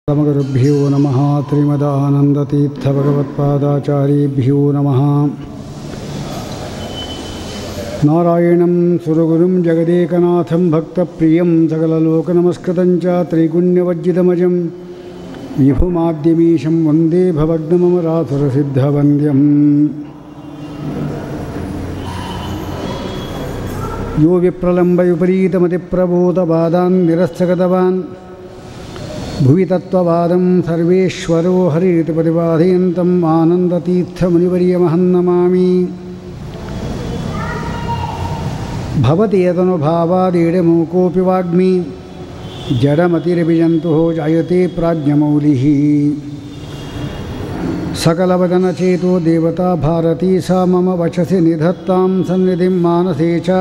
परमगुरुभ्यो नमः श्रीमदानन्दतीर्थभगवत्पादाचार्येभ्यो नमः नारायणं सुरगुरुं जगदेकनाथं भक्तप्रियं सकललोकनमस्कृतं च त्रैगुण्यवज्जितमजं विभुमाद्यमीशं वन्दे भवग्नममरासुरसिद्धवन्द्यम् यो विप्रलम्बविपरीतमतिप्रबोधवादान् निरस्तगतवान् भुवि तत्त्ववादं सर्वेश्वरो हरिति प्रतिपादयन्तम् आनन्दतीर्थमुनिवर्यमहं नमामि भवति यदनुभावादीडमूकोऽपि वाग्मि जडमतिरभिजन्तुः जायते प्राज्ञमौलिः सकलवदनचेतो देवता भारती सा मम वचसि निधत्तां सन्निधिं मानसे च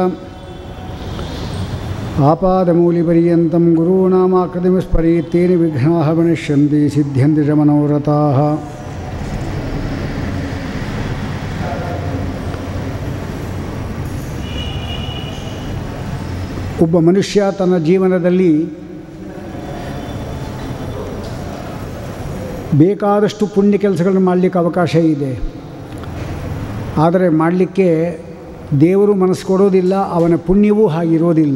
आपादमूलिपर्यन्तं गुरूणामाकृतिमिस्परीत्येन विघ्नाः गमिष्यन्ति सिद्ध्यन्ति च मनोरथाः ಒಬ್ಬ ಮನುಷ್ಯ ತನ್ನ ಜೀವನದಲ್ಲಿ ಬೇಕಾದಷ್ಟು ಪುಣ್ಯ ಕೆಲಸಗಳನ್ನು ಮಾಡಲಿಕ್ಕೆ ಅವಕಾಶ ಇದೆ ಆದರೆ ಮಾಡಲಿಕ್ಕೆ ದೇವರು ಮನಸ್ಸು ಕೊಡೋದಿಲ್ಲ ಅವನ ಪುಣ್ಯವೂ ಹಾಗಿರೋದಿಲ್ಲ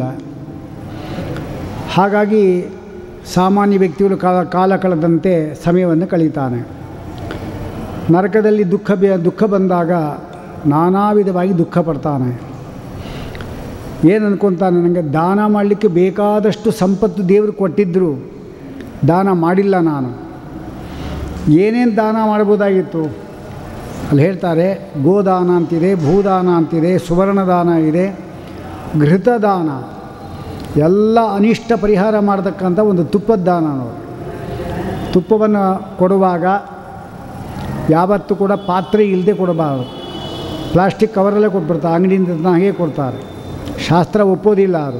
ಹಾಗಾಗಿ ಸಾಮಾನ್ಯ ವ್ಯಕ್ತಿಗಳು ಕಾಲ ಕಾಲ ಕಳೆದಂತೆ ಸಮಯವನ್ನು ಕಳೀತಾನೆ ನರಕದಲ್ಲಿ ದುಃಖ ಬೆ ದುಃಖ ಬಂದಾಗ ನಾನಾ ವಿಧವಾಗಿ ದುಃಖ ಪಡ್ತಾನೆ ಏನು ಅನ್ಕೊತಾನೆ ನನಗೆ ದಾನ ಮಾಡಲಿಕ್ಕೆ ಬೇಕಾದಷ್ಟು ಸಂಪತ್ತು ದೇವರು ಕೊಟ್ಟಿದ್ದರು ದಾನ ಮಾಡಿಲ್ಲ ನಾನು ಏನೇನು ದಾನ ಮಾಡ್ಬೋದಾಗಿತ್ತು ಅಲ್ಲಿ ಹೇಳ್ತಾರೆ ಗೋದಾನ ಅಂತಿದೆ ಭೂದಾನ ಅಂತಿದೆ ಸುವರ್ಣದಾನ ಇದೆ ಘೃತದಾನ ಎಲ್ಲ ಅನಿಷ್ಟ ಪರಿಹಾರ ಮಾಡತಕ್ಕಂಥ ಒಂದು ತುಪ್ಪದ ದಾನ ನೋಡಿ ತುಪ್ಪವನ್ನು ಕೊಡುವಾಗ ಯಾವತ್ತೂ ಕೂಡ ಪಾತ್ರೆ ಇಲ್ಲದೆ ಕೊಡಬಾರದು ಪ್ಲಾಸ್ಟಿಕ್ ಕವರಲ್ಲೇ ಕೊಟ್ಬಿಡ್ತಾರೆ ಅಂಗಡಿಯಿಂದ ಹಾಗೆ ಕೊಡ್ತಾರೆ ಶಾಸ್ತ್ರ ಒಪ್ಪೋದಿಲ್ಲ ಅದು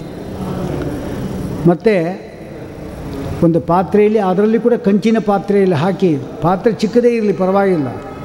ಮತ್ತು ಒಂದು ಪಾತ್ರೆಯಲ್ಲಿ ಅದರಲ್ಲಿ ಕೂಡ ಕಂಚಿನ ಪಾತ್ರೆಯಲ್ಲಿ ಹಾಕಿ ಪಾತ್ರೆ ಚಿಕ್ಕದೇ ಇರಲಿ ಪರವಾಗಿಲ್ಲ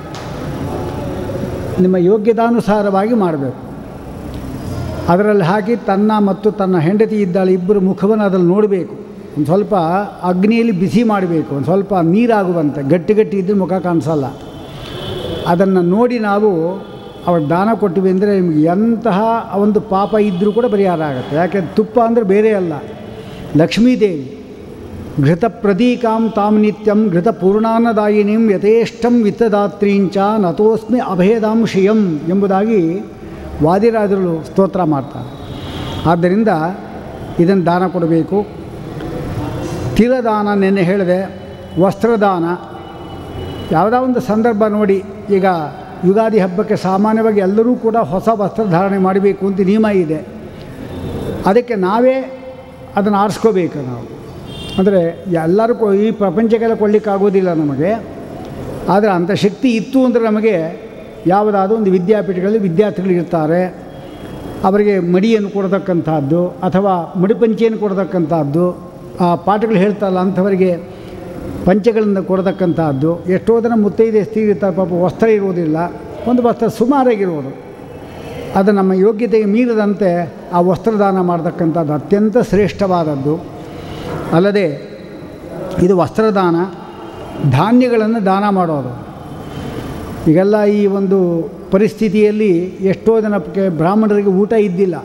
ನಿಮ್ಮ ಯೋಗ್ಯತಾನುಸಾರವಾಗಿ ಮಾಡಬೇಕು ಅದರಲ್ಲಿ ಹಾಕಿ ತನ್ನ ಮತ್ತು ತನ್ನ ಹೆಂಡತಿ ಇದ್ದಾಳೆ ಇಬ್ಬರು ಮುಖವನ್ನು ಅದರಲ್ಲಿ ನೋಡಬೇಕು ಒಂದು ಸ್ವಲ್ಪ ಅಗ್ನಿಯಲ್ಲಿ ಬಿಸಿ ಮಾಡಬೇಕು ಒಂದು ಸ್ವಲ್ಪ ನೀರಾಗುವಂತೆ ಗಟ್ಟಿ ಗಟ್ಟಿ ಇದ್ದರೆ ಮುಖ ಕಾಣಿಸಲ್ಲ ಅದನ್ನು ನೋಡಿ ನಾವು ಅವ್ರು ದಾನ ಕೊಟ್ಟಿವಿ ಅಂದರೆ ನಿಮಗೆ ಎಂತಹ ಒಂದು ಪಾಪ ಇದ್ದರೂ ಕೂಡ ಪರಿಹಾರ ಆಗುತ್ತೆ ಯಾಕೆ ತುಪ್ಪ ಅಂದರೆ ಬೇರೆ ಅಲ್ಲ ಲಕ್ಷ್ಮೀದೇವಿ ಘೃತ ಪ್ರತೀಕಾಂ ತಾಂ ನಿತ್ಯಂ ಘೃತ ಪೂರ್ಣಾನ್ನದಾಯಿನಿಂ ಯಥೇಷ್ಟಂ ವಿತ್ತದಾತ್ರೀಂಚ ನತೋಸ್ಮಿ ಅಭೇದಾಂ ಶ್ರಿಯಂ ಎಂಬುದಾಗಿ ವಾದಿರಾಜರು ಸ್ತೋತ್ರ ಮಾಡ್ತಾರೆ ಆದ್ದರಿಂದ ಇದನ್ನು ದಾನ ಕೊಡಬೇಕು ತಿಲದಾನ ನೆನ್ನೆ ಹೇಳಿದೆ ವಸ್ತ್ರದಾನ ಯಾವುದೋ ಒಂದು ಸಂದರ್ಭ ನೋಡಿ ಈಗ ಯುಗಾದಿ ಹಬ್ಬಕ್ಕೆ ಸಾಮಾನ್ಯವಾಗಿ ಎಲ್ಲರೂ ಕೂಡ ಹೊಸ ವಸ್ತ್ರಧಾರಣೆ ಮಾಡಬೇಕು ಅಂತ ನಿಯಮ ಇದೆ ಅದಕ್ಕೆ ನಾವೇ ಅದನ್ನು ಆರಿಸ್ಕೋಬೇಕು ನಾವು ಅಂದರೆ ಎಲ್ಲರೂ ಕೊ ಈ ಪ್ರಪಂಚಕ್ಕೆಲ್ಲ ಕೊಡಲಿಕ್ಕಾಗೋದಿಲ್ಲ ನಮಗೆ ಆದರೆ ಅಂಥ ಶಕ್ತಿ ಇತ್ತು ಅಂದರೆ ನಮಗೆ ಯಾವುದಾದ್ರೂ ಒಂದು ವಿದ್ಯಾಪೀಠಗಳಲ್ಲಿ ವಿದ್ಯಾರ್ಥಿಗಳು ಇರ್ತಾರೆ ಅವರಿಗೆ ಮಡಿಯನ್ನು ಕೊಡತಕ್ಕಂಥದ್ದು ಅಥವಾ ಮಡಿಪಂಚೆಯನ್ನು ಕೊಡತಕ್ಕಂಥದ್ದು ಆ ಪಾಠಗಳು ಹೇಳ್ತಾರಲ್ಲ ಅಂಥವರಿಗೆ ಪಂಚೆಗಳನ್ನು ಕೊಡತಕ್ಕಂಥದ್ದು ಎಷ್ಟೋ ಜನ ಮುತ್ತೈದೆ ಸ್ತ್ರೀ ಇರ್ತಾರೆ ಪಾಪ ವಸ್ತ್ರ ಇರುವುದಿಲ್ಲ ಒಂದು ವಸ್ತ್ರ ಸುಮಾರಾಗಿರುವುದು ಅದು ನಮ್ಮ ಯೋಗ್ಯತೆಗೆ ಮೀರದಂತೆ ಆ ವಸ್ತ್ರದಾನ ಮಾಡತಕ್ಕಂಥದ್ದು ಅತ್ಯಂತ ಶ್ರೇಷ್ಠವಾದದ್ದು ಅಲ್ಲದೆ ಇದು ವಸ್ತ್ರದಾನ ಧಾನ್ಯಗಳನ್ನು ದಾನ ಮಾಡೋದು ಈಗೆಲ್ಲ ಈ ಒಂದು ಪರಿಸ್ಥಿತಿಯಲ್ಲಿ ಎಷ್ಟೋ ಜನಕ್ಕೆ ಬ್ರಾಹ್ಮಣರಿಗೆ ಊಟ ಇದ್ದಿಲ್ಲ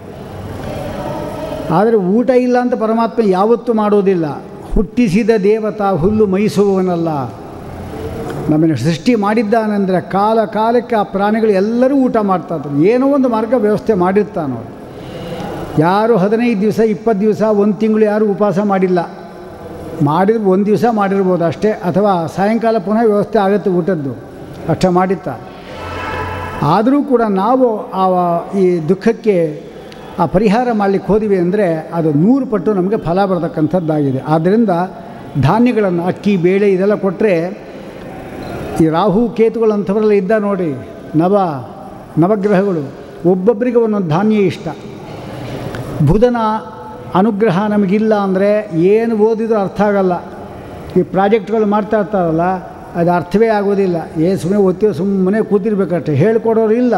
ಆದರೆ ಊಟ ಇಲ್ಲ ಅಂತ ಪರಮಾತ್ಮ ಯಾವತ್ತೂ ಮಾಡೋದಿಲ್ಲ ಹುಟ್ಟಿಸಿದ ದೇವತಾ ಹುಲ್ಲು ಮೈಸುವವನಲ್ಲ ನಮ್ಮನ್ನು ಸೃಷ್ಟಿ ಮಾಡಿದ್ದಾನೆಂದರೆ ಕಾಲ ಕಾಲಕ್ಕೆ ಆ ಪ್ರಾಣಿಗಳು ಎಲ್ಲರೂ ಊಟ ಮಾಡ್ತಾರೆ ಏನೋ ಒಂದು ಮಾರ್ಗ ವ್ಯವಸ್ಥೆ ಮಾಡಿರ್ತಾನೋ ಯಾರು ಹದಿನೈದು ದಿವಸ ಇಪ್ಪತ್ತು ದಿವಸ ಒಂದು ತಿಂಗಳು ಯಾರು ಉಪವಾಸ ಮಾಡಿಲ್ಲ ಮಾಡಿದ್ರೆ ಒಂದು ದಿವಸ ಮಾಡಿರ್ಬೋದು ಅಷ್ಟೇ ಅಥವಾ ಸಾಯಂಕಾಲ ಪುನಃ ವ್ಯವಸ್ಥೆ ಆಗುತ್ತೆ ಊಟದ್ದು ಅಷ್ಟೇ ಮಾಡಿತ್ತ ಆದರೂ ಕೂಡ ನಾವು ಆ ಈ ದುಃಖಕ್ಕೆ ಆ ಪರಿಹಾರ ಮಾಡಲಿಕ್ಕೆ ಹೋದಿವಿ ಅಂದರೆ ಅದು ನೂರು ಪಟ್ಟು ನಮಗೆ ಫಲ ಬರತಕ್ಕಂಥದ್ದಾಗಿದೆ ಆದ್ದರಿಂದ ಧಾನ್ಯಗಳನ್ನು ಅಕ್ಕಿ ಬೇಳೆ ಇದೆಲ್ಲ ಕೊಟ್ಟರೆ ಈ ರಾಹು ಕೇತುಗಳಂಥವರೆಲ್ಲ ಇದ್ದ ನೋಡಿ ನವ ನವಗ್ರಹಗಳು ಒಬ್ಬೊಬ್ಬರಿಗೆ ಒಂದೊಂದು ಧಾನ್ಯ ಇಷ್ಟ ಬುಧನ ಅನುಗ್ರಹ ನಮಗಿಲ್ಲ ಅಂದರೆ ಏನು ಓದಿದರೂ ಅರ್ಥ ಆಗಲ್ಲ ಈ ಪ್ರಾಜೆಕ್ಟ್ಗಳು ಮಾಡ್ತಾ ಇರ್ತಾರಲ್ಲ ಅದು ಅರ್ಥವೇ ಆಗೋದಿಲ್ಲ ಏ ಸುಮ್ಮನೆ ಓದ್ತೀವಿ ಸುಮ್ಮನೆ ಕೂತಿರ್ಬೇಕಷ್ಟೆ ಹೇಳ್ಕೊಡೋರು ಇಲ್ಲ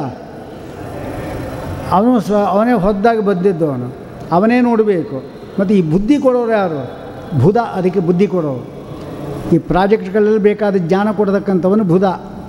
ಅವನು ಸ್ವ ಅವನೇ ಹೊದ್ದಾಗಿ ಬದ್ದಿದ್ದು ಅವನು ಅವನೇ ನೋಡಬೇಕು ಮತ್ತು ಈ ಬುದ್ಧಿ ಕೊಡೋರು ಯಾರು ಬುಧ ಅದಕ್ಕೆ ಬುದ್ಧಿ ಕೊಡೋರು ಈ ಪ್ರಾಜೆಕ್ಟ್ಗಳಲ್ಲಿ ಬೇಕಾದ ಜ್ಞಾನ ಕೊಡತಕ್ಕಂಥವನು ಬುಧ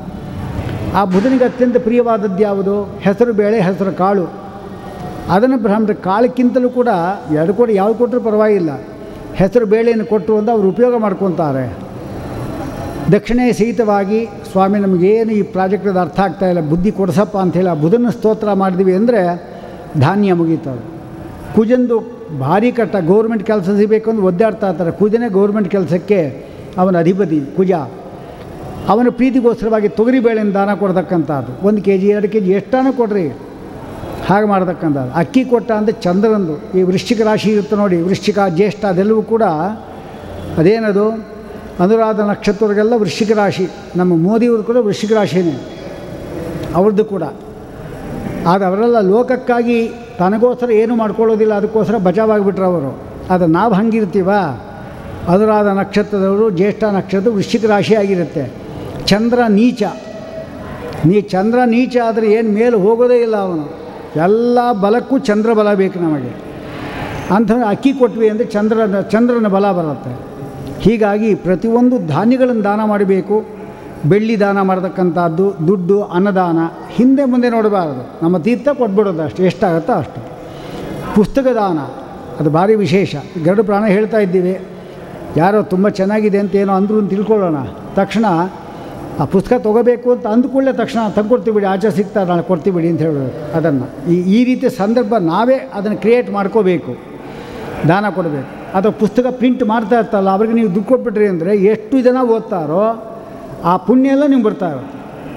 ಆ ಬುಧನಿಗೆ ಅತ್ಯಂತ ಪ್ರಿಯವಾದದ್ದು ಯಾವುದು ಹೆಸರು ಬೇಳೆ ಹೆಸರು ಕಾಳು ಅದನ್ನು ಬ್ರಾಹ್ಮಣ ಕಾಳಕ್ಕಿಂತಲೂ ಕೂಡ ಎರಡು ಕೊಟ್ಟು ಯಾವ್ದು ಕೊಟ್ಟರೂ ಪರವಾಗಿಲ್ಲ ಹೆಸರು ಬೇಳೆಯನ್ನು ಕೊಟ್ಟು ಅಂತ ಅವರು ಉಪಯೋಗ ಮಾಡ್ಕೊತಾರೆ ದಕ್ಷಿಣೆ ಸಹಿತವಾಗಿ ಸ್ವಾಮಿ ನಮಗೇನು ಈ ಪ್ರಾಜೆಕ್ಟದ ಅರ್ಥ ಆಗ್ತಾ ಇಲ್ಲ ಬುದ್ಧಿ ಕೊಡಿಸಪ್ಪ ಅಂಥೇಳಿ ಆ ಬುಧನ ಸ್ತೋತ್ರ ಮಾಡಿದ್ವಿ ಅಂದರೆ ಧಾನ್ಯ ಮುಗೀತದೆ ಕುಜಂದು ಭಾರಿ ಕಟ್ಟ ಗೌರ್ಮೆಂಟ್ ಕೆಲಸ ಸಿಗಬೇಕು ಅಂತ ಒದ್ದಾಡ್ತಾ ಇರ್ತಾರೆ ಕುಜನೇ ಗೌರ್ಮೆಂಟ್ ಕೆಲಸಕ್ಕೆ ಅವನ ಅಧಿಪತಿ ಕುಜ ಅವನ ಪ್ರೀತಿಗೋಸ್ಕರವಾಗಿ ತೊಗರಿಬೇಳೆನ ದಾನ ಕೊಡ್ತಕ್ಕಂಥದ್ದು ಒಂದು ಕೆ ಜಿ ಎರಡು ಕೆ ಜಿ ಎಷ್ಟಾನು ಕೊಡ್ರಿ ಹಾಗೆ ಮಾಡ್ತಕ್ಕಂಥದ್ದು ಅಕ್ಕಿ ಕೊಟ್ಟ ಅಂದರೆ ಚಂದ್ರಂದು ಈ ವೃಶ್ಚಿಕ ರಾಶಿ ಇರುತ್ತೆ ನೋಡಿ ವೃಶ್ಚಿಕ ಜ್ಯೇಷ್ಠ ಅದೆಲ್ಲವೂ ಕೂಡ ಅದೇನದು ಅನುರಾಧ ನಕ್ಷತ್ರರಿಗೆಲ್ಲ ವೃಶ್ಚಿಕ ರಾಶಿ ನಮ್ಮ ಮೋದಿಯವರು ಕೂಡ ವೃಶ್ಚಿಕ ರಾಶಿನೇ ಅವ್ರದ್ದು ಕೂಡ ಆದರೆ ಅವರೆಲ್ಲ ಲೋಕಕ್ಕಾಗಿ ತನಗೋಸ್ಕರ ಏನು ಮಾಡ್ಕೊಳ್ಳೋದಿಲ್ಲ ಅದಕ್ಕೋಸ್ಕರ ಬಚಾವಾಗಿಬಿಟ್ರು ಅವರು ಅದು ನಾವು ಹಂಗಿರ್ತೀವ ಅನುರಾಧ ನಕ್ಷತ್ರದವರು ಜ್ಯೇಷ್ಠ ನಕ್ಷತ್ರ ವೃಶ್ಚಿಕ ರಾಶಿ ಆಗಿರುತ್ತೆ ಚಂದ್ರ ನೀಚ ನೀ ಚಂದ್ರ ನೀಚ ಆದರೆ ಏನು ಮೇಲೆ ಹೋಗೋದೇ ಇಲ್ಲ ಅವನು ಎಲ್ಲ ಬಲಕ್ಕೂ ಚಂದ್ರ ಬಲ ಬೇಕು ನಮಗೆ ಅಂಥ ಅಕ್ಕಿ ಕೊಟ್ವಿ ಅಂದರೆ ಚಂದ್ರನ ಚಂದ್ರನ ಬಲ ಬರುತ್ತೆ ಹೀಗಾಗಿ ಪ್ರತಿಯೊಂದು ಧಾನ್ಯಗಳನ್ನು ದಾನ ಮಾಡಬೇಕು ಬೆಳ್ಳಿ ದಾನ ಮಾಡತಕ್ಕಂಥದ್ದು ದುಡ್ಡು ಅನ್ನದಾನ ಹಿಂದೆ ಮುಂದೆ ನೋಡಬಾರದು ನಮ್ಮ ತೀರ್ಥ ಕೊಟ್ಬಿಡೋದು ಅಷ್ಟು ಎಷ್ಟಾಗುತ್ತೋ ಅಷ್ಟು ಪುಸ್ತಕ ದಾನ ಅದು ಭಾರಿ ವಿಶೇಷ ಗರುಡು ಪ್ರಾಣ ಹೇಳ್ತಾ ಇದ್ದೀವಿ ಯಾರೋ ತುಂಬ ಚೆನ್ನಾಗಿದೆ ಅಂತ ಏನೋ ಅಂದರು ಅಂತ ತಿಳ್ಕೊಳ್ಳೋಣ ತಕ್ಷಣ ಆ ಪುಸ್ತಕ ತೊಗೋಬೇಕು ಅಂತ ಅಂದ್ಕೊಳ್ಳೆ ತಕ್ಷಣ ತಂದ್ಕೊಡ್ತೀವಿ ಬಿಡಿ ಆಚೆ ಸಿಗ್ತಾರೆ ನಾಳೆ ಕೊಡ್ತೀವಿ ಬಿಡಿ ಅಂತ ಹೇಳಬೇಕು ಅದನ್ನು ಈ ಈ ರೀತಿಯ ಸಂದರ್ಭ ನಾವೇ ಅದನ್ನು ಕ್ರಿಯೇಟ್ ಮಾಡ್ಕೋಬೇಕು ದಾನ ಕೊಡಬೇಕು ಅಥವಾ ಪುಸ್ತಕ ಪ್ರಿಂಟ್ ಮಾಡ್ತಾ ಇರ್ತಲ್ಲ ಅವ್ರಿಗೆ ನೀವು ದುಡ್ಡು ಕೊಟ್ಬಿಟ್ರಿ ಅಂದರೆ ಎಷ್ಟು ಜನ ಓದ್ತಾರೋ ಆ ಪುಣ್ಯ ಎಲ್ಲ ನಿಮ್ಗೆ ಬರ್ತಾ ಇರುತ್ತೆ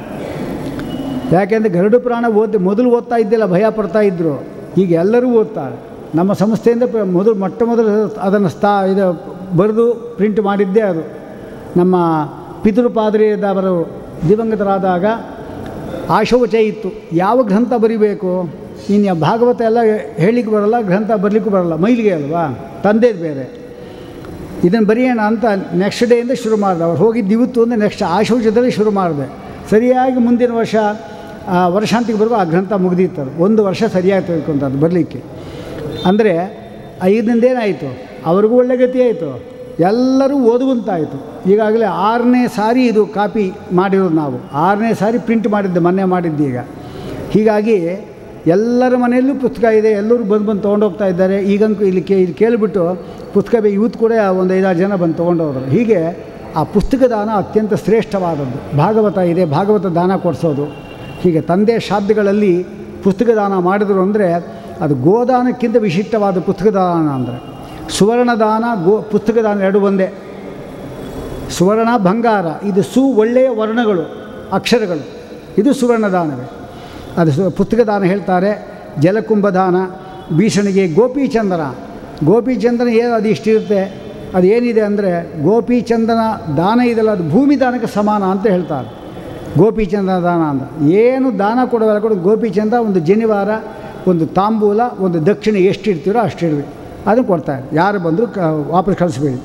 ಯಾಕೆಂದರೆ ಗರುಡು ಪ್ರಾಣ ಓದಿ ಮೊದಲು ಓದ್ತಾ ಇದ್ದಿಲ್ಲ ಭಯ ಪಡ್ತಾ ಇದ್ದರು ಈಗ ಎಲ್ಲರೂ ಓದ್ತಾರೆ ನಮ್ಮ ಸಂಸ್ಥೆಯಿಂದ ಪ್ರ- ಮೊದಲು ಮೊಟ್ಟ ಮೊದಲು ಅದನ್ನು ಸ್ಥಾ ಇದು ಬರೆದು ಪ್ರಿಂಟ್ ಮಾಡಿದ್ದೇ ಅದು ನಮ್ಮ ಪಿತೃಪಾದ್ರಿಯದವರು ದಿವಂಗತರಾದಾಗ ಆಶೋಚ ಇತ್ತು ಯಾವ ಗ್ರಂಥ ಬರಿಬೇಕು ಇನ್ನು ಭಾಗವತ ಎಲ್ಲ ಹೇಳಿಕ್ಕೆ ಬರಲ್ಲ ಗ್ರಂಥ ಬರಲಿಕ್ಕೂ ಬರಲ್ಲ ಮೈಲಿಗೆ ಅಲ್ವಾ ತಂದೆದು ಬೇರೆ ಇದನ್ನು ಬರೆಯೋಣ ಅಂತ ನೆಕ್ಸ್ಟ್ ಡೇಯಿಂದ ಶುರು ಮಾಡಿದೆ ಅವ್ರು ಹೋಗಿದ್ದು ಇವತ್ತು ಅಂದರೆ ನೆಕ್ಸ್ಟ್ ಆಶೋಚದಲ್ಲಿ ಶುರು ಮಾಡಿದೆ ಸರಿಯಾಗಿ ಮುಂದಿನ ವರ್ಷ ಆ, ವರ್ಷಾಂತಿಗೆ ಬರುವ ಆ ಗ್ರಂಥ ಮುಗಿದಿತ್ತು ಒಂದು ವರ್ಷ ಸರಿಯಾಗಿ ತೆಗೆದುಕೊಂತದ್ದು ಬರಲಿಕ್ಕೆ ಅಂದರೆ ಐದನೇದೇನಾಯಿತು ಅವ್ರಿಗೂ ಒಳ್ಳೆ ಗತಿ ಆಯಿತು ಎಲ್ಲರೂ ಓದುವಂತಾಯಿತು ಈಗಾಗಲೇ ಆರನೇ ಸಾರಿ ಇದು ಕಾಪಿ ಮಾಡಿರೋದು ನಾವು ಆರನೇ ಸಾರಿ ಪ್ರಿಂಟ್ ಮಾಡಿದ್ದೆ ಮೊನ್ನೆ ಮಾಡಿದ್ದು ಈಗ ಹೀಗಾಗಿ ಎಲ್ಲರ ಮನೆಯಲ್ಲೂ ಪುಸ್ತಕ ಇದೆ ಎಲ್ಲರೂ ಬಂದು ಬಂದು ತೊಗೊಂಡೋಗ್ತಾ ಇದ್ದಾರೆ ಈಗಂತೂ ಇಲ್ಲಿ ಕೇ ಇಲ್ಲಿ ಕೇಳಿಬಿಟ್ಟು ಪುಸ್ತಕ ಬೇ ಇವತ್ತು ಕೂಡ ಒಂದು ಐದಾರು ಜನ ಬಂದು ತೊಗೊಂಡೋದ್ರು ಹೀಗೆ ಆ ಪುಸ್ತಕ ದಾನ ಅತ್ಯಂತ ಶ್ರೇಷ್ಠವಾದದ್ದು ಭಾಗವತ ಇದೆ ಭಾಗವತ ದಾನ ಕೊಡಿಸೋದು ಹೀಗೆ ತಂದೆ ಶ್ರಾದ್ದಗಳಲ್ಲಿ ಪುಸ್ತಕ ದಾನ ಮಾಡಿದ್ರು ಅಂದರೆ ಅದು ಗೋದಾನಕ್ಕಿಂತ ವಿಶಿಷ್ಟವಾದ ಪುಸ್ತಕ ದಾನ ಅಂದರೆ ಸುವರ್ಣ ದಾನ ಗೋ ಪುಸ್ತಕ ದಾನ ಎರಡು ಒಂದೇ ಸುವರ್ಣ ಬಂಗಾರ ಇದು ಸು ಒಳ್ಳೆಯ ವರ್ಣಗಳು ಅಕ್ಷರಗಳು ಇದು ಸುವರ್ಣ ದಾನವೇ ಅದು ಸು ಪುಸ್ತಕ ದಾನ ಹೇಳ್ತಾರೆ ಜಲಕುಂಭ ದಾನ ಭೀಷಣಿಗೆ ಗೋಪಿಚಂದನ ಗೋಪಿಚಂದನ ಏನು ಅದು ಇಷ್ಟಿರುತ್ತೆ ಅದು ಏನಿದೆ ಅಂದರೆ ಗೋಪಿಚಂದನ ದಾನ ಇದೆಲ್ಲ ಅದು ಭೂಮಿ ದಾನಕ್ಕೆ ಸಮಾನ ಅಂತ ಹೇಳ್ತಾರೆ ಗೋಪಿಚಂದನ ದಾನ ಅಂತ ಏನು ದಾನ ಕೊಡೋಲ್ಲ ಕೂಡ ಗೋಪಿಚಂದ ಒಂದು ಜನಿವಾರ ಒಂದು ತಾಂಬೂಲ ಒಂದು ದಕ್ಷಿಣ ಎಷ್ಟು ಇಡ್ತೀರೋ ಅಷ್ಟು ಇಡಬೇಕು ಅದನ್ನು ಕೊಡ್ತಾರೆ ಯಾರು ಬಂದರೂ ಕ ವಾಪಸ್ ಕಳಿಸ್ಬೇಡಿ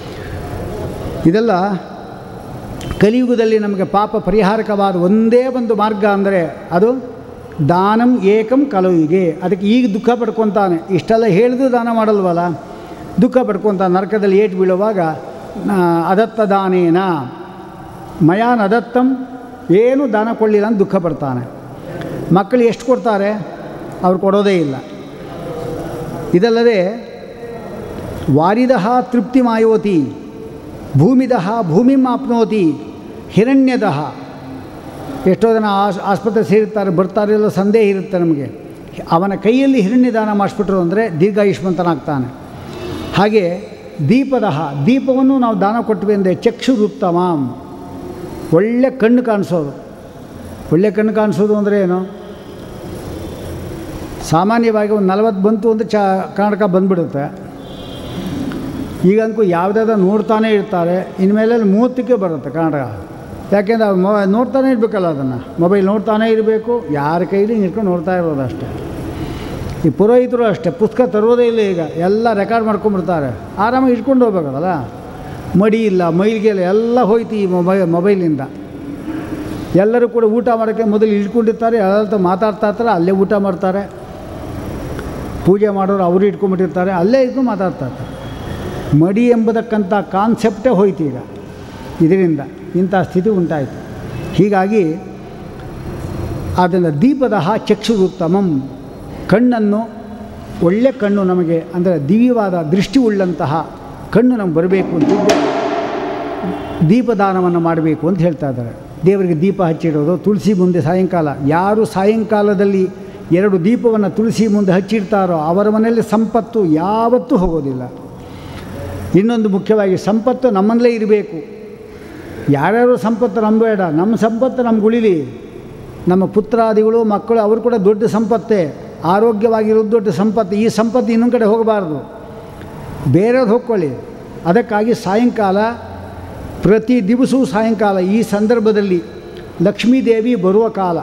ಇದೆಲ್ಲ ಕಲಿಯುಗದಲ್ಲಿ ನಮಗೆ ಪಾಪ ಪರಿಹಾರಕವಾದ ಒಂದೇ ಒಂದು ಮಾರ್ಗ ಅಂದರೆ ಅದು ದಾನಂ ಏಕಂ ಕಲುವಿಗೆ ಅದಕ್ಕೆ ಈಗ ದುಃಖ ಪಡ್ಕೊತಾನೆ ಇಷ್ಟೆಲ್ಲ ಹೇಳಿದ್ರು ದಾನ ಮಾಡಲ್ವಲ್ಲ ದುಃಖ ಪಡ್ಕೊತ ನರಕದಲ್ಲಿ ಏಟು ಬೀಳುವಾಗ ಆ, ಅದತ್ತ ದಾನೇನ ಮಯಾನ್ ಅದತ್ತಂ ಏನು ದಾನ ಕೊಡಲಿಲ್ಲ ಅಂತ ದುಃಖ ಪಡ್ತಾನೆ ಮಕ್ಕಳು ಎಷ್ಟು ಕೊಡ್ತಾರೆ ಅವ್ರು ಕೊಡೋದೇ ಇಲ್ಲ ಇದಲ್ಲದೆ ವಾರಿದಃ ತೃಪ್ತಿ ಮಾಯೋತಿ ಭೂಮಿದಃ ಭೂಮಿಂ ಆಪ್ನೋತಿ ಹಿರಣ್ಯದಃ ಎಷ್ಟೋ ಜನ ಆಸ್ ಆಸ್ಪತ್ರೆ ಸೇರಿರ್ತಾರೆ ಬರ್ತಾರೆ ಎಲ್ಲ ಸಂದೇಹ ಇರುತ್ತೆ ನಮಗೆ ಅವನ ಕೈಯಲ್ಲಿ ಹಿರಣ್ಯ ದಾನ ಮಾಡಿಸ್ಬಿಟ್ರು ಅಂದರೆ ದೀರ್ಘಾಯುಷ್ಮಂತನಾಗ್ತಾನೆ ಹಾಗೆ ದೀಪದಹ ದೀಪವನ್ನು ನಾವು ದಾನ ಕೊಟ್ವಿ ಅಂದರೆ ಚಕ್ಷುರುತ್ತಮಾಂ ಒಳ್ಳೆ ಕಣ್ಣು ಕಾಣಿಸೋದು ಒಳ್ಳೆ ಕಣ್ಣು ಕಾಣಿಸೋದು ಅಂದರೆ ಏನು ಸಾಮಾನ್ಯವಾಗಿ ಒಂದು ನಲವತ್ತು ಬಂತು ಅಂದರೆ ಚ ಕನ್ನಡಕ ಬಂದ್ಬಿಡುತ್ತೆ ಈಗಂತೂ ಯಾವುದಾದ್ರು ನೋಡ್ತಾನೇ ಇರ್ತಾರೆ ಇನ್ಮೇಲೆ ಮೂವತ್ತಕ್ಕೆ ಬರುತ್ತೆ ಕನ್ನಡ ಯಾಕೆಂದ್ರೆ ಅವ್ರು ಮೊ ನೋಡ್ತಾನೆ ಇರಬೇಕಲ್ಲ ಅದನ್ನು ಮೊಬೈಲ್ ನೋಡ್ತಾನೇ ಇರಬೇಕು ಯಾರ ಕೈಲಿ ನಿಂತ್ಕೊಂಡು ನೋಡ್ತಾ ಇರೋದು ಅಷ್ಟೇ ಈ ಪುರೋಹಿತರು ಅಷ್ಟೇ ಪುಸ್ತಕ ತರೋದೇ ಇಲ್ಲ ಈಗ ಎಲ್ಲ ರೆಕಾರ್ಡ್ ಮಾಡ್ಕೊಂಡ್ಬಿಡ್ತಾರೆ ಆರಾಮಾಗಿ ಇಟ್ಕೊಂಡು ಹೋಗ್ಬೇಕಲ್ಲ ಮಡಿ ಇಲ್ಲ ಮೈಲಿಗೆ ಇಲ್ಲ ಎಲ್ಲ ಹೋಯ್ತು ಈ ಮೊಬೈ ಮೊಬೈಲಿಂದ ಎಲ್ಲರೂ ಕೂಡ ಊಟ ಮಾಡೋಕ್ಕೆ ಮೊದಲು ಇಟ್ಕೊಂಡಿರ್ತಾರೆ ಎಲ್ಲ ಮಾತಾಡ್ತಾ ಇರ್ತಾರೆ ಅಲ್ಲೇ ಊಟ ಮಾಡ್ತಾರೆ ಪೂಜೆ ಮಾಡೋರು ಅವರು ಇಟ್ಕೊಂಡ್ಬಿಟ್ಟಿರ್ತಾರೆ ಅಲ್ಲೇ ಇಟ್ಕೊಂಡು ಮಾತಾಡ್ತಾ ಇರ್ತಾರೆ ಮಡಿ ಎಂಬುದಕ್ಕಂಥ ಕಾನ್ಸೆಪ್ಟೇ ಹೋಯ್ತು ಈಗ ಇದರಿಂದ ಇಂಥ ಸ್ಥಿತಿ ಉಂಟಾಯಿತು ಹೀಗಾಗಿ ಅದನ್ನು ದೀಪದ ಚಕ್ಷುರುತ್ತಮಂ ಕಣ್ಣನ್ನು ಒಳ್ಳೆ ಕಣ್ಣು ನಮಗೆ ಅಂದರೆ ದಿವ್ಯವಾದ ದೃಷ್ಟಿ ಉಳ್ಳಂತಹ ಕಣ್ಣು ನಮ್ಗೆ ಬರಬೇಕು ಅಂತಿದ್ದರೆ ದೀಪದಾನವನ್ನು ಮಾಡಬೇಕು ಅಂತ ಹೇಳ್ತಾ ಇದ್ದಾರೆ ದೇವರಿಗೆ ದೀಪ ಹಚ್ಚಿಡೋದು ತುಳಸಿ ಮುಂದೆ ಸಾಯಂಕಾಲ ಯಾರು ಸಾಯಂಕಾಲದಲ್ಲಿ ಎರಡು ದೀಪವನ್ನು ತುಳಸಿ ಮುಂದೆ ಹಚ್ಚಿಡ್ತಾರೋ ಅವರ ಮನೆಯಲ್ಲಿ ಸಂಪತ್ತು ಯಾವತ್ತೂ ಹೋಗೋದಿಲ್ಲ ಇನ್ನೊಂದು ಮುಖ್ಯವಾಗಿ ಸಂಪತ್ತು ನಮ್ಮಲ್ಲೇ ಇರಬೇಕು ಯಾರ್ಯಾರು ಸಂಪತ್ತು ನಂಬೇಡ ನಮ್ಮ ಸಂಪತ್ತು ನಮ್ಗೆ ಉಳಿಲಿ ನಮ್ಮ ಪುತ್ರಾದಿಗಳು ಮಕ್ಕಳು ಅವರು ಕೂಡ ದೊಡ್ಡ ಸಂಪತ್ತೇ ಆರೋಗ್ಯವಾಗಿರೋದು ದೊಡ್ಡ ಸಂಪತ್ತು ಈ ಸಂಪತ್ತು ಇನ್ನೊಂದು ಕಡೆ ಹೋಗಬಾರ್ದು ಬೇರೆದು ಹೋಗ್ಕೊಳ್ಳಿ ಅದಕ್ಕಾಗಿ ಸಾಯಂಕಾಲ ಪ್ರತಿ ದಿವಸವೂ ಸಾಯಂಕಾಲ ಈ ಸಂದರ್ಭದಲ್ಲಿ ಲಕ್ಷ್ಮೀದೇವಿ ಬರುವ ಕಾಲ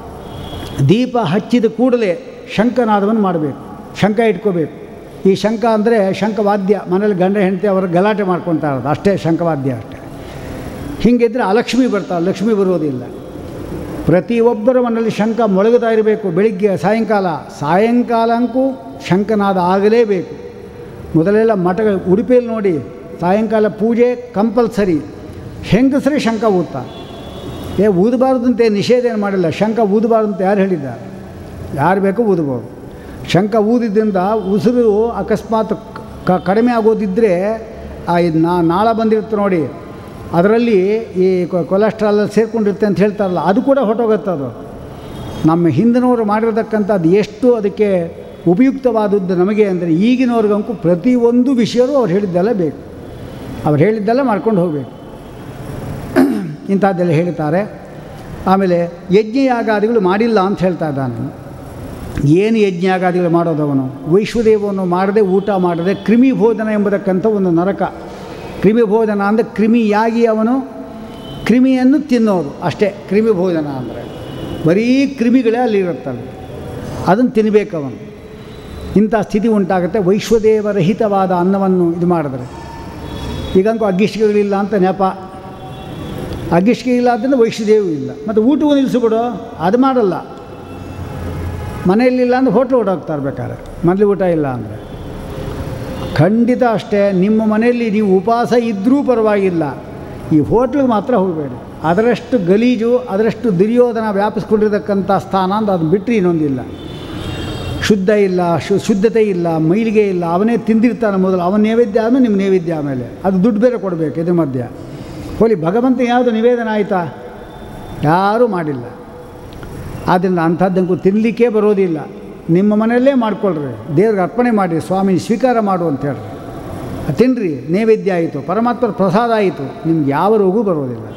ದೀಪ ಹಚ್ಚಿದ ಕೂಡಲೇ ಶಂಖನಾದವನ್ನು ಮಾಡಬೇಕು ಶಂಖ ಇಟ್ಕೋಬೇಕು ಈ ಶಂಖ ಅಂದರೆ ಶಂಖವಾದ್ಯ ಮನೇಲಿ ಗಂಡ ಹೆಂಡತಿ ಅವರು ಗಲಾಟೆ ಮಾಡ್ಕೊತಾ ಇರೋದು ಅಷ್ಟೇ ಶಂಖವಾದ್ಯ ಅಷ್ಟೇ ಹೀಗಿದ್ರೆ ಅಲಕ್ಷ್ಮಿ ಬರ್ತಾಳೆ ಲಕ್ಷ್ಮಿ ಬರೋದಿಲ್ಲ ಪ್ರತಿಯೊಬ್ಬರ ಮನೆಯಲ್ಲಿ ಶಂಖ ಮೊಳಗುತ್ತಾ ಇರಬೇಕು ಬೆಳಿಗ್ಗೆ ಸಾಯಂಕಾಲ ಸಾಯಂಕಾಲಂಕೂ ಶಂಖನಾದ ಆಗಲೇಬೇಕು ಮೊದಲೆಲ್ಲ ಮಠ ಉಡುಪಿಯಲ್ಲಿ ನೋಡಿ ಸಾಯಂಕಾಲ ಪೂಜೆ ಕಂಪಲ್ಸರಿ ಹೆಂಗಸರೇ ಶಂಖ ಊದ್ತಾ ಏ ಊದಬಾರ್ದು ಅಂತ ನಿಷೇಧ ಏನು ಮಾಡಿಲ್ಲ ಶಂಖ ಊದಬಾರ್ದು ಅಂತ ಯಾರು ಹೇಳಿದ್ದಾರೆ ಯಾರು ಬೇಕೋ ಊದ್ಬೋದು ಶಂಖ ಊದಿದ್ದರಿಂದ ಉಸಿರು ಅಕಸ್ಮಾತ್ ಕ ಕಡಿಮೆ ಆಗೋದಿದ್ದರೆ ಆ ಇದು ನಾ ನಾಳ ಬಂದಿರುತ್ತೆ ನೋಡಿ ಅದರಲ್ಲಿ ಈ ಕೊಲೆಸ್ಟ್ರಾಲ್ ಸೇರ್ಕೊಂಡಿರುತ್ತೆ ಅಂತ ಹೇಳ್ತಾರಲ್ಲ ಅದು ಕೂಡ ಹೊಟ್ಟೋಗುತ್ತೆ ಅದು ನಮ್ಮ ಹಿಂದಿನವರು ಮಾಡಿರತಕ್ಕಂಥದ್ದು ಎಷ್ಟು ಅದಕ್ಕೆ ಉಪಯುಕ್ತವಾದದ್ದು ನಮಗೆ ಅಂದರೆ ಈಗಿನವ್ರಿಗಂಕು ಪ್ರತಿಯೊಂದು ವಿಷಯವೂ ಅವ್ರು ಹೇಳಿದ್ದೆಲ್ಲ ಬೇಕು ಅವ್ರು ಹೇಳಿದ್ದೆಲ್ಲ ಮಾಡ್ಕೊಂಡು ಹೋಗಬೇಕು ಇಂಥದ್ದೆಲ್ಲ ಹೇಳ್ತಾರೆ ಆಮೇಲೆ ಯಜ್ಞಯಾಗಾದಿಗಳು ಮಾಡಿಲ್ಲ ಅಂತ ಹೇಳ್ತಾ ಇದ್ದಾನೆ ಏನು ಯಜ್ಞಯಾಗಾದಿಗಳು ಮಾಡೋದವನು ವೈಶ್ವದೇವವನ್ನು ಮಾಡದೆ ಊಟ ಮಾಡದೆ ಕ್ರಿಮಿ ಭೋಜನ ಎಂಬುದಕ್ಕಂಥ ಒಂದು ನರಕ ಕ್ರಿಮಿ ಭೋಜನ ಅಂದರೆ ಕ್ರಿಮಿಯಾಗಿ ಅವನು ಕ್ರಿಮಿಯನ್ನು ತಿನ್ನೋದು ಅಷ್ಟೇ ಕ್ರಿಮಿ ಭೋಜನ ಅಂದರೆ ಬರೀ ಕ್ರಿಮಿಗಳೇ ಅಲ್ಲಿರುತ್ತವೆ ಅದನ್ನು ತಿನ್ನಬೇಕು ಅವನು ಇಂಥ ಸ್ಥಿತಿ ಉಂಟಾಗುತ್ತೆ ವೈಶ್ವದೇವರಹಿತವಾದ ಅನ್ನವನ್ನು ಇದು ಮಾಡಿದ್ರೆ ಈಗಂತೂ ಅಗ್ಗಿಷ್ಟಿಗೆಗಳಿಲ್ಲ ಅಂತ ನೆಪ ಅಗ್ಗಿಷ್ಟಿಗೆ ಇಲ್ಲ ಅಂತಂದ್ರೆ ವೈಷ್ಣದೇವಿ ಇಲ್ಲ ಮತ್ತು ಊಟವು ನಿಲ್ಲಿಸ್ಬಿಡು ಅದು ಮಾಡಲ್ಲ ಮನೆಯಲ್ಲಿಲ್ಲ ಅಂದ್ರೆ ಹೋಟ್ಲು ಓಡೋಗ್ತಾರೆ ಬೇಕಾದ್ರೆ ಮನೇಲಿ ಊಟ ಇಲ್ಲ ಅಂದರೆ ಖಂಡಿತ ಅಷ್ಟೇ ನಿಮ್ಮ ಮನೆಯಲ್ಲಿ ನೀವು ಉಪವಾಸ ಇದ್ದರೂ ಪರವಾಗಿಲ್ಲ ಈ ಹೋಟ್ಲಿಗೆ ಮಾತ್ರ ಹೋಗಬೇಡಿ ಅದರಷ್ಟು ಗಲೀಜು ಅದರಷ್ಟು ದುರ್ಯೋಧನ ವ್ಯಾಪಿಸ್ಕೊಂಡಿರ್ತಕ್ಕಂಥ ಸ್ಥಾನ ಅಂತ ಅದು ಬಿಟ್ಟರೆ ಇನ್ನೊಂದಿಲ್ಲ ಶುದ್ಧ ಇಲ್ಲ ಶು ಶುದ್ಧತೆ ಇಲ್ಲ ಮೈಲಿಗೆ ಇಲ್ಲ ಅವನೇ ತಿಂದಿರ್ತಾನೆ ಮೊದಲು ಅವನ ನೈವೇದ್ಯ ಆದಮೇಲೆ ನಿಮ್ಮ ನೈವೇದ್ಯ ಆಮೇಲೆ ಅದು ದುಡ್ಡು ಬೇರೆ ಕೊಡಬೇಕು ಇದ್ರ ಮಧ್ಯ ಹೋಲಿ ಭಗವಂತ ಯಾವುದು ನಿವೇದನ ಆಯಿತಾ ಯಾರೂ ಮಾಡಿಲ್ಲ ಆದ್ದರಿಂದ ಅಂಥದ್ದಂಗೂ ತಿನ್ನಲಿಕ್ಕೆ ಬರೋದಿಲ್ಲ ನಿಮ್ಮ ಮನೆಯಲ್ಲೇ ಮಾಡ್ಕೊಳ್ರಿ ದೇವ್ರಿಗೆ ಅರ್ಪಣೆ ಮಾಡಿರಿ ಸ್ವಾಮಿ ಸ್ವೀಕಾರ ಮಾಡು ಅಂತ ಹೇಳ್ರಿ ತಿನ್ನಿರಿ ನೈವೇದ್ಯ ಆಯಿತು ಪರಮಾತ್ಮರ ಪ್ರಸಾದ ಆಯಿತು ನಿಮ್ಗೆ ಯಾವ ರೋಗೂ ಬರೋದಿಲ್ಲ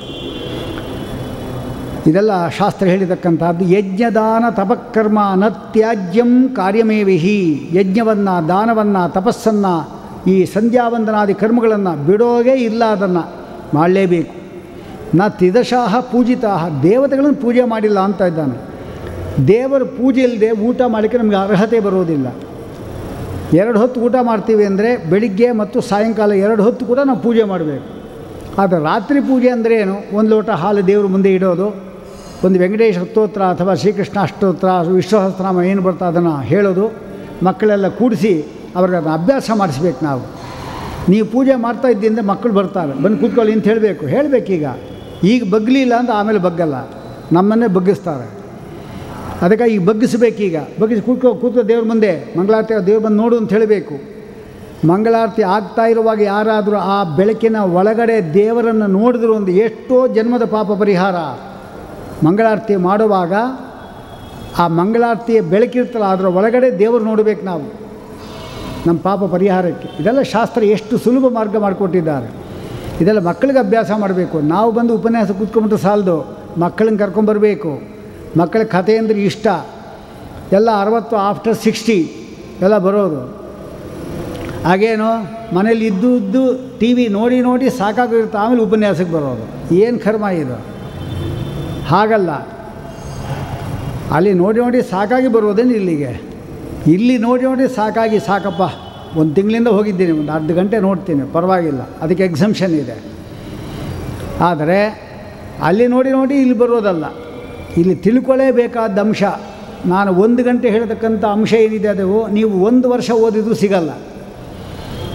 ಇದೆಲ್ಲ ಶಾಸ್ತ್ರ ಹೇಳಿತಕ್ಕಂಥದ್ದು ಯಜ್ಞದಾನ ತಪಕರ್ಮ ನತ್ಯಾಜ್ಯಂ ಕಾರ್ಯಮೇವಿಹಿ ಯಜ್ಞವನ್ನು ದಾನವನ್ನು ತಪಸ್ಸನ್ನು ಈ ಸಂಧ್ಯಾವಂದನಾದಿ ಕರ್ಮಗಳನ್ನು ಬಿಡೋಗೇ ಇಲ್ಲ ಅದನ್ನು ಮಾಡಲೇಬೇಕು ನ ತಿದಶಾಹ ಪೂಜಿತಾಹ ದೇವತೆಗಳನ್ನು ಪೂಜೆ ಮಾಡಿಲ್ಲ ಅಂತ ಇದ್ದಾನೆ ದೇವರ ಪೂಜೆ ಇಲ್ಲದೆ ಊಟ ಮಾಡಲಿಕ್ಕೆ ನಮಗೆ ಅರ್ಹತೆ ಬರೋದಿಲ್ಲ ಎರಡು ಹೊತ್ತು ಊಟ ಮಾಡ್ತೀವಿ ಅಂದರೆ ಬೆಳಿಗ್ಗೆ ಮತ್ತು ಸಾಯಂಕಾಲ ಎರಡು ಹೊತ್ತು ಕೂಡ ನಾವು ಪೂಜೆ ಮಾಡಬೇಕು ಆದರೆ ರಾತ್ರಿ ಪೂಜೆ ಅಂದರೆ ಏನು ಒಂದು ಲೋಟ ಹಾಲು ದೇವ್ರ ಮುಂದೆ ಇಡೋದು ಒಂದು ವೆಂಕಟೇಶ ಸ್ತೋತ್ರ ಅಥವಾ ಶ್ರೀಕೃಷ್ಣ ಅಷ್ಟೋತ್ರ ವಿಶ್ವಸಹಸ್ರನಾಮ ಏನು ಬರ್ತಾ ಅದನ್ನು ಹೇಳೋದು ಮಕ್ಕಳೆಲ್ಲ ಕೂಡಿಸಿ ಅವ್ರಿಗೆ ಅದನ್ನು ಅಭ್ಯಾಸ ಮಾಡಿಸ್ಬೇಕು ನಾವು ನೀವು ಪೂಜೆ ಮಾಡ್ತಾ ಇದ್ದಿಂದ ಮಕ್ಕಳು ಬರ್ತಾರೆ ಬಂದು ಕೂತ್ಕೊಳ್ಳಿ ಅಂತ ಹೇಳಬೇಕು ಹೇಳಬೇಕೀಗ ಈಗ ಬಗ್ಲಿಲ್ಲ ಅಂತ ಆಮೇಲೆ ಬಗ್ಗಲ್ಲ ನಮ್ಮನ್ನೇ ಬಗ್ಗಿಸ್ತಾರೆ ಅದಕ್ಕೆ ಈಗ ಬಗ್ಗಿಸ್ಬೇಕೀಗ ಬಗ್ಗಿಸಿ ಕೂತ್ಕೋ ಕೂತ್ಕೋ ದೇವ್ರ ಮುಂದೆ ಮಂಗಳಾರತಿ ದೇವ್ರು ಬಂದು ನೋಡು ಅಂತ ಹೇಳಬೇಕು ಮಂಗಳಾರತಿ ಆಗ್ತಾ ಇರುವಾಗ ಯಾರಾದರೂ ಆ ಬೆಳಕಿನ ಒಳಗಡೆ ದೇವರನ್ನು ನೋಡಿದ್ರು ಒಂದು ಎಷ್ಟೋ ಜನ್ಮದ ಪಾಪ ಪರಿಹಾರ ಮಂಗಳಾರತಿ ಮಾಡುವಾಗ ಆ ಮಂಗಳಾರತಿಯ ಬೆಳಕಿರ್ತಲ್ಲ ಅದರ ಒಳಗಡೆ ದೇವರು ನೋಡಬೇಕು ನಾವು ನಮ್ಮ ಪಾಪ ಪರಿಹಾರಕ್ಕೆ ಇದೆಲ್ಲ ಶಾಸ್ತ್ರ ಎಷ್ಟು ಸುಲಭ ಮಾರ್ಗ ಮಾಡಿಕೊಟ್ಟಿದ್ದಾರೆ ಇದೆಲ್ಲ ಮಕ್ಕಳಿಗೆ ಅಭ್ಯಾಸ ಮಾಡಬೇಕು ನಾವು ಬಂದು ಉಪನ್ಯಾಸ ಕೂತ್ಕೊಂಡ್ಬಿಟ್ಟು ಸಾಲದು ಮಕ್ಕಳನ್ನ ಕರ್ಕೊಂಬರ್ಬೇಕು ಮಕ್ಕಳ ಕಥೆ ಅಂದರೆ ಇಷ್ಟ ಎಲ್ಲ ಅರವತ್ತು ಆಫ್ಟರ್ ಸಿಕ್ಸ್ಟಿ ಎಲ್ಲ ಬರೋದು ಹಾಗೇನು ಮನೇಲಿ ಇದ್ದು ಇದ್ದು ಟಿ ವಿ ನೋಡಿ ನೋಡಿ ಸಾಕಾಗಿರುತ್ತೆ ಆಮೇಲೆ ಉಪನ್ಯಾಸಕ್ಕೆ ಬರೋದು ಏನು ಕರ್ಮ ಇದು ಹಾಗಲ್ಲ ಅಲ್ಲಿ ನೋಡಿ ನೋಡಿ ಸಾಕಾಗಿ ಬರೋದೇನು ಇಲ್ಲಿಗೆ ಇಲ್ಲಿ ನೋಡಿ ನೋಡಿ ಸಾಕಾಗಿ ಸಾಕಪ್ಪ ಒಂದು ತಿಂಗಳಿಂದ ಹೋಗಿದ್ದೀನಿ ಒಂದು ಅರ್ಧ ಗಂಟೆ ನೋಡ್ತೀನಿ ಪರವಾಗಿಲ್ಲ ಅದಕ್ಕೆ ಎಕ್ಸಮ್ಷನ್ ಇದೆ ಆದರೆ ಅಲ್ಲಿ ನೋಡಿ ನೋಡಿ ಇಲ್ಲಿ ಬರೋದಲ್ಲ ಇಲ್ಲಿ ತಿಳ್ಕೊಳ್ಳೇಬೇಕಾದ ಅಂಶ ನಾನು ಒಂದು ಗಂಟೆ ಹೇಳ್ತಕ್ಕಂಥ ಅಂಶ ಏನಿದೆ ಅದು ನೀವು ಒಂದು ವರ್ಷ ಓದಿದ್ರು ಸಿಗಲ್ಲ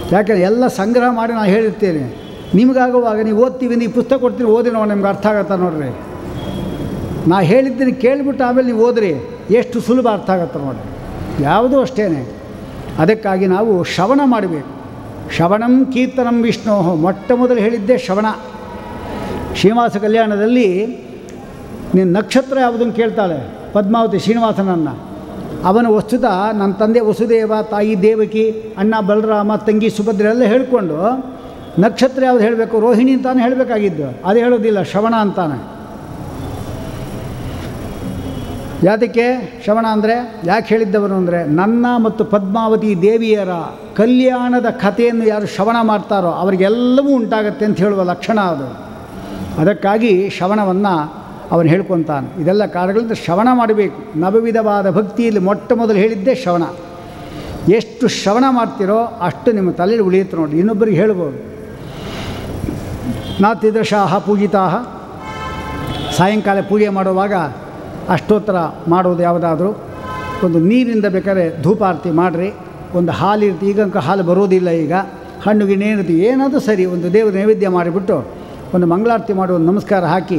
ಯಾಕೆಂದ್ರೆ ಎಲ್ಲ ಸಂಗ್ರಹ ಮಾಡಿ ನಾನು ಹೇಳಿರ್ತೇನೆ ನಿಮಗಾಗುವಾಗ ನೀವು ಓದ್ತೀವಿ ನೀವು ಪುಸ್ತಕ ಕೊಡ್ತೀರಿ ಓದಿ ನೋಡಿ ನಿಮ್ಗೆ ಅರ್ಥ ಆಗತ್ತಾ ನೋಡ್ರಿ ನಾ ಹೇಳಿದ್ದೀನಿ ಕೇಳಿಬಿಟ್ಟು ಆಮೇಲೆ ನೀವು ಓದ್ರಿ ಎಷ್ಟು ಸುಲಭ ಅರ್ಥ ಆಗತ್ತೆ ನೋಡಿ ಯಾವುದೂ ಅಷ್ಟೇ ಅದಕ್ಕಾಗಿ ನಾವು ಶ್ರವಣ ಮಾಡಬೇಕು ಶ್ರವಣಂ ಕೀರ್ತನಂ ವಿಷ್ಣು ಮೊಟ್ಟ ಮೊದಲು ಹೇಳಿದ್ದೆ ಶ್ರವಣ ಶ್ರೀನಿವಾಸ ಕಲ್ಯಾಣದಲ್ಲಿ ನೀನು ನಕ್ಷತ್ರ ಯಾವುದನ್ನು ಕೇಳ್ತಾಳೆ ಪದ್ಮಾವತಿ ಶ್ರೀನಿವಾಸನನ್ನು ಅವನ ವಸ್ತುತ ನನ್ನ ತಂದೆ ವಸುದೇವ ತಾಯಿ ದೇವಕಿ ಅಣ್ಣ ಬಲರಾಮ ತಂಗಿ ಸುಭದ್ರ ಎಲ್ಲ ಹೇಳ್ಕೊಂಡು ನಕ್ಷತ್ರ ಯಾವುದು ಹೇಳಬೇಕು ರೋಹಿಣಿ ಅಂತಾನೆ ಹೇಳಬೇಕಾಗಿದ್ದು ಅದು ಹೇಳೋದಿಲ್ಲ ಶ್ರವಣ ಅಂತಾನೆ ಯಾತಕ್ಕೆ ಶ್ರವಣ ಅಂದರೆ ಯಾಕೆ ಹೇಳಿದ್ದವನು ಅಂದರೆ ನನ್ನ ಮತ್ತು ಪದ್ಮಾವತಿ ದೇವಿಯರ ಕಲ್ಯಾಣದ ಕಥೆಯನ್ನು ಯಾರು ಶ್ರವಣ ಮಾಡ್ತಾರೋ ಅವರಿಗೆಲ್ಲವೂ ಉಂಟಾಗತ್ತೆ ಅಂತ ಹೇಳುವ ಲಕ್ಷಣ ಅದು ಅದಕ್ಕಾಗಿ ಶ್ರವಣವನ್ನು ಅವನು ಹೇಳ್ಕೊತಾನೆ ಇದೆಲ್ಲ ಕಾರಣಗಳಿಂದ ಶ್ರವಣ ಮಾಡಬೇಕು ನವವಿಧವಾದ ಭಕ್ತಿಯಲ್ಲಿ ಮೊಟ್ಟ ಮೊದಲು ಹೇಳಿದ್ದೇ ಶ್ರವಣ ಎಷ್ಟು ಶ್ರವಣ ಮಾಡ್ತೀರೋ ಅಷ್ಟು ನಿಮ್ಮ ತಲೆಯಲ್ಲಿ ಉಳಿಯುತ್ತೆ ನೋಡಿ ಇನ್ನೊಬ್ಬರಿಗೆ ಹೇಳ್ಬೋದು ನಾತಿದೃಶಾಹ ಪೂಜಿತಾಹ ಸಾಯಂಕಾಲ ಪೂಜೆ ಮಾಡುವಾಗ ಅಷ್ಟೋತ್ತರ ಮಾಡೋದು ಯಾವುದಾದ್ರೂ ಒಂದು ನೀರಿಂದ ಬೇಕಾದ್ರೆ ಧೂಪಾರತಿ ಮಾಡಿರಿ ಒಂದು ಹಾಲು ಇರ್ತಿ ಈಗ ಅಂಕ ಹಾಲು ಬರೋದಿಲ್ಲ ಈಗ ಹಣ್ಣು ಗಿಣ್ಣು ಏನಿರ್ತಿ ಏನಾದರೂ ಸರಿ ಒಂದು ದೇವರ ನೈವೇದ್ಯ ಮಾಡಿಬಿಟ್ಟು ಒಂದು ಮಂಗಳಾರತಿ ಮಾಡಿ ಒಂದು ನಮಸ್ಕಾರ ಹಾಕಿ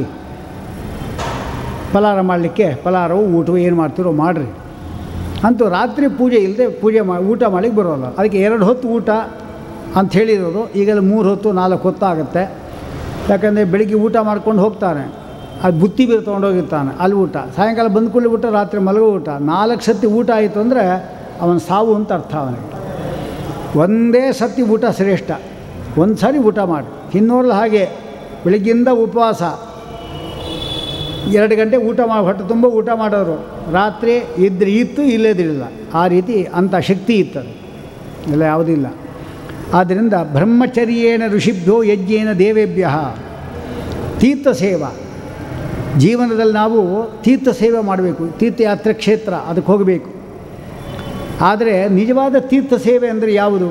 ಫಲಾರ ಮಾಡಲಿಕ್ಕೆ ಫಲಾರವು ಊಟವು ಏನು ಮಾಡ್ತಿರೋ ಮಾಡಿರಿ ಅಂತೂ ರಾತ್ರಿ ಪೂಜೆ ಇಲ್ಲದೆ ಪೂಜೆ ಮಾ ಊಟ ಮಾಡಲಿಕ್ಕೆ ಬರೋಲ್ಲ ಅದಕ್ಕೆ ಎರಡು ಹೊತ್ತು ಊಟ ಅಂತ ಹೇಳಿರೋದು ಈಗೆಲ್ಲ ಮೂರು ಹೊತ್ತು ನಾಲ್ಕು ಹೊತ್ತು ಆಗುತ್ತೆ ಯಾಕಂದರೆ ಬೆಳಿಗ್ಗೆ ಊಟ ಮಾಡ್ಕೊಂಡು ಹೋಗ್ತಾನೆ ಅದು ಬುತ್ತಿ ಬೀರು ತೊಗೊಂಡೋಗಿರ್ತಾನೆ ಅಲ್ಲಿ ಊಟ ಸಾಯಂಕಾಲ ಬಂದು ಕೂಡಲೇ ಊಟ ರಾತ್ರಿ ಮಲಗೋ ಊಟ ನಾಲ್ಕು ಸತಿ ಊಟ ಆಯಿತು ಅಂದರೆ ಅವನ ಸಾವು ಅಂತ ಅರ್ಥ ಅವನಿಗೆ ಒಂದೇ ಸತಿ ಊಟ ಶ್ರೇಷ್ಠ ಒಂದು ಸಾರಿ ಊಟ ಮಾಡಿ ಇನ್ನೋರ್ಲು ಹಾಗೆ ಬೆಳಗ್ಗಿಂದ ಉಪವಾಸ ಎರಡು ಗಂಟೆ ಊಟ ಮಾಡಿ ಹೊಟ್ಟೆ ತುಂಬ ಊಟ ಮಾಡೋರು ರಾತ್ರಿ ಇದ್ರೆ ಇತ್ತು ಇಲ್ಲದಿರಲಿಲ್ಲ ಆ ರೀತಿ ಅಂಥ ಶಕ್ತಿ ಇತ್ತದು ಇಲ್ಲ ಯಾವುದಿಲ್ಲ ಆದ್ದರಿಂದ ಬ್ರಹ್ಮಚರ್ಯೇಣ ಋಷಿಭ್ಯೋ ಯಜ್ಞೇನ ದೇವೇಭ್ಯ ತೀರ್ಥ ಸೇವಾ ಜೀವನದಲ್ಲಿ ನಾವು ತೀರ್ಥ ಸೇವೆ ಮಾಡಬೇಕು ತೀರ್ಥಯಾತ್ರೆ ಕ್ಷೇತ್ರ ಅದಕ್ಕೆ ಹೋಗಬೇಕು ಆದರೆ ನಿಜವಾದ ತೀರ್ಥ ಸೇವೆ ಅಂದರೆ ಯಾವುದು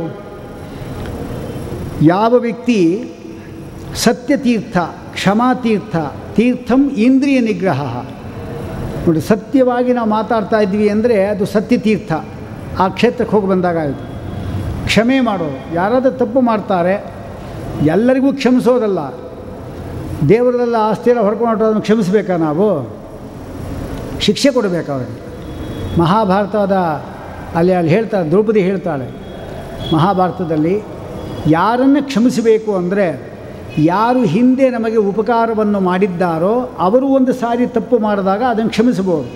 ಯಾವ ವ್ಯಕ್ತಿ ಸತ್ಯತೀರ್ಥ ಕ್ಷಮಾತೀರ್ಥ ತೀರ್ಥಂ ಇಂದ್ರಿಯ ನಿಗ್ರಹ ನೋಡಿ ಸತ್ಯವಾಗಿ ನಾವು ಮಾತಾಡ್ತಾ ಇದ್ವಿ ಅಂದರೆ ಅದು ಸತ್ಯತೀರ್ಥ ಆ ಕ್ಷೇತ್ರಕ್ಕೆ ಹೋಗಿ ಬಂದಾಗ ಆಯಿತು ಕ್ಷಮೆ ಮಾಡೋದು ಯಾರಾದರೂ ತಪ್ಪು ಮಾಡ್ತಾರೆ ಎಲ್ಲರಿಗೂ ಕ್ಷಮಿಸೋದಲ್ಲ ದೇವರದೆಲ್ಲ ಆಸ್ತಿಯೆಲ್ಲ ಹೊಡ್ಕೊಂಡು ಅದನ್ನು ಕ್ಷಮಿಸಬೇಕಾ ನಾವು ಶಿಕ್ಷೆ ಕೊಡಬೇಕು ಅವರಿಗೆ ಮಹಾಭಾರತದ ಅಲ್ಲಿ ಅಲ್ಲಿ ಹೇಳ್ತಾರೆ ದ್ರೌಪದಿ ಹೇಳ್ತಾಳೆ ಮಹಾಭಾರತದಲ್ಲಿ ಯಾರನ್ನು ಕ್ಷಮಿಸಬೇಕು ಅಂದರೆ ಯಾರು ಹಿಂದೆ ನಮಗೆ ಉಪಕಾರವನ್ನು ಮಾಡಿದ್ದಾರೋ ಅವರು ಒಂದು ಸಾರಿ ತಪ್ಪು ಮಾಡಿದಾಗ ಅದನ್ನು ಕ್ಷಮಿಸಬಹುದು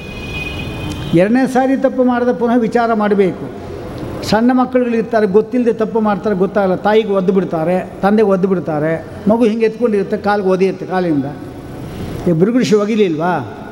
ಎರಡನೇ ಸಾರಿ ತಪ್ಪು ಮಾಡಿದ ಪುನಃ ವಿಚಾರ ಮಾಡಬೇಕು ಸಣ್ಣ ಮಕ್ಕಳುಗಳಿರ್ತಾರೆ ಗೊತ್ತಿಲ್ಲದೆ ತಪ್ಪು ಮಾಡ್ತಾರೆ ಗೊತ್ತಾಗಲ್ಲ ತಾಯಿಗೆ ಒದ್ದು ಬಿಡ್ತಾರೆ ತಂದೆಗೆ ಒದ್ದು ಬಿಡ್ತಾರೆ ಮಗು ಹಿಂಗೆ ಎತ್ಕೊಂಡಿರುತ್ತೆ ಕಾಲಿಗೆ ಒದಿಯುತ್ತೆ ಕಾಲಿಂದ ಈಗ ಭೃಗುಋಷಿ ಒಗಿಲಿಲ್ವಾ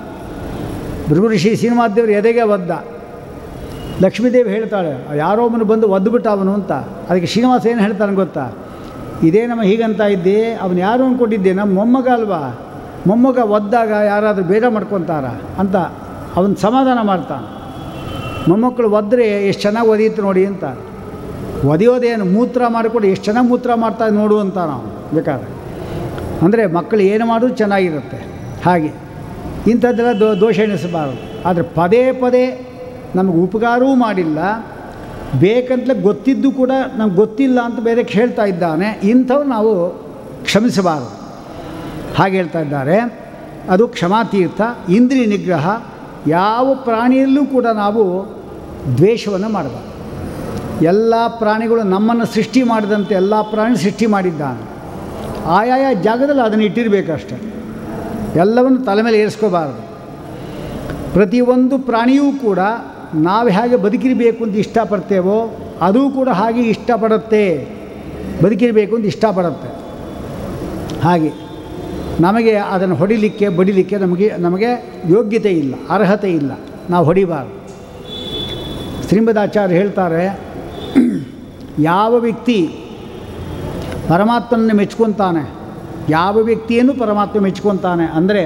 ಭೃಗುಋಷಿ ಸಿನಿಮಾದೇವ್ರು ಎದೆಗೆ ಒದ್ದ ಲಕ್ಷ್ಮೀದೇವಿ ಹೇಳ್ತಾಳೆ ಯಾರೋ ಒಬ್ಬನು ಬಂದು ಒದ್ದು ಬಿಟ್ಟ ಅವನು ಅಂತ ಅದಕ್ಕೆ ಶ್ರೀನಿವಾಸ ಏನು ಹೇಳ್ತಾನೆ ಗೊತ್ತಾ ಇದೇ ನಮ್ಮ ಹೀಗಂತ ಇದ್ದೆ ಅವನು ಯಾರು ಅಂದ್ಕೊಂಡಿದ್ದೆ ನಮ್ಮ ಮೊಮ್ಮಗ ಅಲ್ವಾ ಮೊಮ್ಮಗ ಒದ್ದಾಗ ಯಾರಾದರೂ ಬೇಡ ಮಾಡ್ಕೊತಾರ ಅಂತ ಅವನು ಸಮಾಧಾನ ಮಾಡ್ತಾನೆ ಮೊಮ್ಮಕ್ಕಳು ಒದ್ದರೆ ಎಷ್ಟು ಚೆನ್ನಾಗಿ ಒದೀತು ನೋಡಿ ಅಂತ ಒದೆಯೋದೇನು ಮೂತ್ರ ಮಾಡಿಕೊಂಡು ಎಷ್ಟು ಚೆನ್ನಾಗಿ ಮೂತ್ರ ಮಾಡ್ತಾ ನೋಡು ಅಂತ ನಾವು ಬೇಕಾದ್ರೆ ಅಂದರೆ ಮಕ್ಕಳು ಏನು ಮಾಡೋದು ಚೆನ್ನಾಗಿರುತ್ತೆ ಹಾಗೆ ಇಂಥದ್ದೆಲ್ಲ ದೋ ದೋಷ ಎಣಿಸಬಾರದು ಆದರೆ ಪದೇ ಪದೇ ನಮಗೆ ಉಪಕಾರವೂ ಮಾಡಿಲ್ಲ ಬೇಕಂತಲೇ ಗೊತ್ತಿದ್ದು ಕೂಡ ನಮ್ಗೆ ಗೊತ್ತಿಲ್ಲ ಅಂತ ಬೇರೆ ಹೇಳ್ತಾ ಇದ್ದಾನೆ ಇಂಥವು ನಾವು ಕ್ಷಮಿಸಬಾರದು ಹಾಗೆ ಹೇಳ್ತಾ ಇದ್ದಾರೆ ಅದು ಕ್ಷಮಾತೀರ್ಥ ಇಂದ್ರಿಯ ನಿಗ್ರಹ ಯಾವ ಪ್ರಾಣಿಯಲ್ಲೂ ಕೂಡ ನಾವು ದ್ವೇಷವನ್ನು ಮಾಡಬಾರ್ದು ಎಲ್ಲ ಪ್ರಾಣಿಗಳು ನಮ್ಮನ್ನು ಸೃಷ್ಟಿ ಮಾಡಿದಂತೆ ಎಲ್ಲ ಪ್ರಾಣಿ ಸೃಷ್ಟಿ ಮಾಡಿದ್ದಾನೆ ಆಯಾಯ ಜಾಗದಲ್ಲಿ ಅದನ್ನು ಇಟ್ಟಿರಬೇಕಷ್ಟೆ ಎಲ್ಲವನ್ನು ತಲೆ ಮೇಲೆ ಏರಿಸ್ಕೋಬಾರದು ಪ್ರತಿಯೊಂದು ಪ್ರಾಣಿಯೂ ಕೂಡ ನಾವು ಹೇಗೆ ಬದುಕಿರಬೇಕು ಅಂತ ಇಷ್ಟಪಡ್ತೇವೋ ಅದು ಕೂಡ ಹಾಗೆ ಇಷ್ಟಪಡುತ್ತೆ ಬದುಕಿರಬೇಕು ಅಂತ ಇಷ್ಟಪಡುತ್ತೆ ಹಾಗೆ ನಮಗೆ ಅದನ್ನು ಹೊಡಿಲಿಕ್ಕೆ ಬಡಿಲಿಕ್ಕೆ ನಮಗೆ ನಮಗೆ ಯೋಗ್ಯತೆ ಇಲ್ಲ ಅರ್ಹತೆ ಇಲ್ಲ ನಾವು ಹೊಡಿಬಾರ್ದು ಶ್ರೀಮದಾಚಾರ್ಯ ಹೇಳ್ತಾರೆ ಯಾವ ವ್ಯಕ್ತಿ ಪರಮಾತ್ಮನನ್ನು ಮೆಚ್ಕೊತಾನೆ ಯಾವ ವ್ಯಕ್ತಿಯನ್ನು ಪರಮಾತ್ಮ ಮೆಚ್ಕೊತಾನೆ ಅಂದರೆ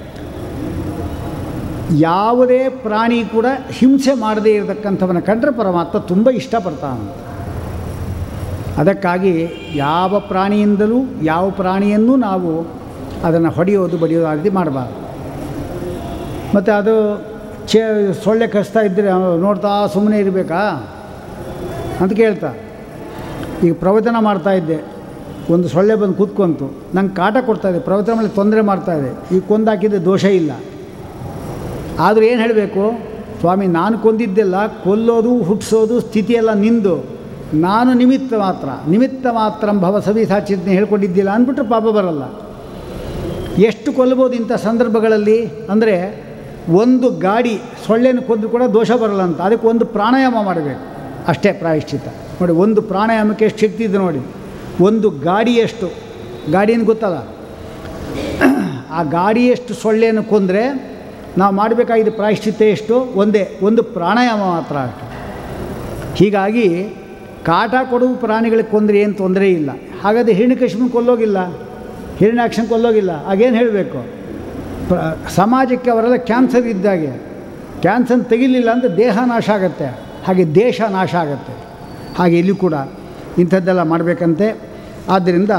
ಯಾವುದೇ ಪ್ರಾಣಿ ಕೂಡ ಹಿಂಸೆ ಮಾಡದೇ ಇರತಕ್ಕಂಥವನ್ನ ಕಂಡ್ರೆ ಪರಮಾತ್ಮ ತುಂಬ ಇಷ್ಟಪಡ್ತಾನೆ ಅದಕ್ಕಾಗಿ ಯಾವ ಪ್ರಾಣಿಯಿಂದಲೂ ಯಾವ ಪ್ರಾಣಿಯನ್ನೂ ನಾವು ಅದನ್ನು ಹೊಡೆಯೋದು ಬಡಿಯೋದು ಆ ರೀತಿ ಮಾಡಬಾರ್ದು ಮತ್ತು ಅದು ಚೇ ಸೊಳ್ಳೆ ಕಚ್ತಾ ಇದ್ದರೆ ಅವ್ನು ನೋಡ್ತಾ ಸುಮ್ಮನೆ ಇರಬೇಕಾ ಅಂತ ಕೇಳ್ತಾ ಈಗ ಪ್ರವಚನ ಮಾಡ್ತಾ ಇದ್ದೆ ಒಂದು ಸೊಳ್ಳೆ ಬಂದು ಕೂತ್ಕೊಂತು ನಂಗೆ ಕಾಟ ಕೊಡ್ತಾ ಇದೆ ಪ್ರವಚನ ಮೇಲೆ ತೊಂದರೆ ಮಾಡ್ತಾ ಇದೆ ಈಗ ಕೊಂದಾಕಿದ್ದೆ ದೋಷ ಇಲ್ಲ ಆದರೂ ಏನು ಹೇಳಬೇಕು ಸ್ವಾಮಿ ನಾನು ಕೊಂದಿದ್ದೆಲ್ಲ ಕೊಲ್ಲೋದು ಹುಟ್ಟಿಸೋದು ಸ್ಥಿತಿಯೆಲ್ಲ ನಿಂದು ನಾನು ನಿಮಿತ್ತ ಮಾತ್ರ ನಿಮಿತ್ತ ಮಾತ್ರ ಭವ ಸವಿತಾ ಚಿಂತನೆ ಹೇಳ್ಕೊಂಡಿದ್ದಿಲ್ಲ ಅಂದ್ಬಿಟ್ರೆ ಪಾಪ ಬರಲ್ಲ ಎಷ್ಟು ಕೊಲ್ಲಬೋದು ಇಂಥ ಸಂದರ್ಭಗಳಲ್ಲಿ ಅಂದರೆ ಒಂದು ಗಾಡಿ ಸೊಳ್ಳೆನ ಕೊಂದು ಕೂಡ ದೋಷ ಬರಲ್ಲ ಅಂತ ಅದಕ್ಕೆ ಒಂದು ಪ್ರಾಣಾಯಾಮ ಮಾಡಬೇಕು ಅಷ್ಟೇ ಪ್ರಾಯಶ್ಚಿತ್ತ ನೋಡಿ ಒಂದು ಪ್ರಾಣಾಯಾಮಕ್ಕೆ ಎಷ್ಟು ಶಕ್ತಿ ಇದೆ ನೋಡಿ ಒಂದು ಗಾಡಿಯಷ್ಟು ಗಾಡಿಯನ್ನು ಗೊತ್ತಲ್ಲ ಆ ಗಾಡಿಯಷ್ಟು ಸೊಳ್ಳೆಯನ್ನು ಕೊಂದರೆ ನಾವು ಮಾಡಬೇಕಾಗಿದ್ದ ಪ್ರಾಯಶ್ಚಿತ್ತ ಎಷ್ಟು ಒಂದೇ ಒಂದು ಪ್ರಾಣಾಯಾಮ ಮಾತ್ರ ಅಷ್ಟು ಹೀಗಾಗಿ ಕಾಟ ಕೊಡುವ ಪ್ರಾಣಿಗಳಿಗೆ ಕೊಂದರೆ ಏನು ತೊಂದರೆ ಇಲ್ಲ ಹಾಗಾದರೆ ಹಿರಣ್ಯಕಶ್ಯಪನ ಕೊಲ್ಲೋಗಿಲ್ಲ ಹಿರಣ್ಯಾಕ್ಷನ್ ಕೊಲ್ಲೋಗಿಲ್ಲ ಆಗೇನು ಹೇಳಬೇಕು ಪ್ರ ಸಮಾಜಕ್ಕೆ ಅವರೆಲ್ಲ ಕ್ಯಾನ್ಸರ್ ಇದ್ದಾಗೆ ಕ್ಯಾನ್ಸರ್ ತೆಗಿಲಿಲ್ಲ ಅಂದರೆ ದೇಹ ನಾಶ ಆಗುತ್ತೆ ಹಾಗೆ ದೇಶ ನಾಶ ಆಗುತ್ತೆ ಹಾಗೆ ಇಲ್ಲಿ ಕೂಡ ಇಂಥದ್ದೆಲ್ಲ ಮಾಡಬೇಕಂತೆ ಆದ್ದರಿಂದ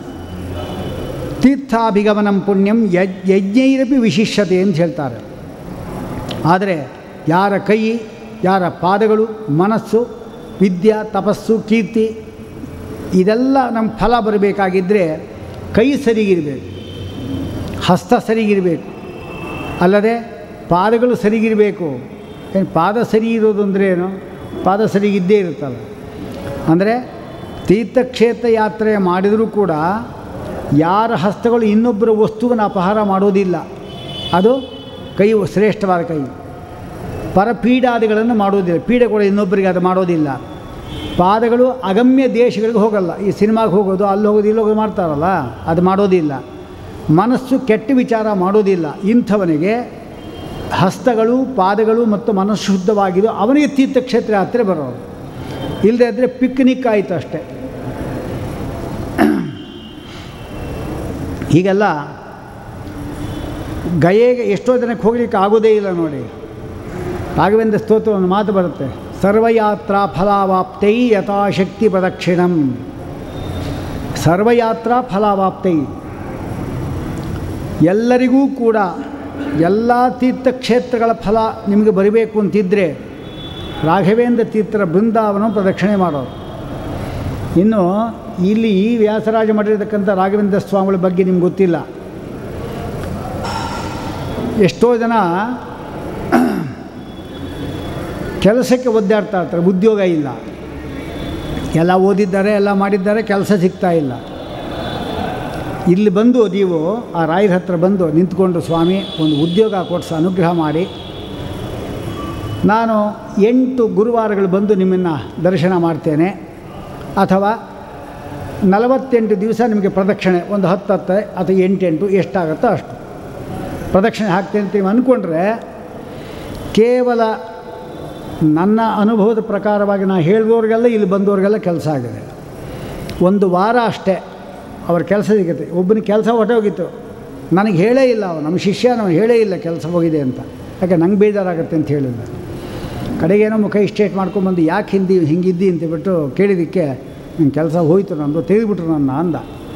ತೀರ್ಥಾಭಿಗಮನಂ ಪುಣ್ಯಂ ಯಜ್ ಯಜ್ಞೈರಪಿ ವಿಶಿಷ್ಟತೆ ಅಂತ ಹೇಳ್ತಾರೆ ಆದರೆ ಯಾರ ಕೈ ಯಾರ ಪಾದಗಳು ಮನಸ್ಸು ವಿದ್ಯಾ ತಪಸ್ಸು ಕೀರ್ತಿ ಇದೆಲ್ಲ ನಮ್ಮ ಫಲ ಬರಬೇಕಾಗಿದ್ದರೆ ಕೈ ಸರಿಗಿರಬೇಕು ಹಸ್ತ ಸರಿಗಿರಬೇಕು ಅಲ್ಲದೆ ಪಾದಗಳು ಸರಿಗಿರಬೇಕು ಏನು ಪಾದ ಸರಿ ಇರೋದು ಅಂದರೆ ಏನು ಪಾದ ಸರಿಗಿದ್ದೇ ಇರುತ್ತಲ್ಲ ಅಂದರೆ ತೀರ್ಥಕ್ಷೇತ್ರ ಯಾತ್ರೆ ಮಾಡಿದರೂ ಕೂಡ ಯಾರ ಹಸ್ತಗಳು ಇನ್ನೊಬ್ಬರ ವಸ್ತುವನ್ನು ಅಪಹಾರ ಮಾಡೋದಿಲ್ಲ ಅದು ಕೈ ಶ್ರೇಷ್ಠವಾದ ಕೈ ಪರಪೀಡಾದಿಗಳನ್ನು ಮಾಡೋದಿಲ್ಲ ಪೀಡೆ ಕೂಡ ಇನ್ನೊಬ್ಬರಿಗೆ ಅದು ಮಾಡೋದಿಲ್ಲ ಪಾದಗಳು ಅಗಮ್ಯ ದೇಶಗಳಿಗೆ ಹೋಗಲ್ಲ ಈ ಸಿನಿಮಾಗೆ ಹೋಗೋದು ಅಲ್ಲಿ ಹೋಗೋದು ಇಲ್ಲಿ ಹೋಗೋದು ಮಾಡ್ತಾರಲ್ಲ ಅದು ಮಾಡೋದಿಲ್ಲ ಮನಸ್ಸು ಕೆಟ್ಟ ವಿಚಾರ ಮಾಡೋದಿಲ್ಲ ಇಂಥವನಿಗೆ ಹಸ್ತಗಳು ಪಾದಗಳು ಮತ್ತು ಮನಸ್ಸು ಶುದ್ಧವಾಗಿದ್ದು ಅವನಿಗೆ ತೀರ್ಥಕ್ಷೇತ್ರ ಯಾತ್ರೆ ಬರೋದು ಇಲ್ಲದೆ ಇದ್ದರೆ ಪಿಕ್ನಿಕ್ ಆಯಿತು ಅಷ್ಟೇ ಹೀಗೆಲ್ಲ ಗಯೆಗೆ ಎಷ್ಟೋ ಜನಕ್ಕೆ ಹೋಗ್ಲಿಕ್ಕೆ ಆಗೋದೇ ಇಲ್ಲ ನೋಡಿ ರಾಘವೇಂದ್ರ ಸ್ತೋತ್ರ ಒಂದು ಮಾತು ಬರುತ್ತೆ ಸರ್ವಯಾತ್ರಾ ಫಲಾವಾಪ್ತೈ ಯಥಾಶಕ್ತಿ ಪ್ರದಕ್ಷಿಣಂ ಸರ್ವಯಾತ್ರಾ ಫಲಾವಾಪ್ತೈ ಎಲ್ಲರಿಗೂ ಕೂಡ ಎಲ್ಲ ತೀರ್ಥಕ್ಷೇತ್ರಗಳ ಫಲ ನಿಮಗೆ ಬರಬೇಕು ಅಂತಿದ್ದರೆ ರಾಘವೇಂದ್ರ ತೀರ್ಥರ ಬೃಂದಾವನ ಪ್ರದಕ್ಷಿಣೆ ಮಾಡೋದು ಇನ್ನು ಇಲ್ಲಿ ಈ ವ್ಯಾಸರಾಜ ಮಾಡಿರ್ತಕ್ಕಂಥ ರಾಘವೇಂದ್ರ ಸ್ವಾಮಿಗಳ ಬಗ್ಗೆ ನಿಮ್ಗೆ ಗೊತ್ತಿಲ್ಲ ಎಷ್ಟೋ ಜನ ಕೆಲಸಕ್ಕೆ ಒದ್ದಾಡ್ತಾ ಇರ್ತಾರೆ ಉದ್ಯೋಗ ಇಲ್ಲ ಎಲ್ಲ ಓದಿದ್ದಾರೆ ಎಲ್ಲ ಮಾಡಿದ್ದಾರೆ ಕೆಲಸ ಸಿಗ್ತಾ ಇಲ್ಲ ಇಲ್ಲಿ ಬಂದು ನೀವು ಆ ರಾಯರ ಹತ್ರ ಬಂದು ನಿಂತ್ಕೊಂಡು ಸ್ವಾಮಿ ಒಂದು ಉದ್ಯೋಗ ಕೊಡಿಸಿ ಅನುಗ್ರಹ ಮಾಡಿ ನಾನು ಎಂಟು ಗುರುವಾರಗಳು ಬಂದು ನಿಮ್ಮನ್ನು ದರ್ಶನ ಮಾಡ್ತೇನೆ ಅಥವಾ ನಲವತ್ತೆಂಟು ದಿವಸ ನಿಮಗೆ ಪ್ರದಕ್ಷಿಣೆ ಒಂದು ಹತ್ತು ಹತ್ತು ಅಥವಾ ಎಂಟೆಂಟು ಎಷ್ಟಾಗುತ್ತೋ ಅಷ್ಟು ಪ್ರದಕ್ಷಿಣೆ ಹಾಕ್ತೇನೆ ಅಂತ ನೀವು ಅಂದ್ಕೊಂಡ್ರೆ ಕೇವಲ ನನ್ನ ಅನುಭವದ ಪ್ರಕಾರವಾಗಿ ನಾನು ಹೇಳಿದವ್ರಿಗೆಲ್ಲ ಇಲ್ಲಿ ಬಂದವ್ರಿಗೆಲ್ಲ ಕೆಲಸ ಆಗಿದೆ ಒಂದು ವಾರ ಅಷ್ಟೇ ಅವ್ರ ಕೆಲಸ ಸಿಗುತ್ತೆ ಒಬ್ಬನ ಕೆಲಸ ಹೊಟ್ಟೋಗಿತ್ತು ನನಗೆ ಹೇಳೇ ಇಲ್ಲ ಅವನು ನಮ್ಮ ಶಿಷ್ಯ ನಾವು ಹೇಳೇ ಇಲ್ಲ ಕೆಲಸ ಹೋಗಿದೆ ಅಂತ ಯಾಕೆ ನಂಗೆ ಬೇಜಾರಾಗುತ್ತೆ ಅಂತ ಹೇಳಿಲ್ಲ ಕಡೆಗೇನೋ ಮುಖ ಇಸ್ಟೇಟ್ ಮಾಡ್ಕೊಂಬಂದು ಯಾಕೆ ಹಿಂದಿ ಹಿಂಗಿದ್ದಿ ಅಂತ ಬಿಟ್ಟು ಕೇಳಿದ್ದಕ್ಕೆ ನಿಮ್ಮ ಕೆಲಸ ಹೋಯಿತು ನಂದು ತೆಗೆದುಬಿಟ್ರು ನನ್ನ ಅಂದ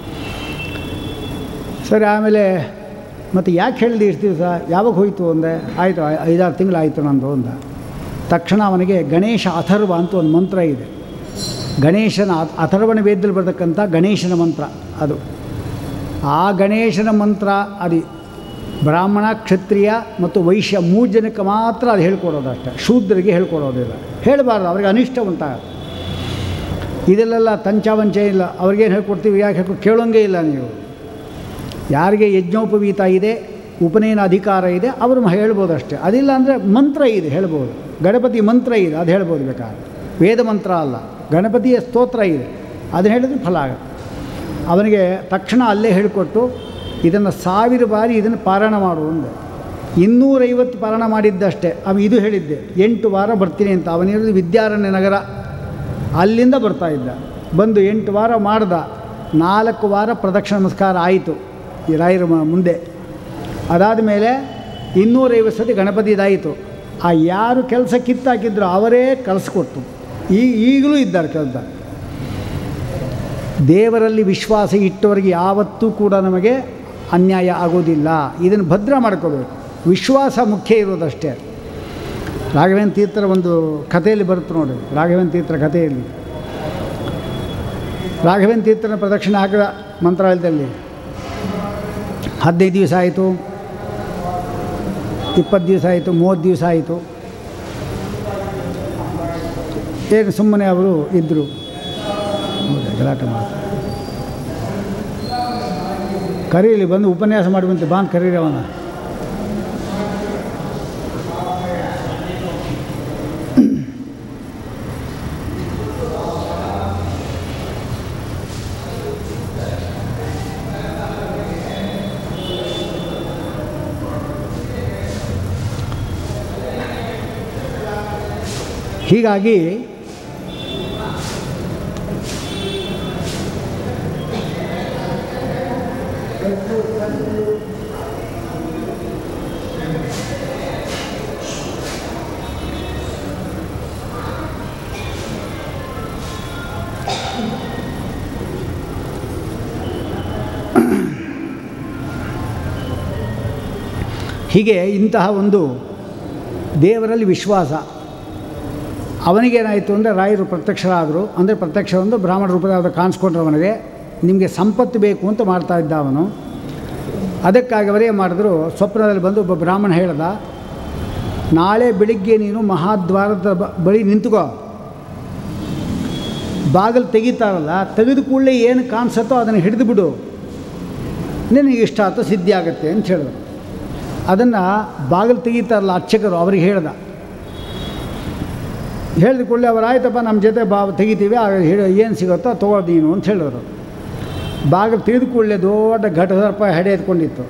ಸರಿ ಆಮೇಲೆ ಮತ್ತು ಯಾಕೆ ಹೇಳಿದೆ ಇಷ್ಟು ದಿವಸ ಯಾವಾಗ ಹೋಯಿತು ಅಂದೆ ಆಯಿತು ಐದಾರು ತಿಂಗಳಾಯಿತು ನಂದು ಅಂದ ತಕ್ಷಣ ಅವನಿಗೆ ಗಣೇಶ ಅಥರ್ವ ಅಂತ ಒಂದು ಮಂತ್ರ ಇದೆ ಗಣೇಶನ ಅ- ಅಥರ್ವಣ ವೇದದಲ್ಲಿ ಬರ್ತಕ್ಕಂಥ ಗಣೇಶನ ಮಂತ್ರ ಅದು ಆ ಗಣೇಶನ ಮಂತ್ರ ಅದು ಬ್ರಾಹ್ಮಣ ಕ್ಷತ್ರಿಯ ಮತ್ತು ವೈಶ್ಯ ಮೂರು ಜನಕ್ಕೆ ಮಾತ್ರ ಅದು ಹೇಳ್ಕೊಡೋದು ಅಷ್ಟೇ ಶೂದ್ರರಿಗೆ ಹೇಳ್ಕೊಡೋದಿಲ್ಲ ಹೇಳಬಾರ್ದು ಅವ್ರಿಗೆ ಅನಿಷ್ಟ ಉಂಟಾಗುತ್ತೆ ಇದೆಲ್ಲ ತಂಚಾವಂಚ ಇಲ್ಲ ಅವ್ರಿಗೇನು ಹೇಳ್ಕೊಡ್ತೀವಿ ಯಾಕೆ ಹೇಳ್ಕೊ ಕೇಳೋಂಗೇ ಇಲ್ಲ ನೀವು ಯಾರಿಗೆ ಯಜ್ಞೋಪವೀತ ಇದೆ ಉಪನಯನ ಅಧಿಕಾರ ಇದೆ ಅವರು ಮ- ಹೇಳ್ಬೋದು ಅಷ್ಟೇ ಅದಿಲ್ಲ ಅಂದರೆ ಮಂತ್ರ ಇದೆ ಹೇಳ್ಬೋದು ಗಣಪತಿ ಮಂತ್ರ ಇದೆ ಅದು ಹೇಳ್ಬೋದು ಬೇಕಾದ್ರೆ ವೇದ ಮಂತ್ರ ಅಲ್ಲ ಗಣಪತಿಯ ಸ್ತೋತ್ರ ಇದೆ ಅದನ್ನು ಹೇಳಿದ್ರೆ ಫಲ ಆಗುತ್ತೆ ಅವನಿಗೆ ತಕ್ಷಣ ಅಲ್ಲೇ ಹೇಳಿಕೊಟ್ಟು ಇದನ್ನು ಸಾವಿರ ಬಾರಿ ಇದನ್ನು ಪಾರಾಯಣ ಮಾಡು ಅಂದೆ ಇನ್ನೂರೈವತ್ತು ಪಾರಾಯಣ ಮಾಡಿದ್ದಷ್ಟೇ ಅವ ಇದು ಹೇಳಿದ್ದೆ ಎಂಟು ವಾರ ಬರ್ತೀನಿ ಅಂತ ಅವನಿರೋದು ವಿದ್ಯಾರಣ್ಯ ನಗರ ಅಲ್ಲಿಂದ ಬರ್ತಾ ಇದ್ದ ಬಂದು ಎಂಟು ವಾರ ಮಾಡ್ದ ನಾಲ್ಕು ವಾರ ಪ್ರದಕ್ಷಿಣ ನಮಸ್ಕಾರ ಆಯಿತು ಈ ರಾಯರ ಮ- ಮುಂದೆ ಅದಾದ ಮೇಲೆ ಇನ್ನೂರೈವತ್ತು ಸತಿ ಗಣಪತಿ ಇದಾಯಿತು ಆ ಯಾರು ಕೆಲಸ ಕಿತ್ತಾಕಿದ್ರು ಅವರೇ ಕಳಿಸ್ಕೊಟ್ಟು ಈ ಈಗಲೂ ಇದ್ದಾರೆ ಕೆಲಸ ದೇವರಲ್ಲಿ ವಿಶ್ವಾಸ ಇಟ್ಟವರಿಗೆ ಯಾವತ್ತೂ ಕೂಡ ನಮಗೆ ಅನ್ಯಾಯ ಆಗೋದಿಲ್ಲ ಇದನ್ನು ಭದ್ರ ಮಾಡ್ಕೋಬೇಕು ವಿಶ್ವಾಸ ಮುಖ್ಯ ಇರೋದಷ್ಟೇ ರಾಘವೇಂದ್ರ ತೀರ್ಥರ ಒಂದು ಕಥೆಯಲ್ಲಿ ಬರುತ್ತೆ ನೋಡಿ ರಾಘವೇಂದ್ರ ತೀರ್ಥರ ಕಥೆಯಲ್ಲಿ ರಾಘವೇಂದ್ರ ತೀರ್ಥನ ಪ್ರದಕ್ಷಿಣೆ ಹಾಕಿದ ಮಂತ್ರಾಲಯದಲ್ಲಿ ಹದಿನೈದು ದಿವಸ ಆಯಿತು ಇಪ್ಪತ್ತು ದಿವಸ ಆಯಿತು ಮೂವತ್ತು ದಿವಸ ಆಯಿತು ಏನು ಸುಮ್ಮನೆ ಅವರು ಇದ್ದರು ಗಲಾಟೆ ಮಾಡ್ತಾರೆ ಕರೀಲಿ ಬಂದು ಉಪನ್ಯಾಸ ಮಾಡುವಂತೆ ಬಾಂದ್ ಕರೀರಿ ಅವನ ಹೀಗಾಗಿ ಹೀಗೆ ಇಂತಹ ಒಂದು ದೇವರಲ್ಲಿ ವಿಶ್ವಾಸ ಅವನಿಗೇನಾಯಿತು ಅಂದರೆ ರಾಯರು ಪ್ರತ್ಯಕ್ಷರಾದರು ಅಂದರೆ ಪ್ರತ್ಯಕ್ಷ ಒಂದು ಬ್ರಾಹ್ಮಣ ರೂಪದ ಕಾಣಿಸ್ಕೊಂಡ್ರು ಅವನಿಗೆ ನಿಮಗೆ ಸಂಪತ್ತು ಬೇಕು ಅಂತ ಮಾಡ್ತಾ ಇದ್ದ ಅವನು ಅದಕ್ಕಾಗಿ ಅವರೇ ಮಾಡಿದ್ರು ಸ್ವಪ್ನದಲ್ಲಿ ಬಂದು ಒಬ್ಬ ಬ್ರಾಹ್ಮಣ ಹೇಳ್ದ ನಾಳೆ ಬೆಳಿಗ್ಗೆ ನೀನು ಮಹಾದ್ವಾರದ ಬ- ಬಳಿ ನಿಂತುಕೋ ಬಾಗಿಲು ತೆಗಿತಾರಲ್ಲ ತೆಗೆದ ಕೂಡಲೇ ಏನು ಕಾಣಿಸುತ್ತೋ ಅದನ್ನು ಹಿಡಿದು ಬಿಡು ನಿನಗೆ ಇಷ್ಟ ಆಯ್ತು ಸಿದ್ಧಿ ಆಗುತ್ತೆ ಅಂತ ಹೇಳಿದ್ರು ಅದನ್ನು ಬಾಗಿಲು ತೆಗಿತಾರಲ್ಲ ಅರ್ಚಕರು ಅವ್ರಿಗೆ ಹೇಳ್ದ ಹೇಳಿದ ಕೂಡಲೇ ಅವ್ರು ಆಯ್ತಪ್ಪ ನಮ್ಮ ಜೊತೆ ಬಾ ತೆಗಿತೀವಿ ಆಗ ಹೇಳಿ ಏನು ಸಿಗುತ್ತೋ ತೊಗೋ ನೀನು ಅಂತ ಹೇಳಿದ್ರು ಬಾಗಿಲು ತೆಗೆದು ಕೂಡಲೇ ದೊಡ್ಡ ಘಟಸರ್ಪ ಹೆಡೆ ಎತ್ಕೊಂಡಿತ್ತು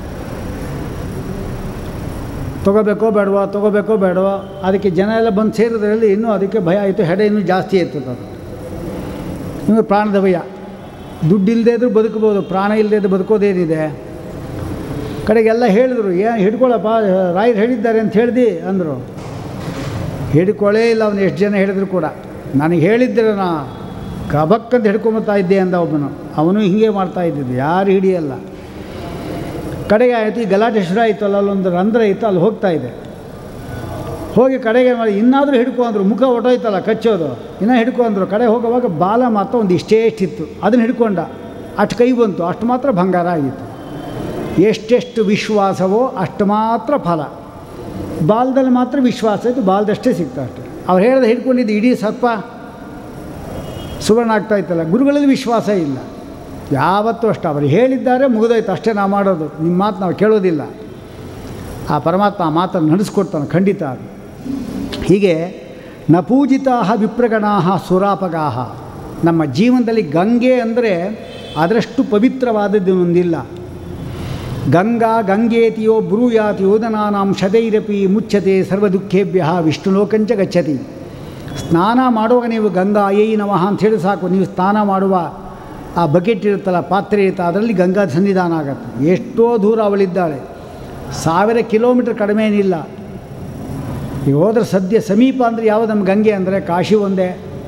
ತೊಗೋಬೇಕೋ ಬೇಡವೋ ತೊಗೋಬೇಕೋ ಬೇಡವೋ ಅದಕ್ಕೆ ಜನ ಎಲ್ಲ ಬಂದು ಸೇರಿದ್ರಲ್ಲಿ ಇನ್ನೂ ಅದಕ್ಕೆ ಭಯ ಆಯಿತು ಹೆಡೆ ಇನ್ನೂ ಜಾಸ್ತಿ ಇರ್ತದೆ ಅದು ನಿಮಗೆ ಪ್ರಾಣದ ಭಯ ದುಡ್ಡು ಇಲ್ಲದೇ ಇದ್ರೂ ಬದುಕಬೋದು ಪ್ರಾಣ ಇಲ್ಲದೇ ಇದ್ದು ಬದುಕೋದೇನಿದೆ ಕಡೆಗೆಲ್ಲ ಹೇಳಿದ್ರು ಏನು ಹಿಡ್ಕೊಳ್ಳಪ್ಪ ರಾಯರು ಹೇಳಿದ್ದಾರೆ ಅಂತ ಹೇಳ್ದು ಅಂದರು ಹಿಡ್ಕೊಳ್ಳೇ ಇಲ್ಲ ಅವನು ಎಷ್ಟು ಜನ ಹೇಳಿದ್ರು ಕೂಡ ನನಗೆ ಹೇಳಿದ್ದರೆ ನಾ ಕಬಕ್ಕಂತ ಹಿಡ್ಕೊಂಬತ್ತಾ ಇದ್ದೆ ಅಂದ ಒಬ್ಬನು ಅವನು ಹಿಂಗೆ ಮಾಡ್ತಾ ಇದ್ದಿದ್ದು ಯಾರು ಹಿಡಿಯಲ್ಲ ಕಡೆಗೆ ಆಯಿತು ಈ ಗಲಾಟೆ ಶುರು ಆಯಿತಲ್ಲ ಅಲ್ಲೊಂದು ರಂಧ್ರ ಇತ್ತು ಅಲ್ಲಿ ಹೋಗ್ತಾ ಇದೆ ಹೋಗಿ ಕಡೆಗೆ ಮಾಡಿ ಇನ್ನಾದರೂ ಹಿಡ್ಕೊ ಅಂದರು ಮುಖ ಹೊಟ್ಟೋಯ್ತಲ್ಲ ಕಚ್ಚೋದು ಇನ್ನೂ ಹಿಡ್ಕೊ ಅಂದರು ಕಡೆ ಹೋಗುವಾಗ ಬಾಲ ಮಾತ್ರ ಒಂದು ಇಷ್ಟೇ ಎಷ್ಟಿತ್ತು ಅದನ್ನು ಹಿಡ್ಕೊಂಡ ಅಷ್ಟು ಕೈ ಬಂತು ಅಷ್ಟು ಮಾತ್ರ ಬಂಗಾರ ಆಗಿತ್ತು ಎಷ್ಟೆಷ್ಟು ವಿಶ್ವಾಸವೋ ಅಷ್ಟು ಮಾತ್ರ ಫಲ ಬಾಲದಲ್ಲಿ ಮಾತ್ರ ವಿಶ್ವಾಸ ಇತ್ತು ಬಾಲದಷ್ಟೇ ಸಿಗ್ತಾ ಅಷ್ಟೆ ಅವ್ರು ಹೇಳ್ದೆ ಹಿಡ್ಕೊಂಡಿದ್ದು ಇಡೀ ಸತ್ವ ಸುವರ್ಣ ಆಗ್ತಾ ಇತ್ತಲ್ಲ ಗುರುಗಳಲ್ಲಿ ವಿಶ್ವಾಸ ಇಲ್ಲ ಯಾವತ್ತೂ ಅಷ್ಟೇ ಅವರು ಹೇಳಿದ್ದಾರೆ ಮುಗಿದೋಯ್ತು ಅಷ್ಟೇ ನಾವು ಮಾಡೋದು ನಿಮ್ಮ ಮಾತು ನಾವು ಕೇಳೋದಿಲ್ಲ ಆ ಪರಮಾತ್ಮ ಆ ಮಾತನ್ನು ನಡೆಸ್ಕೊಡ್ತಾನೆ ಖಂಡಿತ ಅದು ಹೀಗೆ ನ ಪೂಜಿತಾ ವಿಪ್ರಗಣಾ ಸುರಾಪಗಾಹ ನಮ್ಮ ಜೀವನದಲ್ಲಿ ಗಂಗೆ ಅಂದರೆ ಅದರಷ್ಟು ಪವಿತ್ರವಾದದ್ದು ಒಂದಿಲ್ಲ ಗಂಗಾ ಗಂಗೇತಿಯೋ ಬ್ರೂಯಾತಿ ಯೋಧನಾನಾಂ ಶತೈರಪಿ ಮುಚ್ಚತೆ ಸರ್ವ ದುಃಖೇಭ್ಯ ವಿಷ್ಣುಲೋಕಂಚ ಗಚ್ಚತಿ ಸ್ನಾನ ಮಾಡುವಾಗ ನೀವು ಗಂಗಾ ಅಯ್ಯೈ ನಮಃ ಅಂತ ಹೇಳಿ ಸಾಕು ನೀವು ಸ್ನಾನ ಮಾಡುವ ಆ ಬಕೆಟ್ ಇರುತ್ತಲ್ಲ ಪಾತ್ರೆ ಇರುತ್ತೆ ಅದರಲ್ಲಿ ಗಂಗಾ ಸನ್ನಿಧಾನ ಆಗತ್ತೆ ಎಷ್ಟೋ ದೂರ ಅವಳಿದ್ದಾಳೆ ಸಾವಿರ ಕಿಲೋಮೀಟ್ರ್ ಕಡಿಮೆ ಏನಿಲ್ಲ ಈಗ ಹೋದ್ರೆ ಸದ್ಯ ಸಮೀಪ ಅಂದರೆ ಯಾವುದು ನಮ್ಮ ಗಂಗೆ ಅಂದರೆ ಕಾಶಿ ಒಂದೇ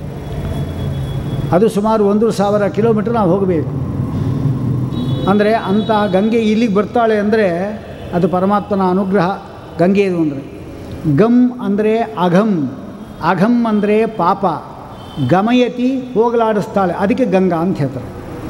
ಅದು ಸುಮಾರು ಒಂದು ಸಾವಿರ ಕಿಲೋಮೀಟ್ರ್ ನಾವು ಹೋಗಬೇಕು ಅಂದರೆ ಅಂಥ ಗಂಗೆ ಇಲ್ಲಿಗೆ ಬರ್ತಾಳೆ ಅಂದರೆ ಅದು ಪರಮಾತ್ಮನ ಅನುಗ್ರಹ ಗಂಗೆ ಇದು ಅಂದರೆ ಗಮ್ ಅಂದರೆ ಅಘಂ ಅಘಂ ಅಂದರೆ ಪಾಪ ಗಮಯತಿ ಹೋಗಲಾಡಿಸ್ತಾಳೆ ಅದಕ್ಕೆ ಗಂಗಾ ಅಂತ ಹೇಳ್ತಾರೆ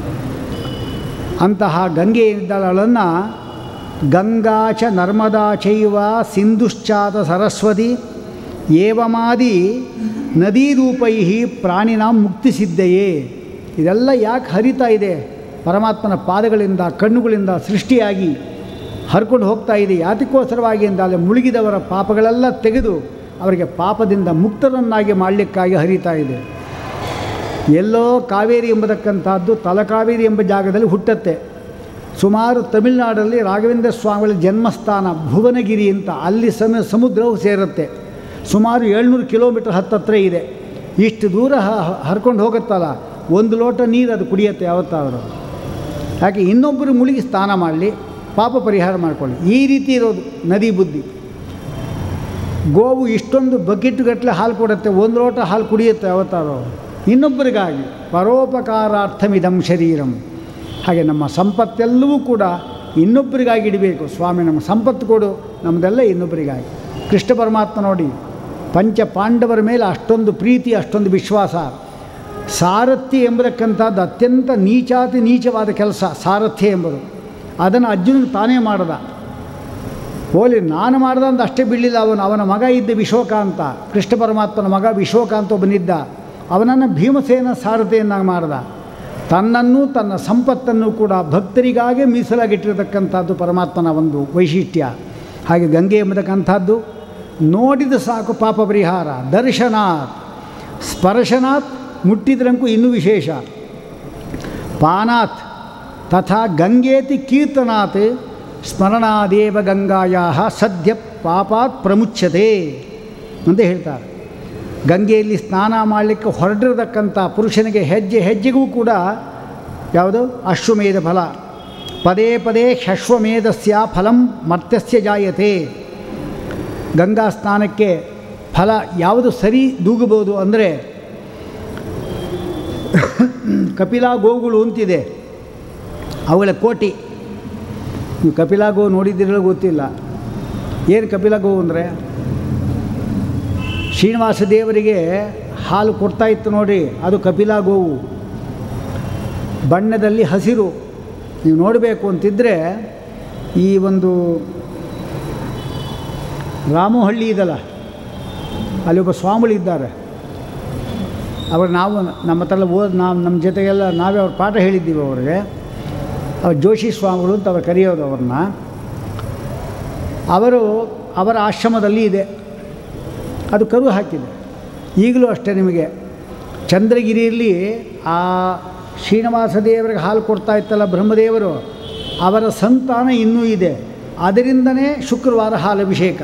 ಅಂತಹ ಗಂಗೆ ಏನಿದ್ದಾಳನ್ನು ಗಂಗಾ ಚ ನರ್ಮದಾ ಚೈವ ಸಿಂಧುಶ್ಚಾತ ಸರಸ್ವತಿ ಏವಮಾದಿ ನದೀರೂಪೈ ಪ್ರಾಣಿನ ಮುಕ್ತಿ ಸಿದ್ಧಯೇ ಇದೆಲ್ಲ ಯಾಕೆ ಹರಿತಾ ಇದೆ ಪರಮಾತ್ಮನ ಪಾದಗಳಿಂದ ಕಣ್ಣುಗಳಿಂದ ಸೃಷ್ಟಿಯಾಗಿ ಹರ್ಕೊಂಡು ಹೋಗ್ತಾ ಇದೆ ಯಾತಕ್ಕೋಸ್ಕರವಾಗಿ ಎಂದಾಲೆ ಮುಳುಗಿದವರ ಪಾಪಗಳೆಲ್ಲ ತೆಗೆದು ಅವರಿಗೆ ಪಾಪದಿಂದ ಮುಕ್ತರನ್ನಾಗಿ ಮಾಡಲಿಕ್ಕಾಗಿ ಹರಿತಾ ಇದೆ ಎಲ್ಲೋ ಕಾವೇರಿ ಎಂಬತಕ್ಕಂಥದ್ದು ತಲಕಾವೇರಿ ಎಂಬ ಜಾಗದಲ್ಲಿ ಹುಟ್ಟತ್ತೆ ಸುಮಾರು ತಮಿಳುನಾಡಲ್ಲಿ ರಾಘವೇಂದ್ರ ಸ್ವಾಮಿಗಳ ಜನ್ಮಸ್ಥಾನ ಭುವನಗಿರಿ ಅಂತ ಅಲ್ಲಿ ಸಮ ಸಮುದ್ರವು ಸೇರುತ್ತೆ ಸುಮಾರು ಏಳ್ನೂರು ಕಿಲೋಮೀಟರ್ ಹತ್ತತ್ರ ಇದೆ ಇಷ್ಟು ದೂರ ಹ- ಹರ್ಕೊಂಡು ಹೋಗುತ್ತಲ್ಲ ಒಂದು ಲೋಟ ನೀರು ಅದು ಕುಡಿಯುತ್ತೆ ಯಾವತ್ತಾದರೂ ಯಾಕೆ ಇನ್ನೊಬ್ಬರು ಮುಳುಗಿ ಸ್ನಾನ ಮಾಡಲಿ ಪಾಪ ಪರಿಹಾರ ಮಾಡಿಕೊಳ್ಳಿ ಈ ರೀತಿ ಇರೋದು ನದಿ ಬುದ್ಧಿ ಗೋವು ಇಷ್ಟೊಂದು ಬಕೆಟ್ಗಟ್ಟಲೆ ಹಾಲು ಕೊಡುತ್ತೆ ಒಂದು ಲೋಟ ಹಾಲು ಕುಡಿಯುತ್ತೆ ಯಾವತ್ತಾರೋ ಇನ್ನೊಬ್ಬರಿಗಾಗಿ ಪರೋಪಕಾರಾರ್ಥಮಿದಂ ಶರೀರಂ ಹಾಗೆ ನಮ್ಮ ಸಂಪತ್ತೆಲ್ಲವೂ ಕೂಡ ಇನ್ನೊಬ್ಬರಿಗಾಗಿ ಇಡಬೇಕು ಸ್ವಾಮಿ ನಮ್ಮ ಸಂಪತ್ತು ಕೊಡು ನಮ್ಮದೆಲ್ಲ ಇನ್ನೊಬ್ಬರಿಗಾಗಿ ಕೃಷ್ಣ ಪರಮಾತ್ಮ ನೋಡಿ ಪಂಚ ಪಾಂಡವರ ಮೇಲೆ ಅಷ್ಟೊಂದು ಪ್ರೀತಿ ಅಷ್ಟೊಂದು ವಿಶ್ವಾಸ ಸಾರಥಿ ಎಂಬತಕ್ಕಂಥದ್ದು ಅತ್ಯಂತ ನೀಚಾತಿ ನೀಚವಾದ ಕೆಲಸ ಸಾರಥ್ಯ ಎಂಬುದು ಅದನ್ನು ಅರ್ಜುನ ತಾನೇ ಮಾಡ್ದ ಹೋಲಿ ನಾನು ಮಾಡ್ದ ಅಂತ ಅಷ್ಟೇ ಬೀಳಿಲ್ಲ ಅವನು ಅವನ ಮಗ ಇದ್ದ ವಿಶ್ವಕಾಂತ ಕೃಷ್ಣ ಪರಮಾತ್ಮನ ಮಗ ವಿಶ್ವಕಾಂತ ಒಬ್ಬನಿದ್ದ ಅವನನ್ನು ಭೀಮಸೇನ ಸಾರಥಿಯನ್ನಾಗಿ ಮಾಡ್ದ ತನ್ನನ್ನು ತನ್ನ ಸಂಪತ್ತನ್ನು ಕೂಡ ಭಕ್ತರಿಗಾಗೆ ಮೀಸಲಾಗಿಟ್ಟಿರತಕ್ಕಂಥದ್ದು ಪರಮಾತ್ಮನ ಒಂದು ವೈಶಿಷ್ಟ್ಯ ಹಾಗೆ ಗಂಗೆ ಎಂಬತಕ್ಕಂಥದ್ದು ನೋಡಿದ ಸಾಕು ಪಾಪ ಪರಿಹಾರ ದರ್ಶನಾತ್ ಸ್ಪರ್ಶನಾತ್ ಮುಟ್ಟಿದ್ರಂಕು ಇನ್ನೂ ವಿಶೇಷ ಪಾನಾತ್ ತಥಾ ಗಂಗೇತಿ ಕೀರ್ತನಾತ್ ಸ್ಮರಣಾದೇವ ಗಂಗಾಯ ಸದ್ಯ ಪಾಪಾತ್ ಪ್ರಮುಚ್ಯತೆ ಅಂತ ಹೇಳ್ತಾರೆ ಗಂಗೆಯಲ್ಲಿ ಸ್ನಾನ ಮಾಡಲಿಕ್ಕೆ ಹೊರಟಿರತಕ್ಕಂಥ ಪುರುಷನಿಗೆ ಹೆಜ್ಜೆ ಹೆಜ್ಜೆಗೂ ಕೂಡ ಯಾವುದು ಅಶ್ವಮೇಧ ಫಲ ಪದೇ ಪದೇ ಷಶ್ವಮೇಧಸ್ಯ ಫಲಂ ಮರ್ತ್ಯಸ್ಯ ಜಾಯತೆ ಗಂಗಾ ಸ್ನಾನಕ್ಕೆ ಫಲ ಯಾವುದು ಸರಿ ದೂಗಬಹುದು ಅಂದರೆ ಕಪಿಲಾ ಗೋವುಗಳು ಅಂತಿದೆ ಅವುಗಳ ಕೋಟಿ ನೀವು ಕಪಿಲಾ ಗೋ ನೋಡಿದ್ದೀರಲ್ಲ ಗೊತ್ತಿಲ್ಲ ಏನು ಕಪಿಲಾ ಗೋವು ಅಂದರೆ ಶ್ರೀನಿವಾಸ ದೇವರಿಗೆ ಹಾಲು ಕೊಡ್ತಾ ಇತ್ತು ನೋಡಿ ಅದು ಕಪಿಲಾ ಗೋವು ಬಣ್ಣದಲ್ಲಿ ಹಸಿರು ನೀವು ನೋಡಬೇಕು ಅಂತಿದ್ದರೆ ಈ ಒಂದು ರಾಮಹಳ್ಳಿ ಇದಲ್ಲ ಅಲ್ಲಿ ಒಬ್ಬ ಸ್ವಾಮಿಗಳಿದ್ದಾರೆ ಅವರು ನಾವು ನಮ್ಮ ಹತ್ರ ಎಲ್ಲ ಓದ್ ನಾವು ನಮ್ಮ ಜೊತೆಗೆಲ್ಲ ನಾವೇ ಅವ್ರ ಪಾಠ ಹೇಳಿದ್ದೀವಿ ಅವ್ರಿಗೆ ಅವ್ರು ಜೋಶಿ ಸ್ವಾಮಿಗಳು ಅಂತ ಅವ್ರು ಕರೆಯೋದು ಅವ್ರನ್ನ ಅವರು ಅವರ ಆಶ್ರಮದಲ್ಲಿ ಇದೆ ಅದು ಕರು ಹಾಕಿದೆ ಈಗಲೂ ಅಷ್ಟೇ ನಿಮಗೆ ಚಂದ್ರಗಿರಿಯಲ್ಲಿ ಆ ಶ್ರೀನಿವಾಸ ದೇವರಿಗೆ ಹಾಲು ಕೊಡ್ತಾ ಇತ್ತಲ್ಲ ಬ್ರಹ್ಮದೇವರು ಅವರ ಸಂತಾನ ಇನ್ನೂ ಇದೆ ಅದರಿಂದನೇ ಶುಕ್ರವಾರ ಹಾಲಭಿಷೇಕ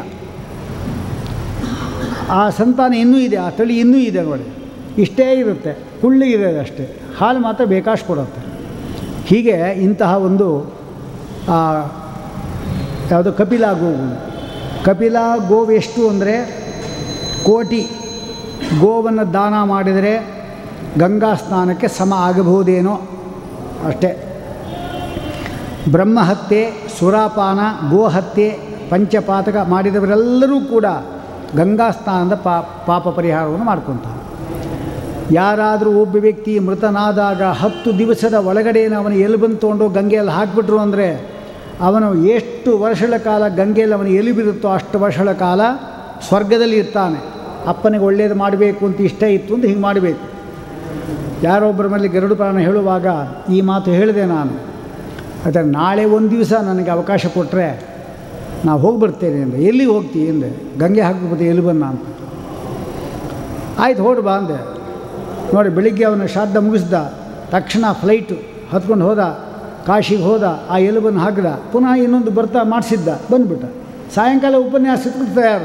ಆ ಸಂತಾನ ಇನ್ನೂ ಇದೆ ಆ ತಳಿ ಇನ್ನೂ ಇದೆ ನೋಡಿ ಇಷ್ಟೇ ಇರುತ್ತೆ ಕುಳ್ಳಿಗಿರೋದು ಅಷ್ಟೇ ಹಾಲು ಮಾತ್ರ ಬೇಕಾಷ್ಟು ಕೊಡುತ್ತೆ ಹೀಗೆ ಇಂತಹ ಒಂದು ಆ, ಯಾವುದು ಕಪಿಲಾ ಗೋವುಗಳು ಕಪಿಲಾ ಗೋವು ಎಷ್ಟು ಅಂದರೆ ಕೋಟಿ ಗೋವನ್ನು ದಾನ ಮಾಡಿದರೆ ಗಂಗಾ ಸ್ನಾನಕ್ಕೆ ಸಮ ಆಗಬಹುದೇನೋ ಅಷ್ಟೇ ಬ್ರಹ್ಮಹತ್ಯೆ ಸುರಾಪಾನ ಗೋಹತ್ಯೆ ಪಂಚಪಾತಕ ಮಾಡಿದವರೆಲ್ಲರೂ ಕೂಡ ಗಂಗಾ ಸ್ನಾನದ ಪಾ ಪಾಪ ಪರಿಹಾರವನ್ನು ಮಾಡ್ಕೊತಾರೆ ಯಾರಾದರೂ ಒಬ್ಬ ವ್ಯಕ್ತಿ ಮೃತನಾದಾಗ ಹತ್ತು ದಿವಸದ ಒಳಗಡೆನೇ ಅವನು ಎಲುಬನ್ನು ತೊಗೊಂಡು ಗಂಗೆಯಲ್ಲಿ ಹಾಕಿಬಿಟ್ರು ಅಂದರೆ ಅವನು ಎಷ್ಟು ವರ್ಷಗಳ ಕಾಲ ಗಂಗೆಯಲ್ಲಿ ಅವನು ಎಲುಬಿರುತ್ತೋ ಅಷ್ಟು ವರ್ಷಗಳ ಕಾಲ ಸ್ವರ್ಗದಲ್ಲಿ ಇರ್ತಾನೆ ಅಪ್ಪನಿಗೆ ಒಳ್ಳೆಯದು ಮಾಡಬೇಕು ಅಂತ ಇಷ್ಟ ಇತ್ತು ಅಂತ ಹಿಂಗೆ ಮಾಡಬೇಕು ಯಾರೊಬ್ಬರ ಮೇಲೆ ಗರುಡು ಪ್ರಾಣ ಹೇಳುವಾಗ ಈ ಮಾತು ಹೇಳಿದೆ ನಾನು ಆದರೆ ನಾಳೆ ಒಂದು ದಿವಸ ನನಗೆ ಅವಕಾಶ ಕೊಟ್ಟರೆ ನಾವು ಹೋಗಿ ಬರ್ತೇನೆ ಅಂದೆ ಎಲ್ಲಿಗೆ ಹೋಗ್ತೀವಿ ಅಂದೆ ಗಂಗೆ ಹಾಕ್ಬಿಟ್ಟು ಎಲುಬನ್ನ ಅಂತ ಆಯ್ತು ಹೊರಡು ಬಾ ಅಂದೆ ನೋಡಿ ಬೆಳಿಗ್ಗೆ ಅವನು ಶ್ರಾದ್ದ ಮುಗಿಸ್ದ ತಕ್ಷಣ ಫ್ಲೈಟು ಹತ್ಕೊಂಡು ಹೋದ ಕಾಶಿಗೆ ಹೋದ ಆ ಎಲುಬನ್ನು ಹಾಕಿದ ಪುನಃ ಇನ್ನೊಂದು ಬರ್ತಾ ಮಾಡಿಸಿದ್ದ ಬಂದ್ಬಿಟ್ಟ ಸಾಯಂಕಾಲ ಉಪನ್ಯಾಸಕ್ಕೆ ತಯಾರು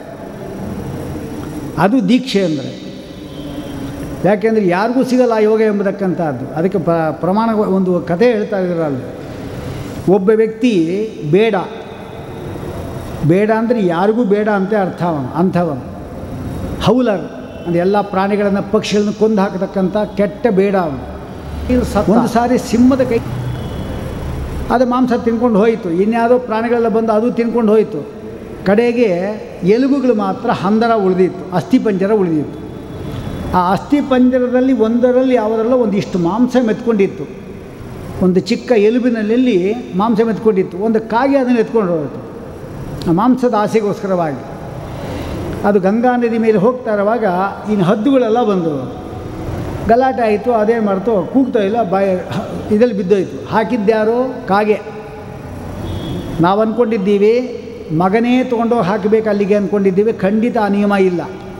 ಅದು ದೀಕ್ಷೆ ಅಂದರೆ ಯಾಕೆಂದರೆ ಯಾರಿಗೂ ಸಿಗಲ್ಲ ಆ ಯೋಗ ಎಂಬತಕ್ಕಂಥದ್ದು ಅದಕ್ಕೆ ಪ ಪ್ರಮಾಣ ಒಂದು ಕಥೆ ಹೇಳ್ತಾ ಇದ್ದಾರೆ ಅಲ್ಲಿ ಒಬ್ಬ ವ್ಯಕ್ತಿ ಬೇಡ ಬೇಡ ಅಂದರೆ ಯಾರಿಗೂ ಬೇಡ ಅಂತ ಅರ್ಥ ಅವನು ಅಂಥವನು ಹೌಲರ್ ಅಂದರೆ ಎಲ್ಲ ಪ್ರಾಣಿಗಳನ್ನು ಪಕ್ಷಿಗಳನ್ನು ಕೊಂದು ಹಾಕತಕ್ಕಂಥ ಕೆಟ್ಟ ಬೇಡ ಅವನು ಇದು ಸತ್ತ. ಒಂದು ಸಾರಿ ಸಿಂಹದ ಕೈ ಅದು ಮಾಂಸ ತಿನ್ಕೊಂಡು ಹೋಯಿತು ಇನ್ಯಾವುದೋ ಪ್ರಾಣಿಗಳೆಲ್ಲ ಬಂದು ಅದು ತಿನ್ಕೊಂಡು ಹೋಯಿತು ಕಡೆಗೆ ಎಲುಬುಗಳು ಮಾತ್ರ ಹಂದರ ಉಳಿದಿತ್ತು ಅಸ್ಥಿಪಂಜರ ಉಳಿದಿತ್ತು ಆ ಅಸ್ಥಿಪಂಜರದಲ್ಲಿ ಒಂದರಲ್ಲಿ ಯಾವುದರಲ್ಲ ಒಂದಿಷ್ಟು ಮಾಂಸ ಮೆತ್ಕೊಂಡಿತ್ತು ಒಂದು ಚಿಕ್ಕ ಎಲುಬಿನಲ್ಲಿ ಮಾಂಸ ಮೆತ್ಕೊಂಡಿತ್ತು ಒಂದು ಕಾಗೆ ಅದನ್ನು ಎತ್ಕೊಂಡು ಹೋಯಿತು ಆ ಮಾಂಸದ ಆಸೆಗೋಸ್ಕರವಾಗಿ ಅದು ಗಂಗಾ ನದಿ ಮೇಲೆ ಹೋಗ್ತಾ ಇರುವಾಗ ಇನ್ನು ಹದ್ದುಗಳೆಲ್ಲ ಬಂದವು ಗಲಾಟೆ ಆಯಿತು ಅದೇ ಮಾಡ್ತು ಕೂಗ್ತಾ ಇಲ್ಲ ಬಾಯ ಇದರಲ್ಲಿ ಬಿದ್ದೋಯ್ತು ಹಾಕಿದ್ದ್ಯಾರೋ ಕಾಗೆ ನಾವು ಅಂದ್ಕೊಂಡಿದ್ದೀವಿ ಮಗನೇ ತೊಗೊಂಡೋಗಿ ಹಾಕಬೇಕು ಅಲ್ಲಿಗೆ ಅಂದ್ಕೊಂಡಿದ್ದೀವಿ ಖಂಡಿತ ಆ ನಿಯಮ ಇಲ್ಲ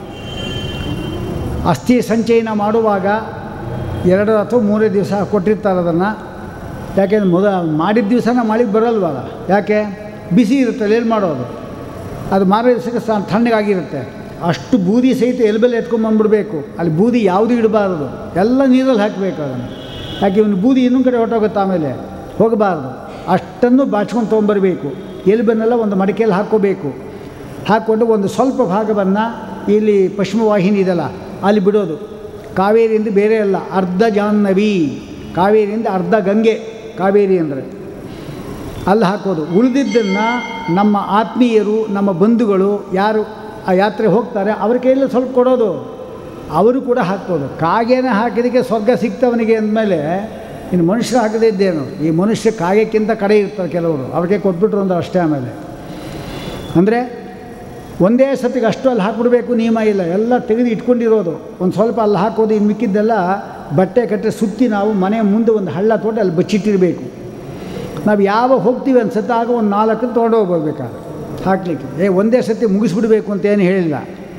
ಅಸ್ಥಿ ಸಂಚಯನ ಮಾಡುವಾಗ ಎರಡು ಅಥವಾ ಮೂರೇ ದಿವಸ ಕೊಟ್ಟಿರ್ತಾರೆ ಅದನ್ನು ಯಾಕೆಂದ್ರೆ ಮೊದ ಮಾಡಿದ ದಿವಸನ ಮಾಡಿಗೆ ಬರಲ್ವಲ್ಲ ಯಾಕೆ ಬಿಸಿ ಇರುತ್ತಲ್ಲ ಏನು ಮಾಡೋದು ಅದು ಮಾರನೇ ದಿವಸಕ್ಕೆ ಸ ತಣ್ಣಗಾಗಿರುತ್ತೆ ಅಷ್ಟು ಬೂದಿ ಸಹಿತ ಎಲ್ಬೆಲ್ಲ ಎತ್ಕೊಂಬಂದ್ಬಿಡ್ಬೇಕು ಅಲ್ಲಿ ಬೂದಿ ಯಾವುದೂ ಇಡಬಾರ್ದು ಎಲ್ಲ ನೀರಲ್ಲಿ ಹಾಕಬೇಕು ಅದನ್ನು ಯಾಕೆ ಇವನು ಬೂದಿ ಇನ್ನೊಂದು ಕಡೆ ಹೊರಟೋಗುತ್ತೆ ಆಮೇಲೆ ಹೋಗಬಾರ್ದು ಅಷ್ಟನ್ನು ಬಾಚ್ಕೊಂಡು ತೊಗೊಂಬರ್ಬೇಕು ಎಲುಬನ್ನೆಲ್ಲ ಒಂದು ಮಡಿಕೆಯಲ್ಲಿ ಹಾಕ್ಕೋಬೇಕು ಹಾಕ್ಕೊಂಡು ಒಂದು ಸ್ವಲ್ಪ ಭಾಗವನ್ನು ಇಲ್ಲಿ ಪಶ್ಚಿಮ ವಾಹಿನಿ ಇದೆಲ್ಲ ಅಲ್ಲಿ ಬಿಡೋದು ಕಾವೇರಿಯಿಂದ ಬೇರೆ ಅಲ್ಲ ಅರ್ಧ ಜಾಹ್ನವಿ ಕಾವೇರಿಯಿಂದ ಅರ್ಧ ಗಂಗೆ ಕಾವೇರಿ ಅಂದರೆ ಅಲ್ಲಿ ಹಾಕೋದು ಉಳಿದಿದ್ದನ್ನು ನಮ್ಮ ಆತ್ಮೀಯರು ನಮ್ಮ ಬಂಧುಗಳು ಯಾರು ಆ ಯಾತ್ರೆ ಹೋಗ್ತಾರೆ ಅವ್ರ ಕೈಯಲ್ಲಿ ಸ್ವಲ್ಪ ಕೊಡೋದು ಅವರು ಕೂಡ ಹಾಕ್ಬೋದು ಕಾಗೆನ ಹಾಕಿದಕ್ಕೆ ಸ್ವರ್ಗ ಸಿಕ್ತವನಿಗೆ ಅಂದಮೇಲೆ ಇನ್ನು ಮನುಷ್ಯರು ಹಾಕದೇ ಇದ್ದೇನು ಈ ಮನುಷ್ಯ ಕಾಗೆಕ್ಕಿಂತ ಕಡೆ ಇರ್ತಾರೆ ಕೆಲವರು ಅವ್ರಿಗೆ ಕೊಟ್ಬಿಟ್ರು ಅಂದ್ರೆ ಅಷ್ಟೇ ಆಮೇಲೆ ಅಂದರೆ ಒಂದೇ ಸತಿಗೆ ಅಷ್ಟು ಅಲ್ಲಿ ಹಾಕ್ಬಿಡ್ಬೇಕು ನಿಯಮ ಇಲ್ಲ ಎಲ್ಲ ತೆಗೆದು ಇಟ್ಕೊಂಡಿರೋದು ಒಂದು ಸ್ವಲ್ಪ ಅಲ್ಲಿ ಹಾಕೋದು ಇನ್ನು ಮಿಕ್ಕಿದ್ದೆಲ್ಲ ಬಟ್ಟೆ ಕಟ್ಟೆ ಸುತ್ತಿ ನಾವು ಮನೆ ಮುಂದೆ ಒಂದು ಹಳ್ಳ ತೊಗೊಂಡು ಅಲ್ಲಿ ಬಚ್ಚಿಟ್ಟಿರಬೇಕು ನಾವು ಯಾವಾಗ ಹೋಗ್ತೀವಿ ಅನ್ಸುತ್ತೆ ಆಗ ಒಂದು ನಾಲ್ಕು ತೊಗೊಂಡು ಹೋಗ್ಬೇಕಾದ್ರೆ ಹಾಕಲಿಕ್ಕೆ ಏ ಒಂದೇ ಸತಿ ಮುಗಿಸ್ಬಿಡ್ಬೇಕು ಅಂತ ಏನು ಹೇಳಿಲ್ಲ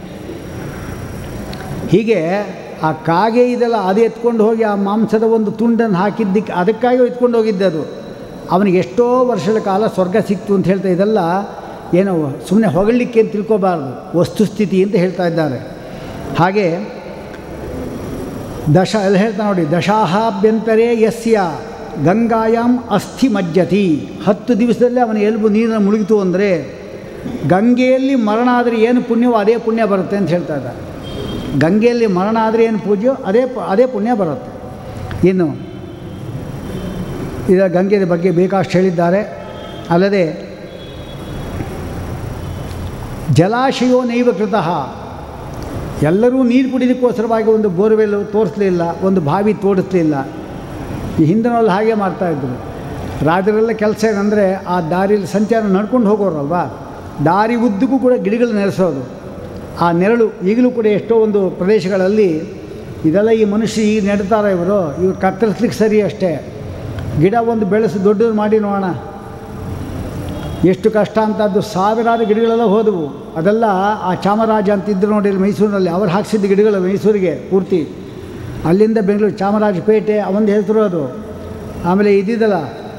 ಹೀಗೆ ಆ ಕಾಗೆ ಇದೆಲ್ಲ ಅದು ಎತ್ಕೊಂಡು ಹೋಗಿ ಆ ಮಾಂಸದ ಒಂದು ತುಂಡನ್ನು ಹಾಕಿದ್ದಕ್ಕೆ ಅದಕ್ಕಾಗಿ ಎತ್ಕೊಂಡು ಹೋಗಿದ್ದೆ ಅದು ಅವನಿಗೆ ಎಷ್ಟೋ ವರ್ಷಗಳ ಕಾಲ ಸ್ವರ್ಗ ಸಿಕ್ತು ಅಂತ ಹೇಳ್ತಾ ಇದೆಲ್ಲ ಏನೋ ಸುಮ್ಮನೆ ಹೊಗಳಲಿಕ್ಕೆ ಅಂತ ತಿಳ್ಕೊಬಾರ್ದು ವಸ್ತುಸ್ಥಿತಿ ಅಂತ ಹೇಳ್ತಾ ಇದ್ದಾರೆ ಹಾಗೆ ದಶ ಎಲ್ಲ ಹೇಳ್ತಾ ನೋಡಿ ದಶಾಹಾಭ್ಯಂತರೇ ಯಸ್ಯ ಗಂಗಾಯಾಮ್ ಅಸ್ಥಿ ಮಜ್ಜತಿ ಹತ್ತು ದಿವಸದಲ್ಲಿ ಅವನ ಎಲುಬು ನೀರಿನ ಮುಳುಗಿತು ಅಂದರೆ ಗಂಗೆಯಲ್ಲಿ ಮರಣ ಆದರೆ ಏನು ಪುಣ್ಯವೋ ಅದೇ ಪುಣ್ಯ ಬರುತ್ತೆ ಅಂತ ಹೇಳ್ತಾ ಇದ್ದಾರೆ ಗಂಗೆಯಲ್ಲಿ ಮರಣ ಆದರೆ ಏನು ಪೂಜ್ಯೋ ಅದೇ ಪ- ಅದೇ ಪುಣ್ಯ ಬರುತ್ತೆ ಇನ್ನು ಇದರ ಗಂಗೆಯ ಬಗ್ಗೆ ಬೇಕಾಷ್ಟು ಹೇಳಿದ್ದಾರೆ ಅಲ್ಲದೆ ಜಲಾಶಯೋ ನೈವ ಕೃತಃ ಎಲ್ಲರೂ ನೀರು ಕುಡಿದಕ್ಕೋಸ್ಕರವಾಗಿ ಒಂದು ಬೋರ್ವೆಲ್ ತೋರಿಸಲಿಲ್ಲ ಒಂದು ಬಾವಿ ತೋಡಿಸ್ಲಿಲ್ಲ ಈ ಹಿಂದಿನಲ್ಲಿ ಹಾಗೆ ಮಾಡ್ತಾಯಿದ್ರು ರಾಜರೆಲ್ಲ ಕೆಲಸ ಏನಂದರೆ ಆ ದಾರಿಯಲ್ಲಿ ಸಂಚಾರ ನಡ್ಕೊಂಡು ಹೋಗೋರಲ್ವಾ ದಾರಿ ಉದ್ದಕ್ಕೂ ಕೂಡ ಗಿಡಗಳು ನೆಲೆಸೋದು ಆ ನೆರಳು ಈಗಲೂ ಕೂಡ ಎಷ್ಟೋ ಒಂದು ಪ್ರದೇಶಗಳಲ್ಲಿ ಇದೆಲ್ಲ ಈ ಮನುಷ್ಯ ಈಗ ನೆಡ್ತಾರೆ ಇವರು ಇವ್ರು ಕತ್ತರಿಸ್ಲಿಕ್ಕೆ ಸರಿ ಅಷ್ಟೇ ಗಿಡ ಒಂದು ಬೆಳೆಸಿ ದೊಡ್ಡದು ಮಾಡಿ ನೋಡೋಣ ಎಷ್ಟು ಕಷ್ಟ ಅಂತದ್ದು ಸಾವಿರಾರು ಗಿಡಗಳೆಲ್ಲ ಹೋದವು ಅದೆಲ್ಲ ಆ ಚಾಮರಾಜ ಅಂತಿದ್ರು ನೋಡಿ ಇಲ್ಲಿ ಮೈಸೂರಿನಲ್ಲಿ ಅವ್ರು ಹಾಕ್ಸಿದ್ದ ಗಿಡಗಳು ಮೈಸೂರಿಗೆ ಪೂರ್ತಿ ಅಲ್ಲಿಂದ ಬೆಂಗಳೂರು ಚಾಮರಾಜಪೇಟೆ ಅವೊಂದು ಹೆಸರು ಅದು ಆಮೇಲೆ ಇದಿದ್ದಲ್ಲ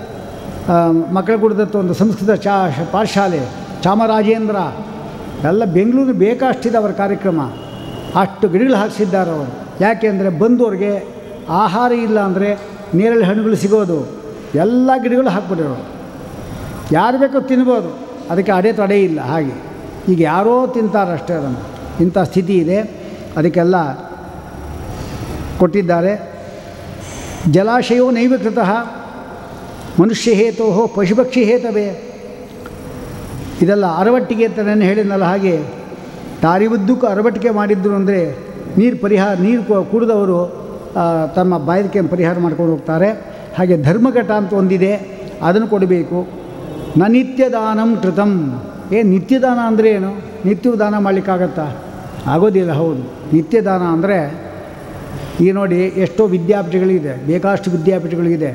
ಮಕ್ಕಳ ಕುಡಿದತ್ತು ಒಂದು ಸಂಸ್ಕೃತ ಚಾ ಶ- ಪಾಠಶಾಲೆ ಚಾಮರಾಜೇಂದ್ರ ಎಲ್ಲ ಬೆಂಗಳೂರು ಬೇಕಷ್ಟಿದೆ ಅವರ ಕಾರ್ಯಕ್ರಮ ಅಷ್ಟು ಗಿಡಗಳು ಹಾಕ್ಸಿದ್ದಾರೆ ಅವರು ಯಾಕೆಂದರೆ ಬಂದವ್ರಿಗೆ ಆಹಾರ ಇಲ್ಲ ಅಂದರೆ ನೇರಳೆ ಹಣ್ಣುಗಳು ಸಿಗೋದು ಎಲ್ಲ ಗಿಡಗಳು ಹಾಕ್ಬಿಟ್ಟಿರೋರು ಯಾರು ಬೇಕೋ ತಿನ್ಬೋದು ಅದಕ್ಕೆ ಅಡೆ ತಡೆ ಇಲ್ಲ ಹಾಗೆ ಈಗ ಯಾರೋ ತಿಂತಾರೆ ಅಷ್ಟೇ ಅದನ್ನು ಇಂಥ ಸ್ಥಿತಿ ಇದೆ ಅದಕ್ಕೆಲ್ಲ ಕೊಟ್ಟಿದ್ದಾರೆ ಜಲಾಶಯೋ ನೈವ ಕೃತಃ ಮನುಷ್ಯ ಹೇತೋ ಪಶುಪಕ್ಷಿ ಹೇತವೇ ಇದೆಲ್ಲ ಅರವಟ್ಟಿಗೆ ಅಂತ ನಾನು ಹೇಳಿದ್ನಲ್ಲ ಹಾಗೆ ದಾರಿ ಉದ್ದಕ್ಕೂ ಅರವಟ್ಟಿಗೆ ಮಾಡಿದ್ರು ಅಂದರೆ ನೀರು ಪರಿಹಾರ ನೀರು ಕು- ಕುಡಿದವರು ಆ, ತಮ್ಮ ಬಾಯದಕ್ಕೆ ಪರಿಹಾರ ಮಾಡ್ಕೊಂಡು ಹೋಗ್ತಾರೆ ಹಾಗೆ ಧರ್ಮಘಟ ಅಂತ ಒಂದಿದೆ ಅದನ್ನು ಕೊಡಬೇಕು ನ ನಿತ್ಯದಾನಂ ಕೃತಂ ಏ ನಿತ್ಯದಾನ ಅಂದರೆ ಏನು ನಿತ್ಯವೂ ದಾನ ಮಾಡಲಿಕ್ಕಾಗತ್ತಾ ಆಗೋದಿಲ್ಲ ಹೌದು ನಿತ್ಯದಾನ ಅಂದರೆ ಈಗ ನೋಡಿ ಎಷ್ಟೋ ವಿದ್ಯಾಪೀಠಗಳಿದೆ ಬೇಕಾಷ್ಟು ವಿದ್ಯಾಪೀಠಗಳಿದೆ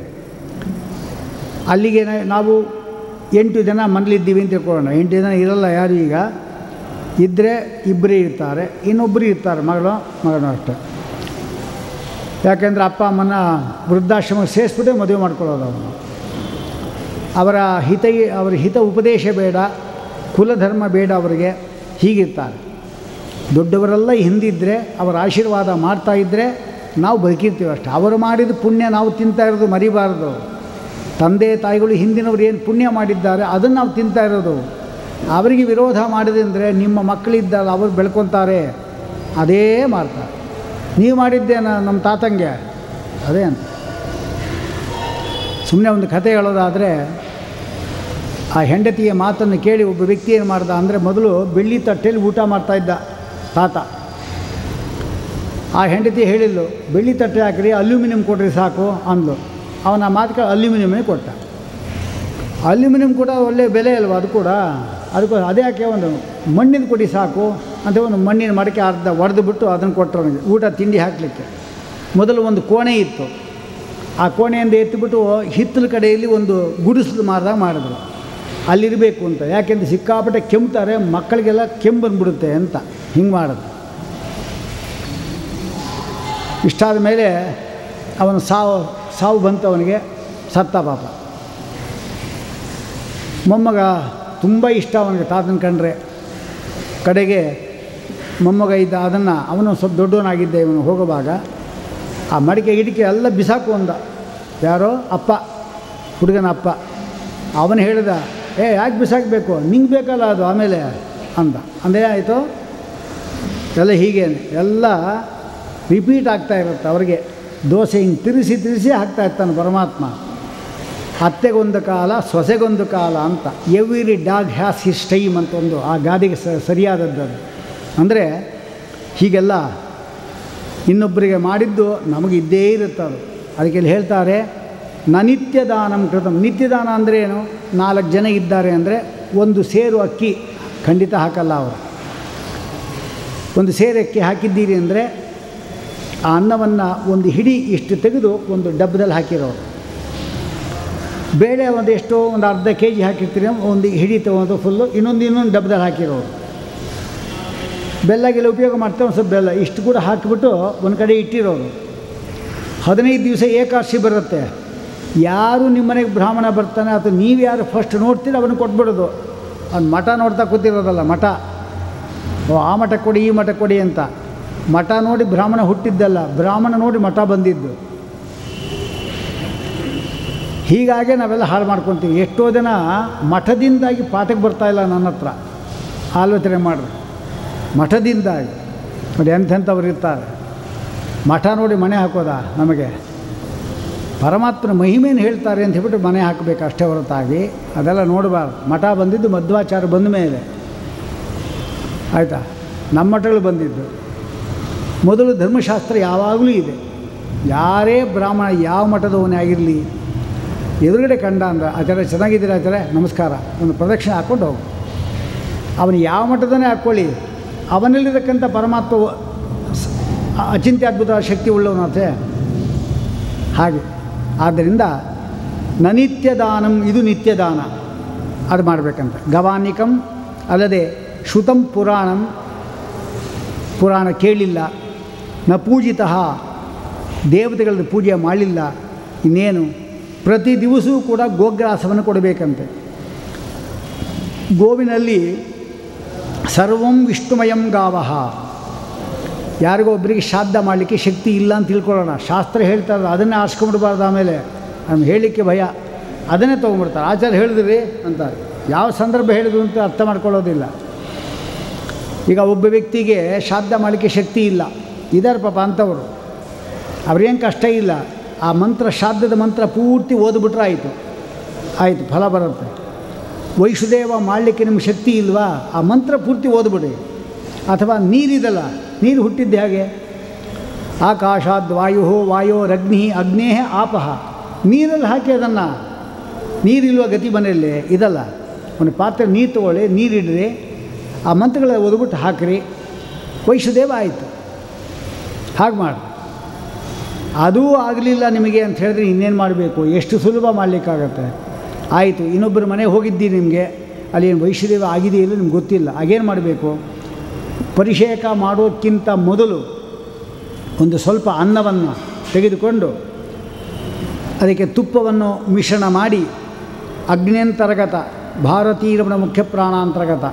ಅಲ್ಲಿಗೆ ನ- ನಾವು ಎಂಟು ಜನ ಮನೇಲಿದ್ದೀವಿ ಅಂತ ತಿಳ್ಕೊಳ್ಳೋಣ ಎಂಟು ಜನ ಇರಲ್ಲ ಯಾರು ಈಗ ಇದ್ದರೆ ಇಬ್ಬರೇ ಇರ್ತಾರೆ ಇನ್ನೊಬ್ಬರು ಇರ್ತಾರೆ ಮಗಳು ಮಗನು ಅಷ್ಟೆ ಯಾಕೆಂದರೆ ಅಪ್ಪ ಅಮ್ಮನ ವೃದ್ಧಾಶ್ರಮಕ್ಕೆ ಸೇರಿಸ್ಬಿಟ್ಟೆ ಮದುವೆ ಮಾಡ್ಕೊಳ್ಳೋದು ಅವನು ಅವರ ಹಿತ ಅವರ ಹಿತ ಉಪದೇಶ ಬೇಡ ಕುಲಧರ್ಮ ಬೇಡ ಅವರಿಗೆ ಹೀಗಿರ್ತಾರೆ ದೊಡ್ಡವರೆಲ್ಲ ಹಿಂದಿದ್ದರೆ ಅವರ ಆಶೀರ್ವಾದ ಮಾಡ್ತಾ ಇದ್ದರೆ ನಾವು ಬದುಕಿರ್ತೀವಿ ಅಷ್ಟೆ ಅವರು ಮಾಡಿದ ಪುಣ್ಯ ನಾವು ತಿಂತಾ ಇರೋದು ಮರಿಬಾರ್ದು ತಂದೆ ತಾಯಿಗಳು ಹಿಂದಿನವರು ಏನು ಪುಣ್ಯ ಮಾಡಿದ್ದಾರೆ ಅದನ್ನು ನಾವು ತಿಂತಾ ಇರೋದು ಅವರಿಗೆ ವಿರೋಧ ಮಾಡಿದಂದರೆ ನಿಮ್ಮ ಮಕ್ಕಳಿದ್ದಾರೆ ಅವರು ಬೆಳ್ಕೊತಾರೆ ಅದೇ ಮಾಡ್ತಾರೆ ನೀವು ಮಾಡಿದ್ದೇನ ನಮ್ಮ ತಾತಂಗೆ ಅದೇ ಅಂತ ಸುಮ್ಮನೆ ಒಂದು ಕಥೆ ಹೇಳೋದಾದರೆ ಆ ಹೆಂಡತಿಯ ಮಾತನ್ನು ಕೇಳಿ ಒಬ್ಬ ವ್ಯಕ್ತಿ ಏನು ಮಾಡ್ದ ಅಂದರೆ ಮೊದಲು ಬೆಳ್ಳಿ ತಟ್ಟೆಯಲ್ಲಿ ಊಟ ಮಾಡ್ತಾ ಇದ್ದ ತಾತ ಆ ಹೆಂಡತಿ ಹೇಳಿದ್ಲು ಬೆಳ್ಳಿ ತಟ್ಟೆ ಹಾಕಿರಿ ಅಲ್ಯೂಮಿನಿಯಂ ಕೊಡ್ರಿ ಸಾಕು ಅಂದ್ಲು ಅವನ ಮಾತುಕ ಅಲ್ಯೂಮಿನಿಯಮೇ ಕೊಟ್ಟ ಅಲ್ಯೂಮಿನಿಯಂ ಕೂಡ ಒಳ್ಳೆಯ ಬೆಲೆ ಅಲ್ವಾ ಅದು ಕೂಡ ಅದಕ್ಕೂ ಅದೇ ಯಾಕೆ ಒಂದು ಮಣ್ಣಿನ ಕೊಡಿ ಸಾಕು ಅಂತ ಒಂದು ಮಣ್ಣಿನ ಮಡಕೆ ಅರ್ಧ ಒಡೆದು ಬಿಟ್ಟು ಅದನ್ನು ಕೊಟ್ಟರು ಅವನಿಗೆ ಊಟ ತಿಂಡಿ ಹಾಕಲಿಕ್ಕೆ ಮೊದಲು ಒಂದು ಕೋಣೆ ಇತ್ತು ಆ ಕೋಣೆಯಿಂದ ಎತ್ತಿಬಿಟ್ಟು ಹಿತ್ತಲ ಕಡೆಯಲ್ಲಿ ಒಂದು ಗುಡಿಸಲು ಮಾರ್ದಾಗ ಮಾಡಿದ್ರು ಅಲ್ಲಿರಬೇಕು ಅಂತ ಯಾಕೆಂದ್ರೆ ಸಿಕ್ಕಾಪಟ್ಟೆ ಕೆಮ್ತಾರೆ ಮಕ್ಕಳಿಗೆಲ್ಲ ಕೆಮ್ಮು ಬಂದ್ಬಿಡುತ್ತೆ ಅಂತ ಹಿಂಗೆ ಮಾಡೋದು ಇಷ್ಟಾದ ಮೇಲೆ ಅವನು ಸಾವು ಸಾವು ಬಂತು ಅವನಿಗೆ ಸತ್ತ ಪಾಪ ಮೊಮ್ಮಗ ತುಂಬ ಇಷ್ಟ ಅವನಿಗೆ ತಾತನ ಕಂಡ್ರೆ ಕಡೆಗೆ ಮೊಮ್ಮಗ ಇದ್ದ ಅದನ್ನು ಅವನು ಸ್ವಲ್ಪ ದೊಡ್ಡವನಾಗಿದ್ದ ಇವನು ಹೋಗುವಾಗ ಆ ಮಡಿಕೆ ಗಿಡಿಕೆ ಎಲ್ಲ ಬಿಸಾಕು ಅಂದ ಯಾರೋ ಅಪ್ಪ ಹುಡುಗನ ಅಪ್ಪ ಅವನು ಹೇಳಿದ ಏ ಯಾಕೆ ಬಿಸಾಕಬೇಕು ನಿಂಗೆ ಬೇಕಲ್ಲ ಅದು ಆಮೇಲೆ ಅಂದ ಅಂದೇ ಆಯಿತು ಎಲ್ಲ ಹೀಗೇನೆ ಎಲ್ಲ ರಿಪೀಟ್ ಆಗ್ತಾ ಇರುತ್ತೆ ಅವ್ರಿಗೆ ದೋಸೆ ಹಿಂಗೆ ತಿರುಗಿಸಿ ತಿರುಗಿಸಿ ಹಾಕ್ತಾ ಇರ್ತಾನೆ ಪರಮಾತ್ಮ ಅತ್ತೆಗೊಂದು ಕಾಲ ಸೊಸೆಗೊಂದು ಕಾಲ ಅಂತ every dog has his time ಅಂತ ಒಂದು ಆ ಗಾದೆಗೆ ಸ ಸರಿಯಾದದ್ದು ಅದು ಅಂದರೆ ಹೀಗೆಲ್ಲ ಇನ್ನೊಬ್ಬರಿಗೆ ಮಾಡಿದ್ದು ನಮಗೆ ಇದ್ದೇ ಇರುತ್ತೆ ಅದು ಅದಕ್ಕೆ ಇಲ್ಲಿ ಹೇಳ್ತಾರೆ ನನಿತ್ಯ ದಾನಂ ಕೃತಂ ನಿತ್ಯ ದಾನ ಅಂದರೆ ಏನು ನಾಲ್ಕು ಜನ ಇದ್ದಾರೆ ಅಂದರೆ ಒಂದು ಸೇರು ಅಕ್ಕಿ ಖಂಡಿತ ಹಾಕಲ್ಲ ಅವರು ಒಂದು ಸೇರು ಅಕ್ಕಿ ಹಾಕಿದ್ದೀರಿ ಅಂದರೆ ಆ ಅನ್ನವನ್ನು ಒಂದು ಹಿಡಿ ಇಷ್ಟು ತೆಗೆದು ಒಂದು ಡಬ್ಬದಲ್ಲಿ ಹಾಕಿರೋರು ಬೇಳೆ ಒಂದು ಎಷ್ಟೋ ಒಂದು ಅರ್ಧ ಕೆ ಜಿ ಹಾಕಿರ್ತೀರಿ ಒಂದು ಹಿಡಿ ತೊಗೊಂಡು ಫುಲ್ಲು ಇನ್ನೊಂದು ಇನ್ನೊಂದು ಡಬ್ಬದಲ್ಲಿ ಹಾಕಿರೋರು ಬೆಲ್ಲಗೆಲ್ಲ ಉಪಯೋಗ ಮಾಡ್ತಾರೆ ಒಂದು ಸ್ವಲ್ಪ ಬೆಲ್ಲ ಇಷ್ಟು ಕೂಡ ಹಾಕಿಬಿಟ್ಟು ಒಂದು ಕಡೆ ಇಟ್ಟಿರೋರು ಹದಿನೈದು ದಿವಸ ಏಕಾದಶಿ ಬರುತ್ತೆ ಯಾರು ನಿಮ್ಮ ಮನೆಗೆ ಬ್ರಾಹ್ಮಣ ಬರ್ತಾನೆ ಅಥವಾ ನೀವು ಯಾರು ಫಸ್ಟ್ ನೋಡ್ತೀರ ಅವನು ಕೊಟ್ಬಿಡೋದು ಅವ್ನು ಮಠ ನೋಡ್ತಾ ಕೂತಿರೋದಲ್ಲ ಮಠ ಓ ಆ ಮಠ ಕೊಡಿ ಈ ಮಠ ಕೊಡಿ ಅಂತ ಮಠ ನೋಡಿ ಬ್ರಾಹ್ಮಣ ಹುಟ್ಟಿದ್ದಲ್ಲ ಬ್ರಾಹ್ಮಣ ನೋಡಿ ಮಠ ಬಂದಿದ್ದು ಹೀಗಾಗಿ ನಾವೆಲ್ಲ ಹಾಳು ಮಾಡ್ಕೊತೀವಿ ಎಷ್ಟೋ ಜನ ಮಠದಿಂದಾಗಿ ಪಾಠಕ್ಕೆ ಬರ್ತಾಯಿಲ್ಲ ನನ್ನ ಹತ್ರ ಆಲೋಚನೆ ಮಾಡ್ರಿ ಮಠದಿಂದಾಗಿ ನೋಡಿ ಎಂಥೆಂಥವ್ರು ಇರ್ತಾರೆ ಮಠ ನೋಡಿ ಮನೆ ಹಾಕೋದಾ ನಮಗೆ ಪರಮಾತ್ಮನ ಮಹಿಮೆಯನ್ನು ಹೇಳ್ತಾರೆ ಅಂತ ಹೇಳ್ಬಿಟ್ಟು ಮನೆ ಹಾಕಬೇಕು ಅಷ್ಟೇ ಹೊರತಾಗಿ ಅದೆಲ್ಲ ನೋಡಬಾರ್ದು ಮಠ ಬಂದಿದ್ದು ಮಧ್ವಾಚಾರ ಬಂದ ಮೇಲೆ ಆಯಿತಾ ನಮ್ಮ ಮಠಗಳು ಬಂದಿದ್ದು ಮೊದಲು ಧರ್ಮಶಾಸ್ತ್ರ ಯಾವಾಗಲೂ ಇದೆ ಯಾರೇ ಬ್ರಾಹ್ಮಣ ಯಾವ ಮಠದವನೇ ಆಗಿರಲಿ ಎದುರುಗಡೆ ಕಂಡ ಅಂದ್ರೆ ಆಚಾರ್ಯ ಚೆನ್ನಾಗಿದ್ದೀರಾ ಆಚಾರ್ಯ ನಮಸ್ಕಾರ ಒಂದು ಪ್ರದಕ್ಷಿಣೆ ಹಾಕ್ಕೊಂಡು ಹೋಗು ಅವನು ಯಾವ ಮಠದನೇ ಹಾಕ್ಕೊಳ್ಳಿ ಅವನಲ್ಲಿರತಕ್ಕಂಥ ಪರಮಾತ್ಮ ಸ- ಅಚಿಂತ್ಯ ಅದ್ಭುತ ಶಕ್ತಿ ಉಳ್ಳವನತೆ ಹಾಗೆ ಆದ್ದರಿಂದ ನನಿತ್ಯ ದಾನಂ ಇದು ನಿತ್ಯ ದಾನ ಅದು ಮಾಡಬೇಕಂತ ಗವಾನಿಕಂ ಅಲ್ಲದೆ ಶ್ರುತಂ ಪುರಾಣಂ ಪುರಾಣ ಕೇಳಿಲ್ಲ ನ ಪೂಜಿತ ದೇವತೆಗಳದ್ದು ಪೂಜೆ ಮಾಡಲಿಲ್ಲ ಇನ್ನೇನು ಪ್ರತಿ ದಿವಸವೂ ಕೂಡ ಗೋಗ್ರಾಸವನ್ನು ಕೊಡಬೇಕಂತೆ ಗೋವಿನಲ್ಲಿ ಸರ್ವಂ ವಿಷ್ಣುಮಯಂ ಗಾವಹ ಯಾರಿಗೋ ಒಬ್ಬರಿಗೆ ಶ್ರಾದ್ದ ಮಾಡಲಿಕ್ಕೆ ಶಕ್ತಿ ಇಲ್ಲ ಅಂತ ತಿಳ್ಕೊಳ್ಳೋಣ ಶಾಸ್ತ್ರ ಹೇಳ್ತಾರೆ ಅದನ್ನೇ ಆರಿಸ್ಕೊಂಡ್ಬಿಡ್ಬಾರ್ದು ಆಮೇಲೆ ನಮ್ಗೆ ಹೇಳಲಿಕ್ಕೆ ಭಯ ಅದನ್ನೇ ತೊಗೊಂಡ್ಬಿಡ್ತಾರೆ ಆಚಾರ್ಯ ಹೇಳಿದ್ರಿ ಅಂತಾರೆ ಯಾವ ಸಂದರ್ಭ ಹೇಳಿದ್ರು ಅಂತ ಅರ್ಥ ಮಾಡ್ಕೊಳ್ಳೋದಿಲ್ಲ ಈಗ ಒಬ್ಬ ವ್ಯಕ್ತಿಗೆ ಶ್ರಾದ್ದ ಮಾಡಲಿಕ್ಕೆ ಶಕ್ತಿ ಇಲ್ಲ ಇದ್ದಾರೆ ಪಾಪ ಅಂಥವರು ಅವ್ರೇನು ಕಷ್ಟ ಇಲ್ಲ ಆ ಮಂತ್ರ ಶ್ರಾದ್ದದ ಮಂತ್ರ ಪೂರ್ತಿ ಓದ್ಬಿಟ್ರೆ ಆಯಿತು ಆಯಿತು ಫಲ ಬರುತ್ತೆ ವೈಷ್ಣುದೇವ ಮಾಡಲಿಕ್ಕೆ ನಿಮ್ಗೆ ಶಕ್ತಿ ಇಲ್ವಾ ಆ ಮಂತ್ರ ಪೂರ್ತಿ ಓದ್ಬಿಡಿ ಅಥವಾ ನೀರಿದಲ್ಲ ನೀರು ಹುಟ್ಟಿದ್ದು ಹೇಗೆ ಆಕಾಶಾದ್ ವಾಯು ವಾಯೋರಗ್ನಿ ಅಗ್ನೇ ಆಪಹ ನೀರಲ್ಲಿ ಹಾಕಿ ಅದನ್ನು ನೀರಿಲ್ವ ಗತಿ ಮನೆಯಲ್ಲಿ ಇದಲ್ಲ ಒಂದು ಪಾತ್ರೆ ನೀರು ತಗೊಳ್ಳಿ ನೀರಿಡ್ರಿ ಆ ಮಂತ್ರಗಳ ಓದ್ಬಿಟ್ಟು ಹಾಕಿರಿ ವೈಷ್ಣುದೇವ ಆಯಿತು ಹಾಗೆ ಮಾಡಿ ಅದೂ ಆಗಲಿಲ್ಲ ನಿಮಗೆ ಅಂತ ಹೇಳಿದ್ರೆ ಇನ್ನೇನು ಮಾಡಬೇಕು ಎಷ್ಟು ಸುಲಭ ಮಾಡಲಿಕ್ಕಾಗತ್ತೆ ಆಯಿತು ಇನ್ನೊಬ್ಬರ ಮನೆಗೆ ಹೋಗಿದ್ದೀರಿ ನಿಮಗೆ ಅಲ್ಲಿ ಏನು ವೈಷ್ಣದೇವ ಆಗಿದೆಯೋ ಇಲ್ಲೋ ನಿಮ್ಗೆ ಗೊತ್ತಿಲ್ಲ ಆಗೇನು ಮಾಡಬೇಕು ಪರಿಷೇಕ ಮಾಡೋಕ್ಕಿಂತ ಮೊದಲು ಒಂದು ಸ್ವಲ್ಪ ಅನ್ನವನ್ನು ತೆಗೆದುಕೊಂಡು ಅದಕ್ಕೆ ತುಪ್ಪವನ್ನು ಮಿಶ್ರಣ ಮಾಡಿ ಅಗ್ನ್ಯಂತರ್ಗತ ಭಾರತೀರಮಣ ಮುಖ್ಯ ಪ್ರಾಣಾಂತರ್ಗತ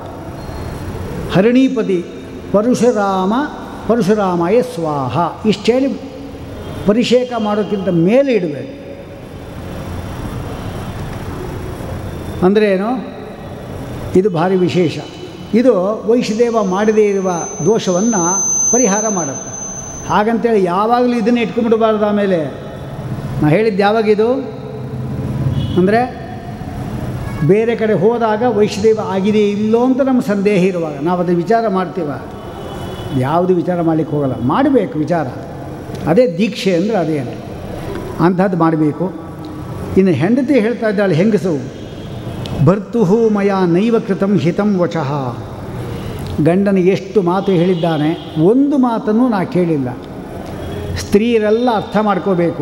ಹರಿಣೀಪತಿ ಪರಶುರಾಮ ಪರಶುರಾಮಯ ಸ್ವಾಹ ಇಷ್ಟು ಹೇಳಿ ಪರಿಷೇಕ ಮಾಡೋಕ್ಕಿಂತ ಮೇಲೆ ಇಡಬೇಕು ಅಂದರೆ ಏನು ಇದು ಭಾರಿ ವಿಶೇಷ ಇದು ವೈಷ್ಣದೇವ ಮಾಡದೇ ಇರುವ ದೋಷವನ್ನು ಪರಿಹಾರ ಮಾಡುತ್ತೆ ಹಾಗಂತೇಳಿ ಯಾವಾಗಲೂ ಇದನ್ನೇ ಇಟ್ಕೊಂಡ್ಬಿಡಬಾರ್ದು ಆಮೇಲೆ ನಾ ಹೇಳಿದ್ದು ಯಾವಾಗಿದು ಅಂದರೆ ಬೇರೆ ಕಡೆ ಹೋದಾಗ ವೈಷ್ಣದೇವ ಆಗಿದೆ ಇಲ್ಲೋ ಅಂತ ನಮ್ಮ ಸಂದೇಹ ಇರುವಾಗ ನಾವು ಅದು ವಿಚಾರ ಮಾಡ್ತೀವ ಯಾವುದು ವಿಚಾರ ಮಾಡಲಿಕ್ಕೆ ಹೋಗಲ್ಲ ಮಾಡಬೇಕು ವಿಚಾರ ಅದೇ ದೀಕ್ಷೆ ಅಂದರೆ ಅದೇನು ಅಂಥದ್ದು ಮಾಡಬೇಕು ಇನ್ನು ಹೆಂಡತಿ ಹೇಳ್ತಾ ಇದ್ದಾಳೆ ಹೆಂಗಸು ಭರ್ತುಹು ಮಯ ನೈವ ಕೃತಂ ಹಿತಂ ವಚಃ ಗಂಡನ ಎಷ್ಟು ಮಾತು ಹೇಳಿದ್ದಾನೆ ಒಂದು ಮಾತನ್ನು ನಾ ಕೇಳಿಲ್ಲ ಸ್ತ್ರೀಯರೆಲ್ಲ ಅರ್ಥ ಮಾಡ್ಕೋಬೇಕು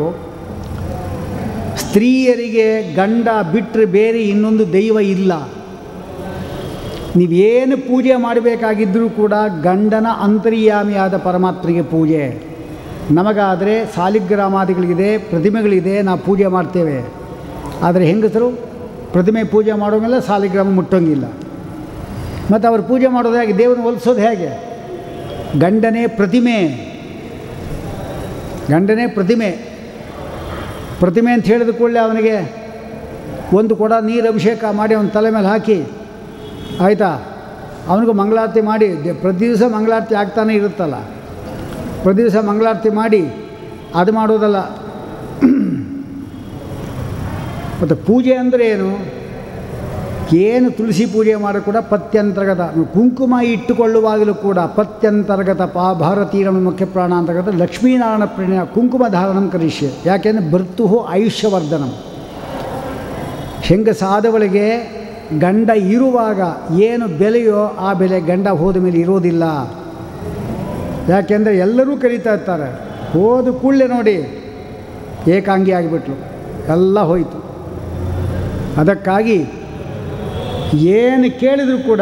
ಸ್ತ್ರೀಯರಿಗೆ ಗಂಡ ಬಿಟ್ಟರೆ ಬೇರೆ ಇನ್ನೊಂದು ದೈವ ಇಲ್ಲ ನೀವೇನು ಪೂಜೆ ಮಾಡಬೇಕಾಗಿದ್ದರೂ ಕೂಡ ಗಂಡನ ಅಂತರ್ಯಾಮಿಯಾದ ಪರಮಾತ್ಮನಿಗೆ ಪೂಜೆ ನಮಗಾದರೆ ಸಾಲಿಗ್ರಾಮಾದಿಗಳಿಗಿದೆ ಪ್ರತಿಮೆಗಳಿದೆ ನಾವು ಪೂಜೆ ಮಾಡ್ತೇವೆ ಆದರೆ ಹೆಂಗಸರು ಪ್ರತಿಮೆ ಪೂಜೆ ಮಾಡೋಂಗಿಲ್ಲ ಸಾಲಿಗ್ರಾಮ ಮುಟ್ಟೋಂಗಿಲ್ಲ ಮತ್ತು ಅವರು ಪೂಜೆ ಮಾಡೋದು ಹೇಗೆ ದೇವರನ್ನು ಒಲಿಸೋದು ಹೇಗೆ ಗಂಡನೇ ಪ್ರತಿಮೆ ಗಂಡನೇ ಪ್ರತಿಮೆ ಪ್ರತಿಮೆ ಅಂತ ಹೇಳಿದ ಕೂಡಲೇ ಅವನಿಗೆ ಒಂದು ಕೊಡ ನೀರು ಅಭಿಷೇಕ ಮಾಡಿ ಅವನ ತಲೆ ಮೇಲೆ ಹಾಕಿ ಆಯಿತಾ ಅವನಿಗೂ ಮಂಗಳಾರತಿ ಮಾಡಿ ದೆ- ಪ್ರತಿ ದಿವಸ ಮಂಗಳಾರತಿ ಆಗ್ತಾನೆ ಇರುತ್ತಲ್ಲ ಪ್ರತಿ ದಿವಸ ಮಂಗಳಾರತಿ ಮಾಡಿ ಅದು ಮಾಡೋದಲ್ಲ ಮತ್ತು ಪೂಜೆ ಅಂದರೆ ಏನು ಏನು ತುಳಸಿ ಪೂಜೆ ಮಾಡಿ ಕೂಡ ಪತ್ಯಂತರ್ಗತ ಕುಂಕುಮ ಇಟ್ಟುಕೊಳ್ಳುವಾಗಲೂ ಕೂಡ ಪತ್ಯಂತರ್ಗತ ಪಾ ಭಾರತೀಯ ಮುಖ್ಯ ಪ್ರಾಣ ಅಂತರ್ಗತ ಲಕ್ಷ್ಮೀನಾರಾಯಣ ಪ್ರಣಯ ಕುಂಕುಮ ಧಾರಣಂ ಕರಿಷ್ಯೆ ಯಾಕೆಂದರೆ ಭರ್ತು ಆಯುಷ್ಯವರ್ಧನಂ ಹೆಂಗಸಾದವಳಿಗೆ ಗಂಡ ಇರುವಾಗ ಏನು ಬೆಲೆಯೋ ಆ ಬೆಲೆ ಗಂಡ ಹೋದ ಮೇಲೆ ಇರೋದಿಲ್ಲ ಯಾಕೆಂದರೆ ಎಲ್ಲರೂ ಕರೀತಾ ಇರ್ತಾರೆ ಹೋದ ಕೂಡಲೇ ನೋಡಿ ಏಕಾಂಗಿ ಆಗಿಬಿಟ್ಲು ಎಲ್ಲ ಹೋಯಿತು ಅದಕ್ಕಾಗಿ ಏನು ಕೇಳಿದರೂ ಕೂಡ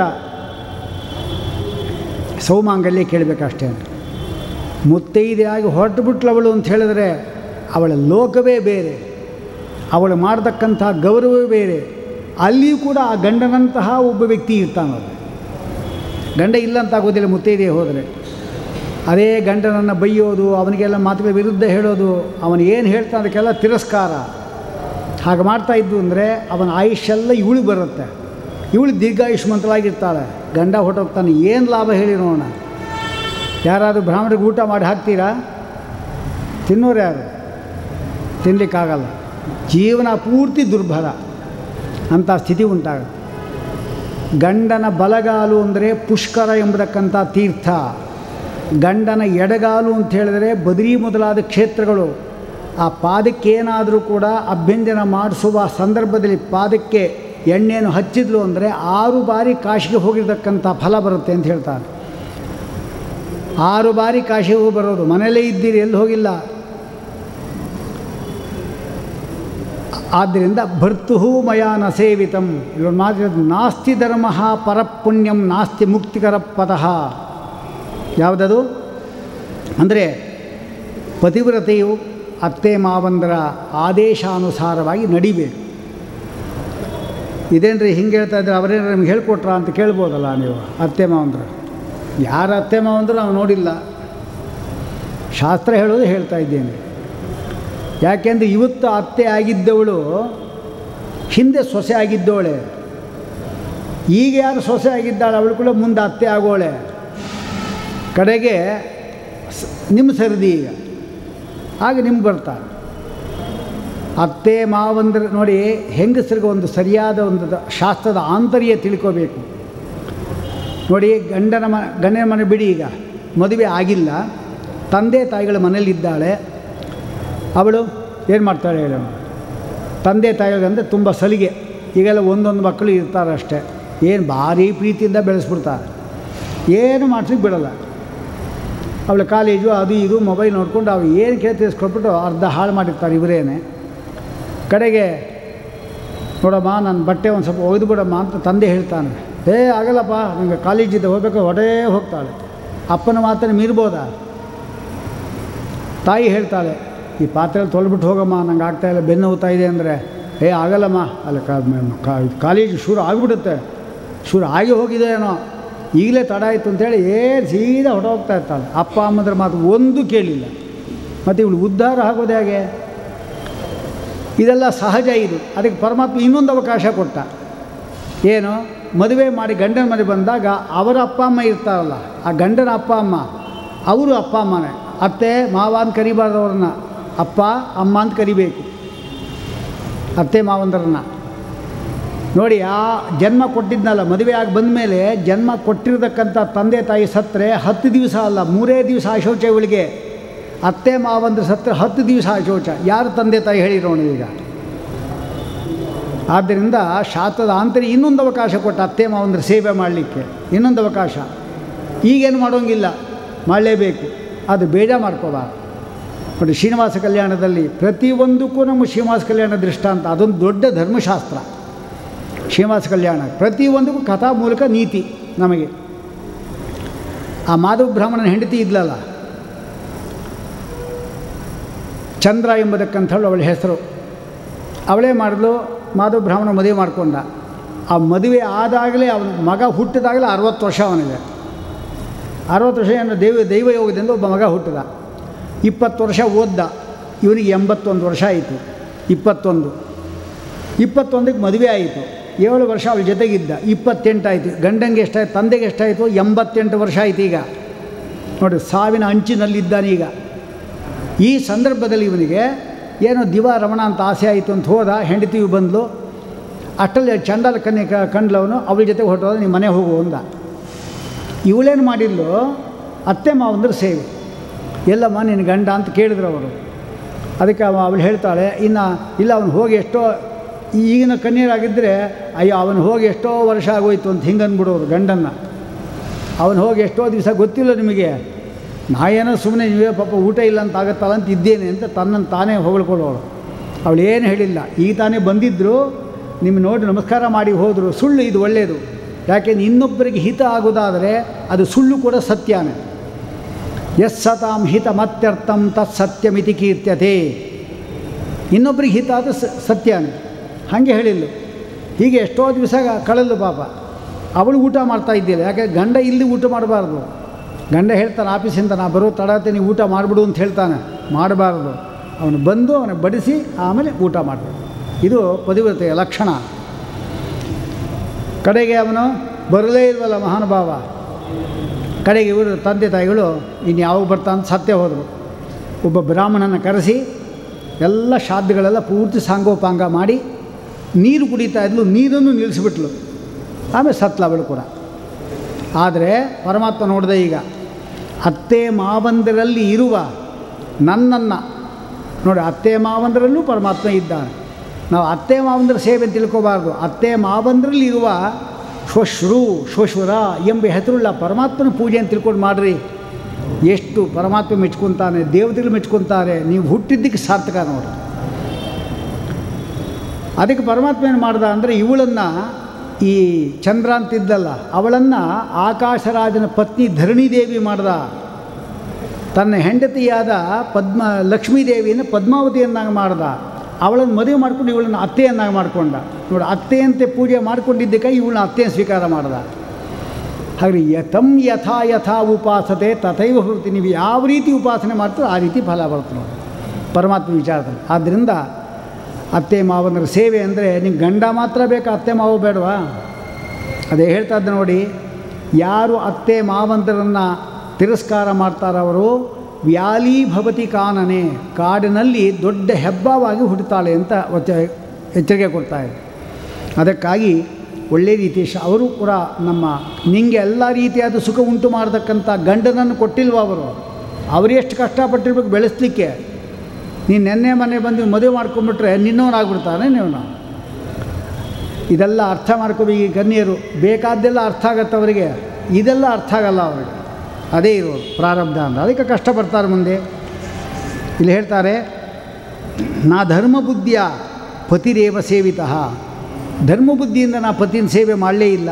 ಸೌಮಾಂಗಲ್ಯ ಕೇಳಬೇಕಷ್ಟೇ ಅಂತ ಮುತ್ತೈದೆಯಾಗಿ ಹೊರಟು ಬಿಟ್ಲವಳು ಅಂತ ಹೇಳಿದ್ರೆ ಅವಳ ಲೋಕವೇ ಬೇರೆ ಅವಳು ಮಾಡತಕ್ಕಂಥ ಗೌರವವೇ ಬೇರೆ ಅಲ್ಲಿಯೂ ಕೂಡ ಆ ಗಂಡನಂತಹ ಒಬ್ಬ ವ್ಯಕ್ತಿ ಇರ್ತಾನದು ಗಂಡ ಇಲ್ಲ ಅಂತ ಆಗೋದಿಲ್ಲ ಮುತ್ತೈದೆ ಹೋದರೆ ಅದೇ ಗಂಡನನ್ನು ಬೈಯೋದು ಅವನಿಗೆಲ್ಲ ಮಾತುಗಳ ವಿರುದ್ಧ ಹೇಳೋದು ಅವನು ಏನು ಹೇಳ್ತಾನೆ ಅದಕ್ಕೆಲ್ಲ ತಿರಸ್ಕಾರ ಹಾಗೆ ಮಾಡ್ತಾ ಇದ್ದು ಅಂದರೆ ಅವನ ಆಯುಷ್ಯೆಲ್ಲ ಇವಳು ಬರುತ್ತೆ ಇವಳು ದೀರ್ಘಾಯುಷ್ಮಂತಳಾಗಿರ್ತಾಳೆ ಗಂಡ ಹೊಟ್ಟೋಗ್ತಾನೆ ಏನು ಲಾಭ ಹೇಳಿ ನೋಡೋಣ ಯಾರಾದರೂ ಬ್ರಾಹ್ಮಣರಿಗೆ ಊಟ ಮಾಡಿ ಹಾಕ್ತೀರಾ ತಿನ್ನೋರು ಯಾರು ತಿನ್ನಲಿಕ್ಕಾಗಲ್ಲ ಜೀವನ ಪೂರ್ತಿ ದುರ್ಭರ ಅಂಥ ಸ್ಥಿತಿ ಉಂಟಾಗುತ್ತೆ ಗಂಡನ ಬಲಗಾಲು ಅಂದರೆ ಪುಷ್ಕರ ಎಂಬತಕ್ಕಂಥ ತೀರ್ಥ ಗಂಡನ ಎಡಗಾಲು ಅಂತ ಹೇಳಿದರೆ ಬದರಿ ಮೊದಲಾದ ಕ್ಷೇತ್ರಗಳು ಆ ಪಾದಕ್ಕೇನಾದರೂ ಕೂಡ ಅಭ್ಯಂಜನ ಮಾಡಿಸುವ ಸಂದರ್ಭದಲ್ಲಿ ಪಾದಕ್ಕೆ ಎಣ್ಣೆಯನ್ನು ಹಚ್ಚಿದ್ಲು ಅಂದರೆ ಆರು ಬಾರಿ ಕಾಶಿಗೆ ಹೋಗಿರ್ತಕ್ಕಂಥ ಫಲ ಬರುತ್ತೆ ಅಂತ ಹೇಳ್ತಾರೆ ಆರು ಬಾರಿ ಕಾಶಿಗೆ ಹೋಗಿ ಬರೋದು ಮನೆಯಲ್ಲೇ ಇದ್ದೀರಿ ಎಲ್ಲಿ ಹೋಗಿಲ್ಲ ಆದ್ದರಿಂದ ಭರ್ತುಃ ಮಯಾ ನ ಸೇವಿತಂ ಇವರು ಮಾತ್ರ ನಾಸ್ತಿ ಧರ್ಮ ಪರಪುಣ್ಯಂ ನಾಸ್ತಿ ಮುಕ್ತಿಕರ ಪದಃ ಯಾವುದದು ಅಂದರೆ ಪತಿವ್ರತೆಯು ಅತ್ತೆ ಮಾವಂದರ ಆದೇಶಾನುಸಾರವಾಗಿ ನಡಿಬೇಕು ಇದೇನ್ರಿ ಹಿಂಗೆ ಹೇಳ್ತಾ ಇದ್ರೆ ಅವರೇನು ನಮ್ಗೆ ಹೇಳ್ಕೊಟ್ರ ಅಂತ ಕೇಳ್ಬೋದಲ್ಲ ನೀವು ಅತ್ತೆ ಮಾವಂದರು ಯಾರ ಅತ್ತೆ ಮಾವಂದರು ನಾವು ನೋಡಿಲ್ಲ ಶಾಸ್ತ್ರ ಹೇಳೋದು ಹೇಳ್ತಾ ಇದ್ದೇನೆ ಯಾಕೆಂದರೆ ಇವತ್ತು ಅತ್ತೆ ಆಗಿದ್ದವಳು ಹಿಂದೆ ಸೊಸೆ ಆಗಿದ್ದವಳೆ ಈಗ ಯಾರು ಸೊಸೆ ಆಗಿದ್ದಾಳೆ ಅವಳು ಕೂಡ ಮುಂದೆ ಅತ್ತೆ ಆಗೋಳೆ ಕಡೆಗೆ ಸ್- ನಿಮ್ಮ ಸರದಿ ಈಗ ಆಗ ನಿಮ್ಗೆ ಬರ್ತಾರೆ ಅತ್ತೆ ಮಾವಂದ್ರೆ ನೋಡಿ ಹೆಂಗಸರಿಗೆ ಒಂದು ಸರಿಯಾದ ಒಂದು ದ- ಶಾಸ್ತ್ರದ ಆಂತರ್ಯ ತಿಳ್ಕೋಬೇಕು ನೋಡಿ ಗಂಡನ ಮ ಗಂಡನ ಮನೆ ಬಿಡಿ ಈಗ ಮದುವೆ ಆಗಿಲ್ಲ ತಂದೆ ತಾಯಿಗಳ ಮನೇಲಿದ್ದಾಳೆ ಅವಳು ಏನು ಮಾಡ್ತಾಳೆ ಹೇಳೋಣ ತಂದೆ ತಾಯಿಗಳಂದರೆ ತುಂಬ ಸಲಿಗೆ ಈಗೆಲ್ಲ ಒಂದೊಂದು ಮಕ್ಕಳು ಇರ್ತಾರೆ ಅಷ್ಟೇ ಏನು ಭಾರಿ ಪ್ರೀತಿಯಿಂದ ಬೆಳೆಸ್ಬಿಡ್ತಾರೆ ಏನು ಮಾಡ್ಲಿಕ್ಕೆ ಬಿಡಲ್ಲ ಅವಳ ಕಾಲೇಜು ಅದು ಇದು ಮೊಬೈಲ್ ನೋಡ್ಕೊಂಡು ಅವ್ರು ಏನು ಕೇಳಿ ತಿಳಿಸ್ಕೊಟ್ಬಿಟ್ಟು ಅರ್ಧ ಹಾಳು ಮಾಡಿರ್ತಾರೆ ಇವರೇನೆ ಕಡೆಗೆ ನೋಡಮ್ಮ ನನ್ನ ಬಟ್ಟೆ ಒಂದು ಸ್ವಲ್ಪ ಒಗೆದು ಬಿಡಮ್ಮ ಅಂತ ತಂದೆ ಹೇಳ್ತಾನೆ ಏ ಆಗಲ್ಲಪ್ಪ ನನಗೆ ಕಾಲೇಜಿದ್ದ ಹೋಗ್ಬೇಕು ಹೊಡೇ ಹೋಗ್ತಾಳೆ ಅಪ್ಪನ ಮಾತನ್ನು ಮೀರ್ಬೋದಾ ತಾಯಿ ಹೇಳ್ತಾಳೆ ಈ ಪಾತ್ರೆ ತೊಳ್ಬಿಟ್ಟು ಹೋಗಮ್ಮ ನಂಗೆ ಆಗ್ತಾಯಿಲ್ಲ ಬೆನ್ನು ಹೋಗ್ತಾ ಇದೆ ಅಂದರೆ ಏ ಆಗಲ್ಲಮ್ಮ ಅಲ್ಲಿ ಕಾಲೇಜು ಶುರು ಆಗಿಬಿಡುತ್ತೆ ಶುರು ಆಗಿ ಹೋಗಿದೆ ಏನೋ ಈಗಲೇ ತಡ ಆಯಿತು ಅಂತೇಳಿ ಏನು ಸೀದಾ ಹೊರಟೋಗ್ತಾ ಇರ್ತಾಳೆ ಅಪ್ಪ ಅಮ್ಮದ್ರ ಮಾತು ಒಂದು ಕೇಳಿಲ್ಲ ಮತ್ತು ಇವಳು ಉದ್ಧಾರ ಆಗೋದು ಹೇಗೆ ಇದೆಲ್ಲ ಸಹಜ ಇದು ಅದಕ್ಕೆ ಪರಮಾತ್ಮ ಇನ್ನೊಂದು ಅವಕಾಶ ಕೊಟ್ಟ ಏನು ಮದುವೆ ಮಾಡಿ ಗಂಡನ ಮನೆ ಬಂದಾಗ ಅವರ ಅಪ್ಪ ಅಮ್ಮ ಇರ್ತಾರಲ್ಲ ಆ ಗಂಡನ ಅಪ್ಪ ಅಮ್ಮ ಅವರು ಅಪ್ಪ ಅಮ್ಮನೇ ಅತ್ತೆ ಮಾವ ಅಂತ ಕರಿಬಾರ್ದು ಅವ್ರನ್ನ ಅಪ್ಪ ಅಮ್ಮ ಅಂತ ಕರಿಬೇಕು ಅತ್ತೆ ಮಾವಂದ್ರನ್ನ ನೋಡಿ ಆ ಜನ್ಮ ಕೊಟ್ಟಿದ್ನಲ್ಲ ಮದುವೆ ಆಗಿ ಬಂದ ಮೇಲೆ ಜನ್ಮ ಕೊಟ್ಟಿರ್ತಕ್ಕಂಥ ತಂದೆ ತಾಯಿ ಸತ್ತರೆ ಹತ್ತು ದಿವಸ ಅಲ್ಲ ಮೂರೇ ದಿವಸ ಅಶೌಚ ಇವಳಿಗೆ ಅತ್ತೆ ಮಾವಂದ್ರ ಸತ್ತರೆ ಹತ್ತು ದಿವಸ ಅಶೌಚ ಯಾರು ತಂದೆ ತಾಯಿ ಹೇಳಿರೋಣ ಈಗ ಆದ್ದರಿಂದ ಶಾಸ್ತ್ರದ ಆಂತರಿ ಇನ್ನೊಂದು ಅವಕಾಶ ಕೊಟ್ಟ ಅತ್ತೆ ಮಾವಂದ್ರ ಸೇವೆ ಮಾಡಲಿಕ್ಕೆ ಇನ್ನೊಂದು ಅವಕಾಶ ಈಗೇನು ಮಾಡೋಂಗಿಲ್ಲ ಮಾಡಲೇಬೇಕು ಅದು ಬೇಡ ಮಾಡ್ಕೋಬಾರ್ದು ನೋಡಿ ಶ್ರೀನಿವಾಸ ಕಲ್ಯಾಣದಲ್ಲಿ ಪ್ರತಿಯೊಂದಕ್ಕೂ ನಮ್ಮ ಶ್ರೀನಿವಾಸ ಕಲ್ಯಾಣ ದೃಷ್ಟಾಂತ ಅದೊಂದು ದೊಡ್ಡ ಧರ್ಮಶಾಸ್ತ್ರ ಶ್ರೀನಿವಾಸ ಕಲ್ಯಾಣ ಪ್ರತಿಯೊಂದಕ್ಕೂ ಕಥಾ ಮೂಲಕ ನೀತಿ ನಮಗೆ ಆ ಮಾಧವ ಬ್ರಾಹ್ಮಣನ ಹೆಂಡತಿ ಇದ್ಲಲ್ಲ ಚಂದ್ರ ಎಂಬುದಕ್ಕಂಥವಳು ಅವಳ ಹೆಸರು ಅವಳೇ ಮಾಡಿದ್ಲು ಮಾಧವ ಬ್ರಾಹ್ಮಣ ಮದುವೆ ಮಾಡಿಕೊಂಡ ಆ ಮದುವೆ ಆದಾಗಲೇ ಅವನ ಮಗ ಹುಟ್ಟಿದಾಗಲೇ ಅರವತ್ತು ವರ್ಷ ಅವನಿಗೆ ಅರವತ್ತು ವರ್ಷ ಏನು ದೈವ ದೈವ ಯೋಗದಿಂದ ಒಬ್ಬ ಮಗ ಹುಟ್ಟಿದ ಇಪ್ಪತ್ತು ವರ್ಷ ಓದ್ದ ಇವನಿಗೆ ಎಂಬತ್ತೊಂದು ವರ್ಷ ಆಯಿತು ಇಪ್ಪತ್ತೊಂದು ಇಪ್ಪತ್ತೊಂದಕ್ಕೆ ಮದುವೆ ಆಯಿತು ಏಳು ವರ್ಷ ಅವಳ ಜೊತೆಗಿದ್ದ ಇಪ್ಪತ್ತೆಂಟಾಯಿತು ಗಂಡಂಗೆ ಎಷ್ಟಾಯ್ತು ತಂದೆಗೆ ಎಷ್ಟಾಯಿತು ಎಂಬತ್ತೆಂಟು ವರ್ಷ ಆಯಿತು ಈಗ ನೋಡಿ ಸಾವಿನ ಅಂಚಿನಲ್ಲಿದ್ದಾನೆ ಈಗ ಈ ಸಂದರ್ಭದಲ್ಲಿ ಇವನಿಗೆ ಏನೋ ದಿವಾ ರಮಣ ಅಂತ ಆಸೆ ಆಯಿತು ಅಂತ ಹೋದ ಹೆಂಡತಿಯು ಬಂದಳು ಅಷ್ಟರಲ್ಲಿ ಚಂಡಾಲ ಕನ್ಯೆ ಕ ಕಂಡ್ಲವನು ಅವಳ ಜೊತೆ ಹೊರಟೋದ ನಿಮ್ಮ ಮನೆ ಹೋಗು ಅಂದ ಇವಳೇನು ಮಾಡಿದ್ಲು ಅತ್ತೆ ಮಾವಂದ್ರ ಸೇವೆ ಎಲ್ಲಮ್ಮ ನಿನ್ನ ಗಂಡ ಅಂತ ಕೇಳಿದ್ರು ಅವರು ಅದಕ್ಕೆ ಅವ ಅವಳು ಹೇಳ್ತಾಳೆ ಇನ್ನು ಇಲ್ಲ ಅವನು ಹೋಗಿ ಎಷ್ಟೋ ಈಗಿನ ಕನ್ಯರಾಗಿದ್ದರೆ ಅಯ್ಯೋ ಅವನು ಹೋಗಿ ಎಷ್ಟೋ ವರ್ಷ ಆಗೋಯ್ತು ಅಂತ ಹಿಂಗೆ ಅಂದ್ಬಿಡೋರು ಗಂಡನ್ನು ಅವನು ಹೋಗಿ ಎಷ್ಟೋ ದಿವಸ ಗೊತ್ತಿಲ್ಲ ನಿಮಗೆ ನಾ ಏನೋ ಸುಮ್ಮನೆ ನೀವೇ ಪಾಪ ಊಟ ಇಲ್ಲ ಅಂತ ಆಗತ್ತಲ್ಲ ಅಂತ ಇದ್ದೇನೆ ಅಂತ ತನ್ನನ್ನು ತಾನೇ ಹೊಗಳ್ಕೊಳ್ಳೋಳು ಅವಳು ಏನು ಹೇಳಿಲ್ಲ ಈಗ ತಾನೇ ಬಂದಿದ್ದರು ನಿಮ್ಮ ನೋಡಿ ನಮಸ್ಕಾರ ಮಾಡಿ ಹೋದರು ಸುಳ್ಳು ಇದು ಒಳ್ಳೆಯದು ಯಾಕೆಂದ್ರೆ ಇನ್ನೊಬ್ಬರಿಗೆ ಹಿತ ಆಗೋದಾದರೆ ಅದು ಸುಳ್ಳು ಕೂಡ ಸತ್ಯನೇ ಎಸ್ ಸತಾಂ ಹಿತ ಮತ್ಯರ್ಥಂ ತತ್ ಸತ್ಯಮಿತಿ ಕೀರ್ತ್ಯತೆ ಇನ್ನೊಬ್ರಿಗೆ ಹಿತ ಅದು ಸ ಸತ್ಯನೇ ಹಾಗೆ ಹೇಳಿಲ್ಲ ಹೀಗೆ ಎಷ್ಟೋ ದಿವಸ ಕಳೆದು ಪಾಪ ಅವಳು ಊಟ ಮಾಡ್ತಾ ಇದ್ದಿಲ್ಲ ಯಾಕೆ ಗಂಡ ಇಲ್ಲಿ ಊಟ ಮಾಡಬಾರ್ದು ಗಂಡ ಹೇಳ್ತಾನೆ ಆಫೀಸಿಂದ ನಾ ಬರೋ ತಡತೆ ನೀವು ಊಟ ಮಾಡಿಬಿಡು ಅಂತ ಹೇಳ್ತಾನೆ ಮಾಡಬಾರ್ದು ಅವನು ಬಂದು ಅವನಿಗೆ ಬಡಿಸಿ ಆಮೇಲೆ ಊಟ ಮಾಡಬೇಕು ಇದು ಪತಿವ್ರತೆಯ ಲಕ್ಷಣ ಕಡೆಗೆ ಅವನು ಬರಲೇ ಇಲ್ವಲ್ಲ ಮಹಾನುಭಾವ ಕಡೆಗೆ ಇವರು ತಂದೆ ತಾಯಿಗಳು ಇನ್ನು ಯಾವಾಗ ಬರ್ತಾನೆ ಸತ್ಯ ಹೋದರು ಒಬ್ಬ ಬ್ರಾಹ್ಮಣನ ಕರೆಸಿ ಎಲ್ಲ ಶ್ರಾದ್ದಗಳೆಲ್ಲ ಪೂರ್ತಿ ಸಾಂಗೋಪಾಂಗ ಮಾಡಿ ನೀರು ಕುಡಿತಾ ಇದ್ಲು ನೀರನ್ನು ನಿಲ್ಲಿಸ್ಬಿಟ್ಲು ಆಮೇಲೆ ಸತ್ಲ ಅವಳು ಕೂಡ ಆದರೆ ಪರಮಾತ್ಮ ನೋಡಿದೆ ಈಗ ಅತ್ತೆ ಮಾವಂದರಲ್ಲಿ ಇರುವ ನನ್ನನ್ನು ನೋಡಿ ಅತ್ತೆ ಮಾವಂದರಲ್ಲೂ ಪರಮಾತ್ಮ ಇದ್ದಾನೆ ನಾವು ಅತ್ತೆ ಮಾವಂದರ ಸೇವೆ ಅಂತ ತಿಳ್ಕೋಬಾರ್ದು ಅತ್ತೆ ಮಾವಂದರಲ್ಲಿ ಇರುವ ಶ್ವಶ್ರು ಶ್ವಶ್ವರ ಎಂಬ ಹೆಸರುಳ್ಳ ಪರಮಾತ್ಮನ ಪೂಜೆ ಅಂತ ತಿಳ್ಕೊಂಡು ಮಾಡಿರಿ ಎಷ್ಟು ಪರಮಾತ್ಮ ಮೆಚ್ಕೊತಾನೆ ದೇವತೆಗಳು ಮೆಚ್ಕೊತಾರೆ ನೀವು ಹುಟ್ಟಿದ್ದಕ್ಕೆ ಸಾರ್ಥಕ ನೋಡಿ ಅದಕ್ಕೆ ಪರಮಾತ್ಮ ಏನು ಮಾಡ್ದ ಅಂದರೆ ಇವಳನ್ನು ಈ ಚಂದ್ರ ಅಂತಿದ್ದಲ್ಲ ಅವಳನ್ನು ಆಕಾಶರಾಜನ ಪತ್ನಿ ಧರಣಿದೇವಿ ಮಾಡ್ದ ತನ್ನ ಹೆಂಡತಿಯಾದ ಪದ್ಮ ಲಕ್ಷ್ಮೀದೇವಿಯನ್ನು ಪದ್ಮಾವತಿಯನ್ನಾಗಿ ಮಾಡ್ದ ಅವಳನ್ನು ಮದುವೆ ಮಾಡ್ಕೊಂಡು ಇವಳನ್ನು ಅತ್ತೆಯನ್ನಾಗಿ ಮಾಡಿಕೊಂಡ ನೋಡಿ ಅತ್ತೆಯಂತೆ ಪೂಜೆ ಮಾಡ್ಕೊಂಡಿದ್ದಕ್ಕೆ ಇವಳನ್ನ ಅತ್ತೆಯನ್ನು ಸ್ವೀಕಾರ ಮಾಡ್ದ ಹಾಗೆ ಯಥಂ ಯಥಾ ಯಥಾ ಉಪಾಸತೆ ತಥೈವ ಭವತಿ ನೀವು ಯಾವ ರೀತಿ ಉಪಾಸನೆ ಮಾಡ್ತೀರೋ ಆ ರೀತಿ ಫಲ ಬರುತ್ತೆ ನೋಡಿ ಪರಮಾತ್ಮ ವಿಚಾರದಲ್ಲಿ ಆದ್ದರಿಂದ ಅತ್ತೆ ಮಾವನರ ಸೇವೆ ಅಂದರೆ ನಿಮ್ಗೆ ಗಂಡ ಮಾತ್ರ ಬೇಕಾ ಅತ್ತೆ ಮಾವ ಬೇಡವಾ ಅದೇ ಹೇಳ್ತಾ ಇದ್ದ ನೋಡಿ ಯಾರು ಅತ್ತೆ ಮಾವಂತರನ್ನು ತಿರಸ್ಕಾರ ಮಾಡ್ತಾರವರು ವ್ಯಾಲಿ ಭವತಿ ಕಾನನೆ ಕಾಡಿನಲ್ಲಿ ದೊಡ್ಡ ಹೆಬ್ಬಾವಾಗಿ ಹುಟ್ಟುತ್ತಾಳೆ ಅಂತ ವಚ ಎಚ್ಚರಿಕೆ ಕೊಡ್ತಾರೆ ಅದಕ್ಕಾಗಿ ಒಳ್ಳೆ ರೀತಿ ಶ ಅವರು ಕೂಡ ನಮ್ಮ ನಿಂಗೆ ಎಲ್ಲ ರೀತಿಯಾದ ಸುಖ ಉಂಟು ಮಾಡತಕ್ಕಂಥ ಗಂಡನನ್ನು ಕೊಟ್ಟಿಲ್ವ ಅವರು ಅವರು ಎಷ್ಟು ಕಷ್ಟಪಟ್ಟಿರ್ಬೇಕು ಬೆಳೆಸಲಿಕ್ಕೆ ನೀನು ನೆನ್ನೆ ಮನೆ ಬಂದು ಮದುವೆ ಮಾಡ್ಕೊಂಬಿಟ್ರೆ ನಿನ್ನವನಾಗ್ಬಿಡ್ತಾನೆ ನೀವು ನಾವು ಇದೆಲ್ಲ ಅರ್ಥ ಮಾಡ್ಕೋಬೇಕು ಈ ಕನ್ಯರು ಬೇಕಾದ್ದೆಲ್ಲ ಅರ್ಥ ಆಗತ್ತೆ ಅವರಿಗೆ ಇದೆಲ್ಲ ಅರ್ಥ ಆಗಲ್ಲ ಅವರಿಗೆ ಅದೇ ಇರೋದು ಪ್ರಾರಬ್ಧ ಅಂತ ಅದಕ್ಕೆ ಕಷ್ಟಪಡ್ತಾರೆ ಮುಂದೆ ಇಲ್ಲಿ ಹೇಳ್ತಾರೆ ನಾ ಧರ್ಮಬುದ್ಧಿಯ ಪತಿರೇವ ಸೇವಿತಃ ಧರ್ಮಬುದ್ಧಿಯಿಂದ ನಾ ಪತಿನ ಸೇವೆ ಮಾಡಲೇ ಇಲ್ಲ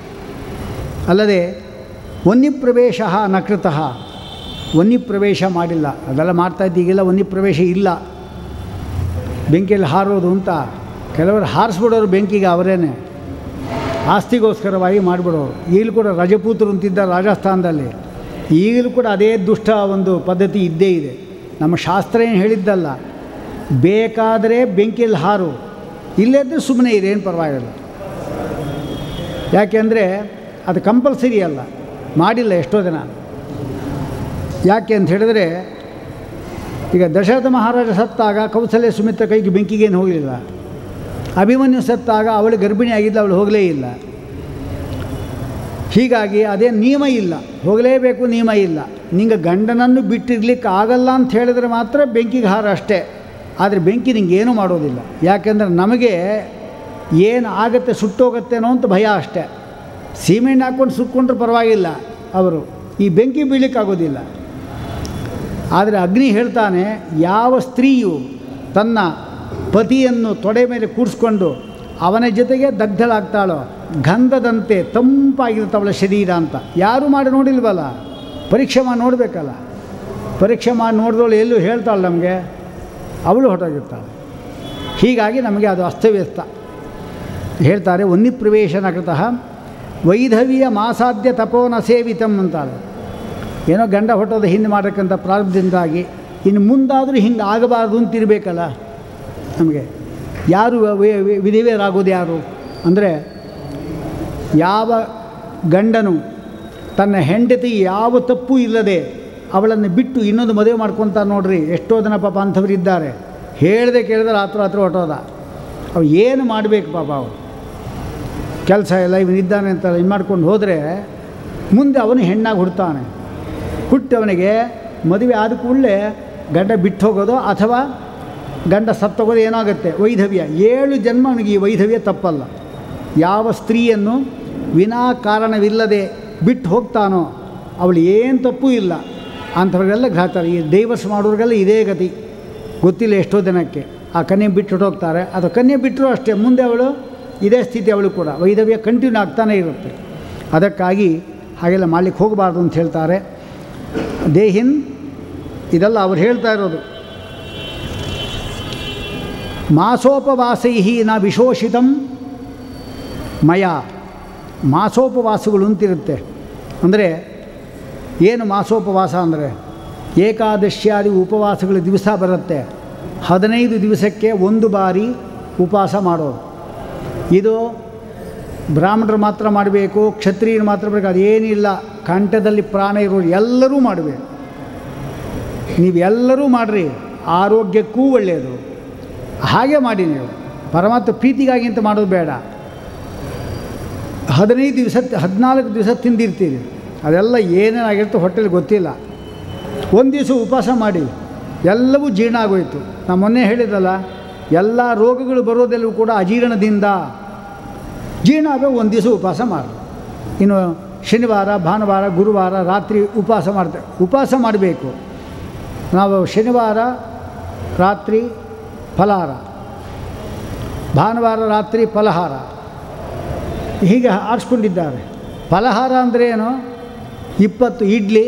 ಅಲ್ಲದೆ ವನ್ಯಪ್ರವೇಶ ನ ಕೃತಃ ವನ್ಯಪ್ರವೇಶ ಮಾಡಿಲ್ಲ ಅದೆಲ್ಲ ಮಾಡ್ತಾ ಇದ್ದೀಗೆಲ್ಲ ವನ್ಯಪ್ರವೇಶ ಇಲ್ಲ ಬೆಂಕಿಯಲ್ಲಿ ಹಾರೋದು ಅಂತ ಕೆಲವರು ಹಾರಿಸ್ಬಿಡೋರು ಬೆಂಕಿಗೆ ಅವರೇನೆ ಆಸ್ತಿಗೋಸ್ಕರವಾಗಿ ಮಾಡಿಬಿಡೋರು ಈಗಲೂ ಕೂಡ ರಜಪೂತರು ಅಂತಿದ್ದ ರಾಜಸ್ಥಾನದಲ್ಲಿ ಈಗಲೂ ಕೂಡ ಅದೇ ದುಷ್ಟ ಒಂದು ಪದ್ಧತಿ ಇದ್ದೇ ಇದೆ ನಮ್ಮ ಶಾಸ್ತ್ರ ಏನು ಹೇಳಿದ್ದಲ್ಲ ಬೇಕಾದರೆ ಬೆಂಕಿಯಲ್ಲಿ ಹಾರು ಇಲ್ಲದ್ರೆ ಸುಮ್ಮನೆ ಇದೆ ಏನು ಪರವಾಗಿಲ್ಲ ಯಾಕೆಂದರೆ ಅದು ಕಂಪಲ್ಸರಿ ಅಲ್ಲ ಮಾಡಿಲ್ಲ ಎಷ್ಟೋ ಜನ ಯಾಕೆ ಅಂತ ಹೇಳಿದ್ರೆ ಈಗ ದಶರಥ ಮಹಾರಾಜ ಸತ್ತಾಗ ಕೌಸಲ್ಯ ಸುಮಿತ್ರ ಕೈಗೆ ಬೆಂಕಿಗೇನು ಹೋಗಲಿಲ್ಲ ಅಭಿಮನ್ಯು ಸತ್ತಾಗ ಅವಳು ಗರ್ಭಿಣಿ ಆಗಿದ್ದ ಅವಳು ಹೋಗಲೇ ಇಲ್ಲ ಹೀಗಾಗಿ ಅದೇ ನಿಯಮ ಇಲ್ಲ ಹೋಗಲೇಬೇಕು ನಿಯಮ ಇಲ್ಲ ನಿಂಗೆ ಗಂಡನನ್ನು ಬಿಟ್ಟಿರ್ಲಿಕ್ಕೆ ಆಗಲ್ಲ ಅಂತ ಹೇಳಿದ್ರೆ ಮಾತ್ರ ಬೆಂಕಿಗೆ ಹಾರ ಅಷ್ಟೇ ಆದರೆ ಬೆಂಕಿ ನಿಂಗೆ ಏನೂ ಮಾಡೋದಿಲ್ಲ ಯಾಕೆಂದರೆ ನಮಗೆ ಏನು ಆಗತ್ತೆ ಸುಟ್ಟೋಗತ್ತೇನೋ ಅಂತ ಭಯ ಅಷ್ಟೇ ಸೀಮೆಣ್ಣೆ ಹಾಕ್ಕೊಂಡು ಸುಟ್ಕೊಂಡ್ರೆ ಪರವಾಗಿಲ್ಲ ಅವರು ಈ ಬೆಂಕಿ ಬೀಳಲಿಕ್ಕಾಗೋದಿಲ್ಲ ಆದರೆ ಅಗ್ನಿ ಹೇಳ್ತಾನೆ ಯಾವ ಸ್ತ್ರೀಯು ತನ್ನ ಪತಿಯನ್ನು ತೊಡೆ ಮೇಲೆ ಕೂರಿಸ್ಕೊಂಡು ಅವನ ಜೊತೆಗೆ ದಗ್ಧಳಾಗ್ತಾಳೋ ಗಂಧದಂತೆ ತಂಪಾಗಿರುತ್ತವಳ ಶರೀರ ಅಂತ ಯಾರು ಮಾಡಿ ನೋಡಿಲ್ವಲ್ಲ ಪರೀಕ್ಷೆ ಮಾಡಿ ನೋಡಬೇಕಲ್ಲ ಪರೀಕ್ಷೆ ಮಾಡಿ ನೋಡಿದವಳು ಎಲ್ಲೂ ಹೇಳ್ತಾಳೆ ನಮಗೆ ಅವಳು ಹೊರಟೋಗಿರ್ತಾಳೆ ಹೀಗಾಗಿ ನಮಗೆ ಅದು ಅಸ್ತವ್ಯಸ್ತ ಹೇಳ್ತಾರೆ ವನ್ಯಪ್ರವೇಶನ ಕೃತಃ ವೈಧವ್ಯ ಮಾಸಾಧ್ಯ ತಪೋನ ಸೇವಿತಂ ಅಂತಾರೆ ಏನೋ ಗಂಡ ಹೊಟ್ಟೋದು ಹಿಂದೆ ಮಾಡಕ್ಕಂಥ ಪ್ರಾರಂಭದಿಂದಾಗಿ ಇನ್ನು ಮುಂದಾದರೂ ಹಿಂಗೆ ಆಗಬಾರ್ದು ಅಂತಿರಬೇಕಲ್ಲ ನಮಗೆ ಯಾರು ವಿ- ವಿ- ವಿಧಿವೇರಾಗೋದು ಯಾರು ಅಂದರೆ ಯಾವ ಗಂಡನು ತನ್ನ ಹೆಂಡತಿ ಯಾವ ತಪ್ಪು ಇಲ್ಲದೆ ಅವಳನ್ನು ಬಿಟ್ಟು ಇನ್ನೊಂದು ಮದುವೆ ಮಾಡ್ಕೊತಾರೆ ನೋಡ್ರಿ ಎಷ್ಟೋ ಜನ ಪಾಪ ಅಂಥವ್ರು ಇದ್ದಾರೆ ಹೇಳ್ದೆ ಕೇಳಿದ್ರೆ ರಾತ್ರಿ ರಾತ್ರಿ ಹೊಟ್ಟೋದ ಅವು ಏನು ಮಾಡಬೇಕು ಪಾಪ ಅವು ಕೆಲಸ ಎಲ್ಲ ಇವನಿದ್ದಾನೆ ಅಂತ ಇದು ಮಾಡ್ಕೊಂಡು ಹೋದರೆ ಮುಂದೆ ಅವನು ಹೆಣ್ಣಾಗಿ ಹುಡ್ತಾನೆ ಹುಟ್ಟಿ ಅವನಿಗೆ ಮದುವೆ ಆದ ಕೂಡಲೇ ಗಂಡ ಬಿಟ್ಟು ಹೋಗೋದು ಅಥವಾ ಗಂಡ ಸತ್ತೋಗೋದು ಏನಾಗುತ್ತೆ ವೈಧವ್ಯ ಏಳು ಜನ್ಮ ಅವನಿಗೆ ಈ ವೈಧವ್ಯ ತಪ್ಪಲ್ಲ ಯಾವ ಸ್ತ್ರೀಯನ್ನು ವಿನಾ ಕಾರಣವಿಲ್ಲದೆ ಬಿಟ್ಟು ಹೋಗ್ತಾನೋ ಅವಳು ಏನು ತಪ್ಪೂ ಇಲ್ಲ ಅಂಥವ್ರಿಗೆಲ್ಲ ಘಾತಾರೆ ಈ ಡೈವರ್ಸ್ ಮಾಡೋರಿಗೆಲ್ಲ ಇದೇ ಗತಿ ಗೊತ್ತಿಲ್ಲ ಎಷ್ಟೋ ದಿನಕ್ಕೆ ಆ ಕನ್ಯೆ ಬಿಟ್ಟು ಹೋಗ್ತಾರೆ ಅದು ಕನ್ಯೆ ಬಿಟ್ಟರು ಅಷ್ಟೇ ಮುಂದೆ ಅವಳು ಇದೇ ಸ್ಥಿತಿ ಅವಳು ಕೂಡ ವೈದವ್ಯ ಕಂಟಿನ್ಯೂ ಆಗ್ತಾನೇ ಇರುತ್ತೆ ಅದಕ್ಕಾಗಿ ಹಾಗೆಲ್ಲ ಮಾಡಲಿಕ್ಕೆ ಹೋಗಬಾರ್ದು ಅಂತ ಹೇಳ್ತಾರೆ ದೇಹಿನ್ ಇದೆಲ್ಲ ಅವ್ರು ಹೇಳ್ತಾ ಇರೋದು ಮಾಸೋಪವಾಸೈ ನ ವಿಶೋಷಿತಂ ಮಯ ಮಾಸೋಪವಾಸಗಳು ಅಂತಿರುತ್ತೆ ಅಂದರೆ ಏನು ಮಾಸೋಪವಾಸ ಅಂದರೆ ಏಕಾದಶಿಯಾದಿ ಉಪವಾಸಗಳು ದಿವಸ ಬರುತ್ತೆ ಹದಿನೈದು ದಿವಸಕ್ಕೆ ಒಂದು ಬಾರಿ ಉಪವಾಸ ಮಾಡೋದು ಇದು ಬ್ರಾಹ್ಮಣರು ಮಾತ್ರ ಮಾಡಬೇಕು ಕ್ಷತ್ರಿಯರು ಮಾತ್ರ ಬೇಕು ಅದೇನಿಲ್ಲ ಕಂಠದಲ್ಲಿ ಪ್ರಾಣ ಇರೋರು ಎಲ್ಲರೂ ಮಾಡಬೇಕು ನೀವೆಲ್ಲರೂ ಮಾಡಿರಿ ಆರೋಗ್ಯಕ್ಕೂ ಒಳ್ಳೆಯದು ಹಾಗೆ ಮಾಡಿ ನೀವು ಪರಮಾತ್ಮ ಪ್ರೀತಿಗಾಗಿ ಅಂತ ಮಾಡೋದು ಬೇಡ ಹದಿನೈದು ದಿವಸ ಹದಿನಾಲ್ಕು ದಿವಸ ತಿಂದಿರ್ತೀರಿ ಅದೆಲ್ಲ ಏನೇನಾಗಿರ್ತೋ ಹೊಟ್ಟೆಲಿ ಗೊತ್ತಿಲ್ಲ ಒಂದು ದಿವಸ ಉಪವಾಸ ಮಾಡಿ ಎಲ್ಲವೂ ಜೀರ್ಣ ಆಗೋಯ್ತು ನಾನು ಮೊನ್ನೆ ಹೇಳಿದ್ರಲ್ಲ ಎಲ್ಲ ರೋಗಗಳು ಬರೋದೆಲ್ಲವೂ ಕೂಡ ಅಜೀರ್ಣದಿಂದ ಜೀರ್ಣ ಆಗೋ ಒಂದು ದಿವಸ ಉಪವಾಸ ಮಾಡಿ ಇನ್ನು ಶನಿವಾರ ಭಾನುವಾರ ಗುರುವಾರ ರಾತ್ರಿ ಉಪವಾಸ ಮಾಡ್ತೇವೆ ಉಪವಾಸ ಮಾಡಬೇಕು ನಾವು ಶನಿವಾರ ರಾತ್ರಿ ಫಲಹಾರ ಭಾನುವಾರ ರಾತ್ರಿ ಫಲಹಾರ ಹೀಗೆ ಆರಿಸ್ಕೊಂಡಿದ್ದಾರೆ ಫಲಹಾರ ಅಂದರೆ ಏನು ಇಪ್ಪತ್ತು ಇಡ್ಲಿ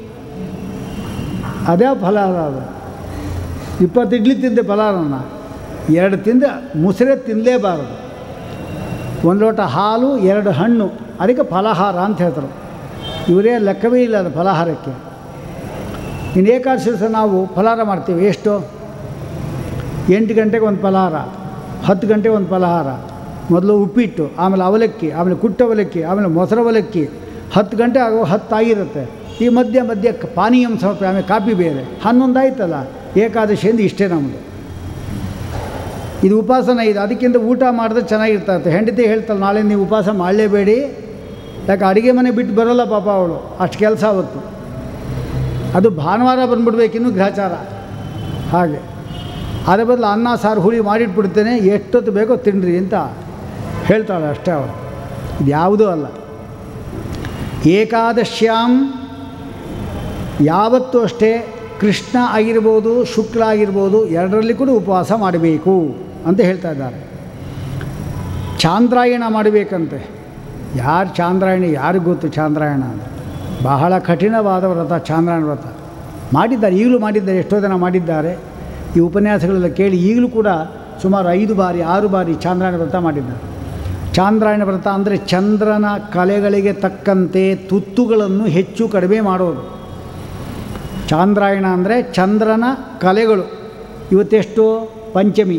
ಅದೇ ಫಲಹಾರ ಅದು ಇಪ್ಪತ್ತು ಇಡ್ಲಿ ತಿಂದೆ ಫಲಹಾರನ ಎರಡು ತಿಂದು ಮುಸುರೆ ತಿನ್ನಲೇಬಾರದು ಒಂದು ಲೋಟ ಹಾಲು ಎರಡು ಹಣ್ಣು ಅದಕ್ಕೆ ಫಲಹಾರ ಅಂತ ಹೇಳ್ತಾರೆ ಇವರೇ ಲೆಕ್ಕವೇ ಇಲ್ಲ ಅದು ಫಲಹಾರಕ್ಕೆ ಇನ್ನು ಏಕಾದಶಿ ದಿವಸ ನಾವು ಫಲಹಾರ ಮಾಡ್ತೀವಿ ಎಷ್ಟು ಎಂಟು ಗಂಟೆಗೆ ಒಂದು ಫಲಹಾರ ಹತ್ತು ಗಂಟೆಗೆ ಒಂದು ಫಲಹಾರ ಮೊದಲು ಉಪ್ಪಿಟ್ಟು ಆಮೇಲೆ ಅವಲಕ್ಕಿ ಆಮೇಲೆ ಕುಟ್ಟ ಅವಲಕ್ಕಿ ಆಮೇಲೆ ಮೊಸರು ಅವಲಕ್ಕಿ ಹತ್ತು ಗಂಟೆ ಆಗೋ ಹತ್ತು ಆಗಿರುತ್ತೆ ಈ ಮಧ್ಯ ಮಧ್ಯ ಕ- ಪಾನೀಯಂ ಸ್ವಲ್ಪ ಆಮೇಲೆ ಕಾಫಿ ಬೇರೆ ಹನ್ನೊಂದು ಆಯ್ತಲ್ಲ ಏಕಾದಶಿಯಿಂದ ಇಷ್ಟೇ ನಮ್ಮದು ಇದು ಉಪವಾಸನ ಇದು ಅದಕ್ಕಿಂತ ಊಟ ಮಾಡಿದ್ರೆ ಚೆನ್ನಾಗಿರ್ತದೆ ಹೆಂಡತಿ ಹೇಳ್ತಾಳೆ ನಾಳೆ ನೀವು ಉಪವಾಸ ಮಾಡಲೇಬೇಡಿ ಯಾಕೆ ಅಡುಗೆ ಮನೆ ಬಿಟ್ಟು ಬರೋಲ್ಲ ಪಾಪ ಅವಳು ಅಷ್ಟು ಕೆಲಸ ಅವತ್ತು ಅದು ಭಾನುವಾರ ಬಂದ್ಬಿಡ್ಬೇಕಿನ್ನು ಗ್ರಹಚಾರ ಹಾಗೆ ಅದ್ರ ಬದಲು ಅನ್ನ ಸಾರು ಹುಳಿ ಮಾಡಿಟ್ಬಿಡ್ತೇನೆ ಎಷ್ಟೊತ್ತು ಬೇಕೋ ತಿನ್ನಿರಿ ಅಂತ ಹೇಳ್ತಾಳೆ ಅಷ್ಟೇ ಅವಳು ಇದು ಯಾವುದೂ ಅಲ್ಲ ಏಕಾದಶ್ಯಾಂ ಯಾವತ್ತೂ ಅಷ್ಟೇ ಕೃಷ್ಣ ಆಗಿರ್ಬೋದು ಶುಕ್ಲ ಆಗಿರ್ಬೋದು ಎರಡರಲ್ಲಿ ಕೂಡ ಉಪವಾಸ ಮಾಡಬೇಕು ಅಂತ ಹೇಳ್ತಾ ಇದ್ದಾರೆ ಚಾಂದ್ರಾಯಣ ಮಾಡಬೇಕಂತೆ ಯಾರು ಚಾಂದ್ರಾಯಣ ಯಾರಿಗೂ ಗೊತ್ತು ಚಾಂದ್ರಾಯಣ ಅಂತ ಬಹಳ ಕಠಿಣವಾದ ವ್ರತ ಚಾಂದ್ರಾಯಣ ವ್ರತ ಮಾಡಿದ್ದಾರೆ ಈಗಲೂ ಮಾಡಿದ್ದಾರೆ ಎಷ್ಟೋ ಜನ ಮಾಡಿದ್ದಾರೆ ಈ ಉಪನ್ಯಾಸಗಳೆಲ್ಲ ಕೇಳಿ ಈಗಲೂ ಕೂಡ ಸುಮಾರು ಐದು ಬಾರಿ ಆರು ಬಾರಿ ಚಾಂದ್ರಾಯಣ ವ್ರತ ಮಾಡಿದ್ದಾರೆ ಚಾಂದ್ರಾಯಣ ವ್ರತ ಅಂದರೆ ಚಂದ್ರನ ಕಲೆಗಳಿಗೆ ತಕ್ಕಂತೆ ತುತ್ತುಗಳನ್ನು ಹೆಚ್ಚು ಕಡಿಮೆ ಮಾಡೋದು ಚಾಂದ್ರಾಯಣ ಅಂದರೆ ಚಂದ್ರನ ಕಲೆಗಳು ಇವತ್ತೆಷ್ಟು ಪಂಚಮಿ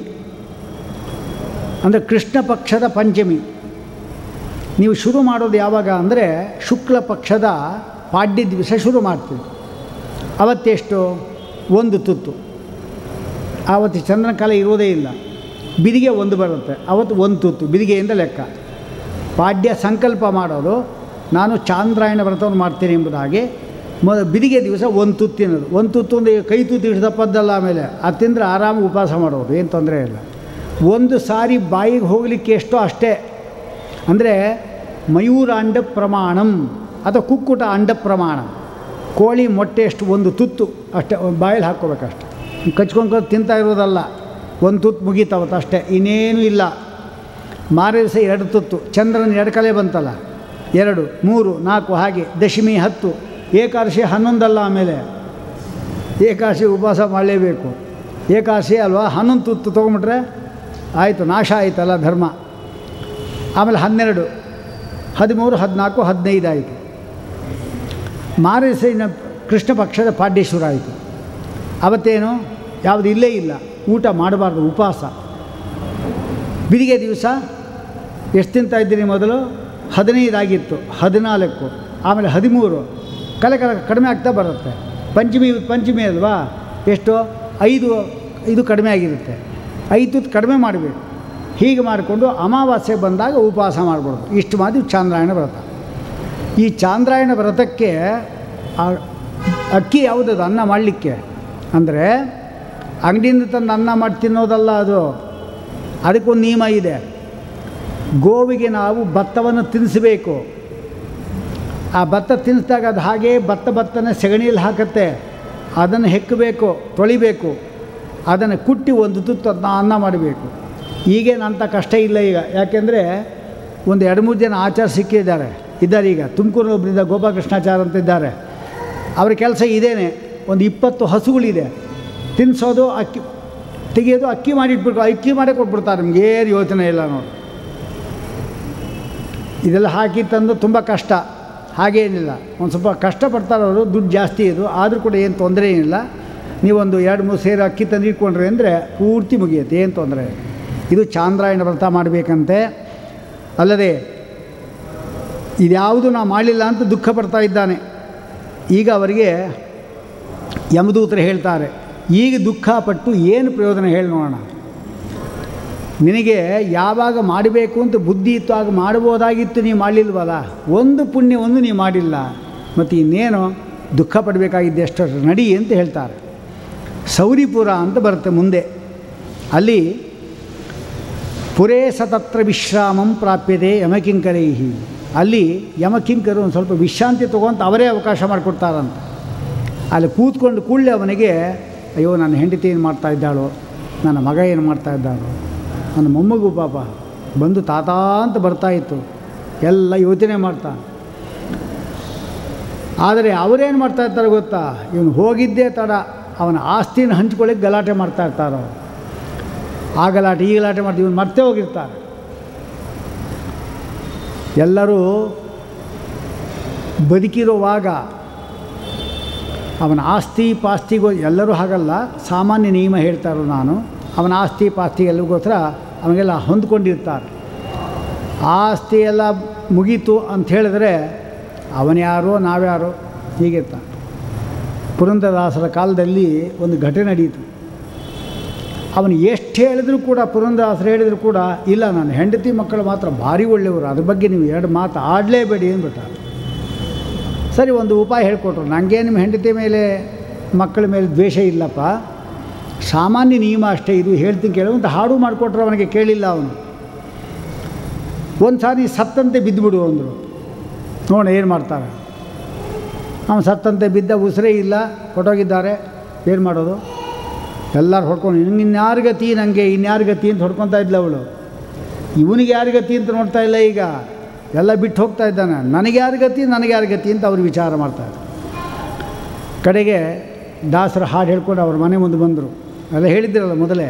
ಅಂದರೆ ಕೃಷ್ಣ ಪಕ್ಷದ ಪಂಚಮಿ ನೀವು ಶುರು ಮಾಡೋದು ಯಾವಾಗ ಅಂದರೆ ಶುಕ್ಲ ಪಕ್ಷದ ಪಾಡ್ಯ ದಿವಸ ಶುರು ಮಾಡ್ತೀವಿ ಅವತ್ತೆಷ್ಟು ಒಂದು ತುತ್ತು ಆವತ್ತು ಚಂದ್ರನ ಕಲೆ ಇರೋದೇ ಇಲ್ಲ ಬಿದಿಗೆ ಒಂದು ಬರುತ್ತೆ ಅವತ್ತು ಒಂದು ತುತ್ತು ಬಿದಿಗೆಯಿಂದ ಲೆಕ್ಕ ಪಾಡ್ಯ ಸಂಕಲ್ಪ ಮಾಡೋದು ನಾನು ಚಾಂದ್ರಾಯಣ ವ್ರತವನ್ನು ಮಾಡ್ತೇನೆ ಎಂಬುದಾಗಿ ಮೊದ ಬಿದಿಗೆ ದಿವಸ ಒಂದು ತುತ್ತು ತಿನ್ನೋದು ಒಂದು ತುತ್ತು ಒಂದು ಕೈ ತುತ್ತು ಹಿಡಿದಪ್ಪದ್ದಲ್ಲ ಆಮೇಲೆ ಅದು ತಿಂದರೆ ಆರಾಮ ಉಪವಾಸ ಮಾಡೋದು ಏನು ತೊಂದರೆ ಇಲ್ಲ ಒಂದು ಸಾರಿ ಬಾಯಿಗೆ ಹೋಗಲಿಕ್ಕೆ ಎಷ್ಟೋ ಅಷ್ಟೇ ಅಂದರೆ ಮಯೂರ ಅಂಡ ಪ್ರಮಾಣಂ ಅಥವಾ ಕುಕ್ಕುಟ ಅಂಡ ಪ್ರಮಾಣ ಕೋಳಿ ಮೊಟ್ಟೆ ಎಷ್ಟು ಒಂದು ತುತ್ತು ಅಷ್ಟೇ ಬಾಯಲ್ಲಿ ಹಾಕ್ಕೋಬೇಕಷ್ಟೆ ಕಚ್ಕೊಂಡು ತಿಂತಾ ಇರೋದಲ್ಲ ಒಂದು ತುತ್ತು ಮುಗೀತವತ್ತು ಅಷ್ಟೇ ಇನ್ನೇನು ಇಲ್ಲ ಮಾರನೇ ದಿವಸ ಎರಡು ತುತ್ತು ಚಂದ್ರನ ಎರಡು ಕಲೆ ಬಂತಲ್ಲ ಎರಡು ಮೂರು ನಾಲ್ಕು ಹಾಗೆ ದಶಮಿ ಹತ್ತು ಏಕಾದಶಿ ಹನ್ನೊಂದಲ್ಲ ಆಮೇಲೆ ಏಕಾದಶಿ ಉಪವಾಸ ಮಾಡಲೇಬೇಕು ಏಕಾದಶಿ ಅಲ್ವಾ ಹನ್ನೊಂದು ತುತ್ತು ತೊಗೊಂಬಿಟ್ರೆ ಆಯಿತು ನಾಶ ಆಯಿತಲ್ಲ ಧರ್ಮ ಆಮೇಲೆ ಹನ್ನೆರಡು ಹದಿಮೂರು ಹದಿನಾಲ್ಕು ಹದಿನೈದು ಆಯಿತು ಮಾರನೇ ದಿವಸ ಇನ್ನು ಕೃಷ್ಣ ಪಕ್ಷದ ಪಾಡ್ಯೇಶ್ವರ ಆಯಿತು ಅವತ್ತೇನು ಯಾವುದು ಇಲ್ಲೇ ಇಲ್ಲ ಊಟ ಮಾಡಬಾರ್ದು ಉಪವಾಸ ಬಿದಿಗೆ ದಿವಸ ಎಷ್ಟು ತಿಂತಾ ಇದ್ದೀನಿ ಮೊದಲು ಹದಿನೈದು ಆಗಿತ್ತು ಹದಿನಾಲ್ಕು ಆಮೇಲೆ ಹದಿಮೂರು ಕಲೆ ಕಲೆ ಕಡಿಮೆ ಆಗ್ತಾ ಬರುತ್ತೆ ಪಂಚಮಿ ಪಂಚಮಿ ಅಲ್ವಾ ಎಷ್ಟು ಐದು ಇದು ಕಡಿಮೆ ಆಗಿರುತ್ತೆ ಐದು ತುತ್ತು ಕಡಿಮೆ ಮಾಡಬೇಕು ಹೀಗೆ ಮಾಡಿಕೊಂಡು ಅಮಾವಾಸ್ಯೆ ಬಂದಾಗ ಉಪವಾಸ ಮಾಡ್ಬೋದು ಇಷ್ಟು ಮಾಡಿ ಚಾಂದ್ರಾಯಣ ವ್ರತ ಈ ಚಾಂದ್ರಾಯಣ ವ್ರತಕ್ಕೆ ಆ ಅಕ್ಕಿ ಯಾವುದದು ಅನ್ನ ಮಾಡಲಿಕ್ಕೆ ಅಂದರೆ ಅಂಗಡಿಯಿಂದ ತಂದು ಅನ್ನ ಮಾಡಿ ತಿನ್ನೋದಲ್ಲ ಅದು ಅದಕ್ಕೊಂದು ನಿಯಮ ಇದೆ ಗೋವಿಗೆ ನಾವು ಭತ್ತವನ್ನು ತಿನ್ನಿಸಬೇಕು ಆ ಭತ್ತ ತಿನ್ನಿಸಿದಾಗ ಅದು ಹಾಗೇ ಭತ್ತ ಭತ್ತನ ಸೆಗಣಿಯಲ್ಲಿ ಹಾಕತ್ತೆ ಅದನ್ನು ಹೆಕ್ಕಬೇಕು ತೊಳಿಬೇಕು ಅದನ್ನು ಕುಟ್ಟಿ ಒಂದು ತುತ್ತು ಅದನ್ನ ಅನ್ನ ಮಾಡಬೇಕು ಈಗೇನು ಅಂಥ ಕಷ್ಟ ಇಲ್ಲ ಈಗ ಯಾಕೆಂದರೆ ಒಂದು ಎರಡು ಮೂರು ಜನ ಆಚಾರ ಸಿಕ್ಕಿದ್ದಾರೆ ಇದ್ದಾರೆ ಈಗ ತುಮಕೂರು ಒಬ್ಬರಿಂದ ಗೋಪಾಲಕೃಷ್ಣಾಚಾರ ಅಂತ ಇದ್ದಾರೆ ಅವ್ರ ಕೆಲಸ ಇದೇನೆ ಒಂದು ಇಪ್ಪತ್ತು ಹಸುಗಳಿದೆ ತಿನ್ನಿಸೋದು ಅಕ್ಕಿ ತೆಗೆಯೋದು ಅಕ್ಕಿ ಮಾಡಿಟ್ಬಿಟ್ಟು ಅಕ್ಕಿ ಮಾಡೇ ಕೊಟ್ಬಿಡ್ತಾರೆ ನಿಮ್ಗೆ ಏನು ಯೋಚನೆ ಇಲ್ಲ ನೋಡಿ ಇದೆಲ್ಲ ಹಾಕಿ ತಂದು ತುಂಬ ಕಷ್ಟ ಹಾಗೇನಿಲ್ಲ ಒಂದು ಸ್ವಲ್ಪ ಕಷ್ಟಪಡ್ತಾರೆ ಅವರು ದುಡ್ಡು ಜಾಸ್ತಿ ಇದು ಆದರೂ ಕೂಡ ಏನು ತೊಂದರೆ ಏನಿಲ್ಲ ನೀವೊಂದು ಎರಡು ಮೂರು ಸೇರು ಅಕ್ಕಿ ತಂದು ಇಟ್ಕೊಂಡ್ರೆ ಅಂದರೆ ಪೂರ್ತಿ ಮುಗಿಯುತ್ತೆ ಏನು ತೊಂದರೆ ಇಲ್ಲ. ಇದು ಚಾಂದ್ರಾಯಣ ವ್ರತ ಮಾಡಬೇಕಂತೆ ಅಲ್ಲದೆ ಇದ್ಯಾವುದು ನಾವು ಮಾಡಲಿಲ್ಲ ಅಂತ ದುಃಖ ಪಡ್ತಾ ಇದ್ದಾನೆ ಈಗ ಅವರಿಗೆ ಯಮದೂತರು ಹೇಳ್ತಾರೆ ಈಗ ದುಃಖ ಪಟ್ಟು ಏನು ಪ್ರಯೋಜನ ಹೇಳಿ ನೋಡೋಣ ನಿನಗೆ ಯಾವಾಗ ಮಾಡಬೇಕು ಅಂತ ಬುದ್ಧಿ ಇತ್ತು ಆಗ ಮಾಡ್ಬೋದಾಗಿತ್ತು ನೀವು ಮಾಡಲಿಲ್ವಲ್ಲ ಒಂದು ಪುಣ್ಯ ಒಂದು ನೀವು ಮಾಡಿಲ್ಲ ಮತ್ತು ಇನ್ನೇನು ದುಃಖ ಪಡಬೇಕಾಗಿದ್ದೆ ಎಷ್ಟು ನಡಿ ಅಂತ ಹೇಳ್ತಾರೆ ಸೌರಿಪುರ ಅಂತ ಬರುತ್ತೆ ಮುಂದೆ ಅಲ್ಲಿ ಪುರೇ ಸತತ್ರ ವಿಶ್ರಾಮಂ ಪ್ರಾಪ್ಯತೆ ಯಮಕಿಂಕರೈಹಿ ಅಲ್ಲಿ ಯಮಕಿಂಕರು ಒಂದು ಸ್ವಲ್ಪ ವಿಶ್ರಾಂತಿ ತೊಗೊಂತ ಅವರೇ ಅವಕಾಶ ಮಾಡಿಕೊಡ್ತಾರಂತ ಅಲ್ಲಿ ಕೂತ್ಕೊಂಡು ಕೂಡಲೇ ಅವನಿಗೆ ಅಯ್ಯೋ ನನ್ನ ಹೆಂಡತಿ ಏನು ಮಾಡ್ತಾ ಇದ್ದಾಳೋ ನನ್ನ ಮಗ ಏನು ಮಾಡ್ತಾ ಇದ್ದಾಳೋ ನನ್ನ ಮೊಮ್ಮಗು ಪಾಪ ಬಂದು ತಾತ ಅಂತ ಬರ್ತಾಯಿತ್ತು ಎಲ್ಲ ಯೋಚನೆ ಮಾಡ್ತಾ ಆದರೆ ಅವರೇನು ಮಾಡ್ತಾ ಇರ್ತಾರೆ ಗೊತ್ತಾ ಇವನು ಹೋಗಿದ್ದೇ ತಡ ಅವನ ಆಸ್ತಿನ ಹಂಚ್ಕೊಳ್ಳಿಕ್ಕೆ ಗಲಾಟೆ ಮಾಡ್ತಾ ಇರ್ತಾರೆ ಅವ್ರು. ಆ ಗಲಾಟೆ ಈ ಗಲಾಟೆ ಮಾಡ್ತೀವಿ ಇವನು ಮರ್ತೇ ಹೋಗಿರ್ತಾರೆ ಎಲ್ಲರೂ ಬದುಕಿರುವಾಗ ಅವನ ಆಸ್ತಿ ಪಾಸ್ತಿಗೋ ಎಲ್ಲರೂ ಹಾಗಲ್ಲ ಸಾಮಾನ್ಯ ನಿಯಮ ಹೇಳ್ತಾರೋ ನಾನು ಅವನ ಆಸ್ತಿ ಪಾಸ್ತಿ ಎಲ್ಲರಿಗೋಸ್ಕರ ಅವನಿಗೆಲ್ಲ ಹೊಂದ್ಕೊಂಡಿರ್ತಾರೆ ಆ ಆಸ್ತಿ ಎಲ್ಲ ಮುಗೀತು ಅಂತ ಹೇಳಿದ್ರೆ ಅವನ್ಯಾರೋ ನಾವ್ಯಾರೋ ಹೀಗಿರ್ತಾನೆ ಪುರಂದರದಾಸರ ಕಾಲದಲ್ಲಿ ಒಂದು ಘಟನೆ ನಡೆಯಿತು ಅವನು ಎಷ್ಟು ಹೇಳಿದ್ರು ಕೂಡ ಪುರಂದರದಾಸರು ಹೇಳಿದ್ರು ಕೂಡ ಇಲ್ಲ ನಾನು ಹೆಂಡತಿ ಮಕ್ಕಳು ಮಾತ್ರ ಭಾರಿ ಒಳ್ಳೆಯವರು ಅದ್ರ ಬಗ್ಗೆ ನೀವು ಎರಡು ಮಾತು ಆಡಲೇಬೇಡಿ ಅಂದ್ಬಿಟ್ಟ ಸರಿ ಒಂದು ಉಪಾಯ ಹೇಳಿಕೊಟ್ರು ನನಗೆ ನಿಮ್ಮ ಹೆಂಡತಿ ಮೇಲೆ ಮಕ್ಕಳ ಮೇಲೆ ದ್ವೇಷ ಇಲ್ಲಪ್ಪ ಸಾಮಾನ್ಯ ನಿಯಮ ಅಷ್ಟೇ ಇದು ಹೇಳ್ತೀನಿ ಕೇಳು ಅಂತ ಹಾಡು ಮಾಡಿಕೊಟ್ರು ಅವನಿಗೆ ಕೇಳಿಲ್ಲ ಅವನು ಒಂದು ಸಾರಿ ಸತ್ತಂತೆ ಬಿದ್ದುಬಿಡು ಅಂದರು ನೋಡ ಏನು ಮಾಡ್ತಾರೆ ಅವನು ಸತ್ತಂತೆ ಬಿದ್ದ ಉಸಿರೇ ಇಲ್ಲ ಹೊಟ್ಟೋಗಿದ್ದಾರೆ ಏನು ಮಾಡೋದು ಎಲ್ಲರೂ ಹೊಡ್ಕೊಂಡು ನಿನಗೆ ಇನ್ಯಾರ ಗತಿ ನನಗೆ ಇನ್ಯಾರ ಗತಿ ಅಂತ ಹೊಡ್ಕೊತಾ ಇದ್ಲ ಅವಳು ಇವನಿಗೆ ಯಾರ ಗತಿ ಅಂತ ನೋಡ್ತಾ ಇಲ್ಲ ಈಗ ಎಲ್ಲ ಬಿಟ್ಟು ಹೋಗ್ತಾ ಇದ್ದಾನೆ ನನಗೆ ಯಾರ ಗತಿ ನನಗೆ ಯಾರ ಗತಿ ಅಂತ ಅವ್ರು ವಿಚಾರ ಮಾಡ್ತಾರೆ ಕಡೆಗೆ ದಾಸರು ಹಾಡು ಹೇಳ್ಕೊಂಡು ಅವ್ರ ಮನೆ ಮುಂದೆ ಬಂದರು ಎಲ್ಲ ಹೇಳಿದ್ದಿರಲ್ಲ ಮೊದಲೇ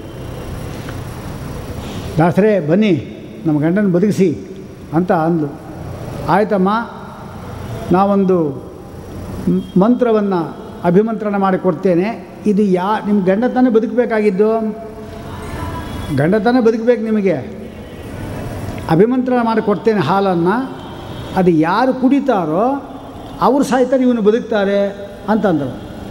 ದಾಸರೇ ಬನ್ನಿ ನಮ್ಮ ಗಂಡನ ಬದುಕಿಸಿ ಅಂತ ಅಂದ್ಲು ಆಯ್ತಮ್ಮ ನಾವೊಂದು ಮ್- ಮಂತ್ರವನ್ನು ಅಭಿಮಂತ್ರಣ ಮಾಡಿಕೊಡ್ತೇನೆ ಇದು ಯಾ ನಿಮ್ಮ ಗಂಡ ತಾನೇ ಬದುಕಬೇಕಾಗಿದ್ದು ಗಂಡ ತಾನೇ ಬದುಕಬೇಕು ನಿಮಗೆ ಅಭಿಮಂತ್ರಣ ಮಾಡಿ ಕೊಡ್ತೇನೆ ಹಾಲನ್ನು ಅದು ಯಾರು ಕುಡಿತಾರೋ ಅವ್ರು ಸಾಯ್ತಾರೆ ಇವನು ಬದುಕ್ತಾರೆ ಅಂತಂದರು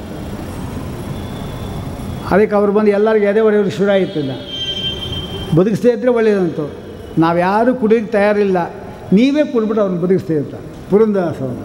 ಅದಕ್ಕೆ ಅವ್ರು ಬಂದು ಎಲ್ಲರಿಗೂ ಎದೆ ಹೊಡೆಯೋರು ಶುರು ಆಯಿತಿಲ್ಲ ಬದುಕಿಸ್ದೇ ಇದ್ದರೆ ಒಳ್ಳೆಯದಂತು ನಾವು ಯಾರೂ ಕುಡಿಯೋಕ್ಕೆ ತಯಾರಿಲ್ಲ ನೀವೇ ಕುಡ್ಬಿಟ್ಟು ಅವ್ರನ್ನ ಬದುಕಿಸ್ತಾ ಇರ್ತಾರೆ ಪುರಂದಾಸವರು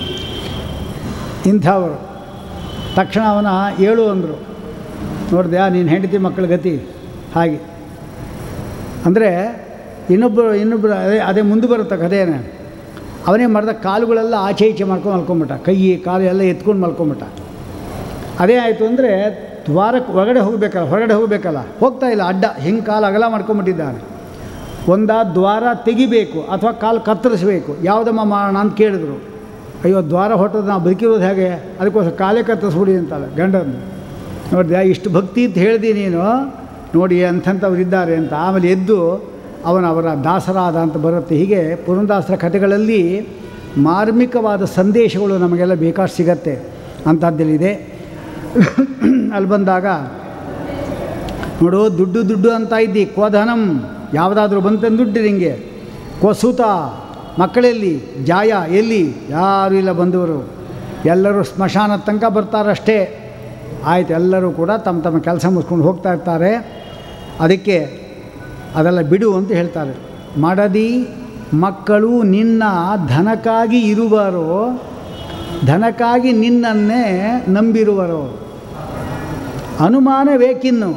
ಇಂಥವರು ತಕ್ಷಣ ಅವನ ಏಳು ಅಂದರು ನೋಡಿದ್ಯಾ ನೀನು ಹೆಂಡತಿ ಮಕ್ಕಳ ಗತಿ ಹಾಗೆ ಅಂದರೆ ಇನ್ನೊಬ್ಬರು ಇನ್ನೊಬ್ಬರು ಅದೇ ಅದೇ ಮುಂದೆ ಬರುತ್ತೆ ಕಥೆನೇ ಅವನೇ ಮಾಡಿದ ಕಾಲುಗಳೆಲ್ಲ ಆಚೆ ಈಚೆ ಮಾಡ್ಕೊಂಡು ಮಲ್ಕೊಂಬಿಟ್ಟ ಕೈ ಕಾಲು ಎಲ್ಲ ಎತ್ಕೊಂಡು ಮಲ್ಕೊಂಬಿಟ್ಟ ಅದೇ ಆಯಿತು ಅಂದರೆ ದ್ವಾರಕ್ಕೆ ಒಳಗಡೆ ಹೋಗಬೇಕಲ್ಲ ಹೊರಗಡೆ ಹೋಗಬೇಕಲ್ಲ ಹೋಗ್ತಾ ಇಲ್ಲ ಅಡ್ಡ ಹಿಂಗೆ ಕಾಲು ಅಗಲ ಮಾಡ್ಕೊಂಬಿಟ್ಟಿದ್ದಾನೆ ಒಂದ ದ್ವಾರ ತೆಗಿಬೇಕು ಅಥವಾ ಕಾಲು ಕತ್ತರಿಸ್ಬೇಕು ಯಾವುದಮ್ಮ ಮಾಡೋಣ ಅಂತ ಕೇಳಿದ್ರು ಅಯ್ಯೋ ದ್ವಾರ ಹೊಟ್ಟದ್ದು ನಾವು ಬದುಕಿರೋದು ಹೇಗೆ ಅದಕ್ಕೋಸ್ಕರ ಕಾಲೇ ಕತ್ತರಿಸ್ಬಿಡಿ ಅಂತಲ್ಲ ಗಂಡನ್ನು ನೋಡಿದೆ ಇಷ್ಟು ಭಕ್ತಿ ಅಂತ ಹೇಳ್ದಿ ನೀನು ನೋಡಿ ಅಂಥವ್ರು ಇದ್ದಾರೆ ಅಂತ ಆಮೇಲೆ ಎದ್ದು ಅವನ ಅವರ ದಾಸರಾದ ಅಂತ ಬರುತ್ತೆ ಹೀಗೆ ಪುರಂದಾಸರ ಕಥೆಗಳಲ್ಲಿ ಮಾರ್ಮಿಕವಾದ ಸಂದೇಶಗಳು ನಮಗೆಲ್ಲ ಬೇಕಾಷ್ಟು ಸಿಗತ್ತೆ ಅಂಥದ್ದಲ್ಲಿದೆ ಅಲ್ಲಿ ಬಂದಾಗ ನೋಡು ದುಡ್ಡು ದುಡ್ಡು ಅಂತ ಇದ್ದಿ ಕೋಧನಂ ಯಾವುದಾದ್ರೂ ಬಂತಂದು ದುಡ್ಡು ನಿಂಗೆ ಕೊಸೂತ ಮಕ್ಕಳೆಲ್ಲಿ ಜಾಯ ಎಲ್ಲಿ ಯಾರೂ ಇಲ್ಲ ಬಂದವರು ಎಲ್ಲರೂ ಸ್ಮಶಾನ ತನಕ ಬರ್ತಾರಷ್ಟೇ ಆಯ್ತು ಎಲ್ಲರೂ ಕೂಡ ತಮ್ಮ ತಮ್ಮ ಕೆಲಸ ಮುಗಿಸ್ಕೊಂಡು ಹೋಗ್ತಾ ಇರ್ತಾರೆ ಅದಕ್ಕೆ ಅದೆಲ್ಲ ಬಿಡು ಅಂತ ಹೇಳ್ತಾರೆ ಮಡದಿ ಮಕ್ಕಳು ನಿನ್ನ ಧನಕ್ಕಾಗಿ ಇರುವರೋ ಧನಕ್ಕಾಗಿ ನಿನ್ನನ್ನೇ ನಂಬಿರುವರೋ ಅನುಮಾನವೇಕಿನ್ನು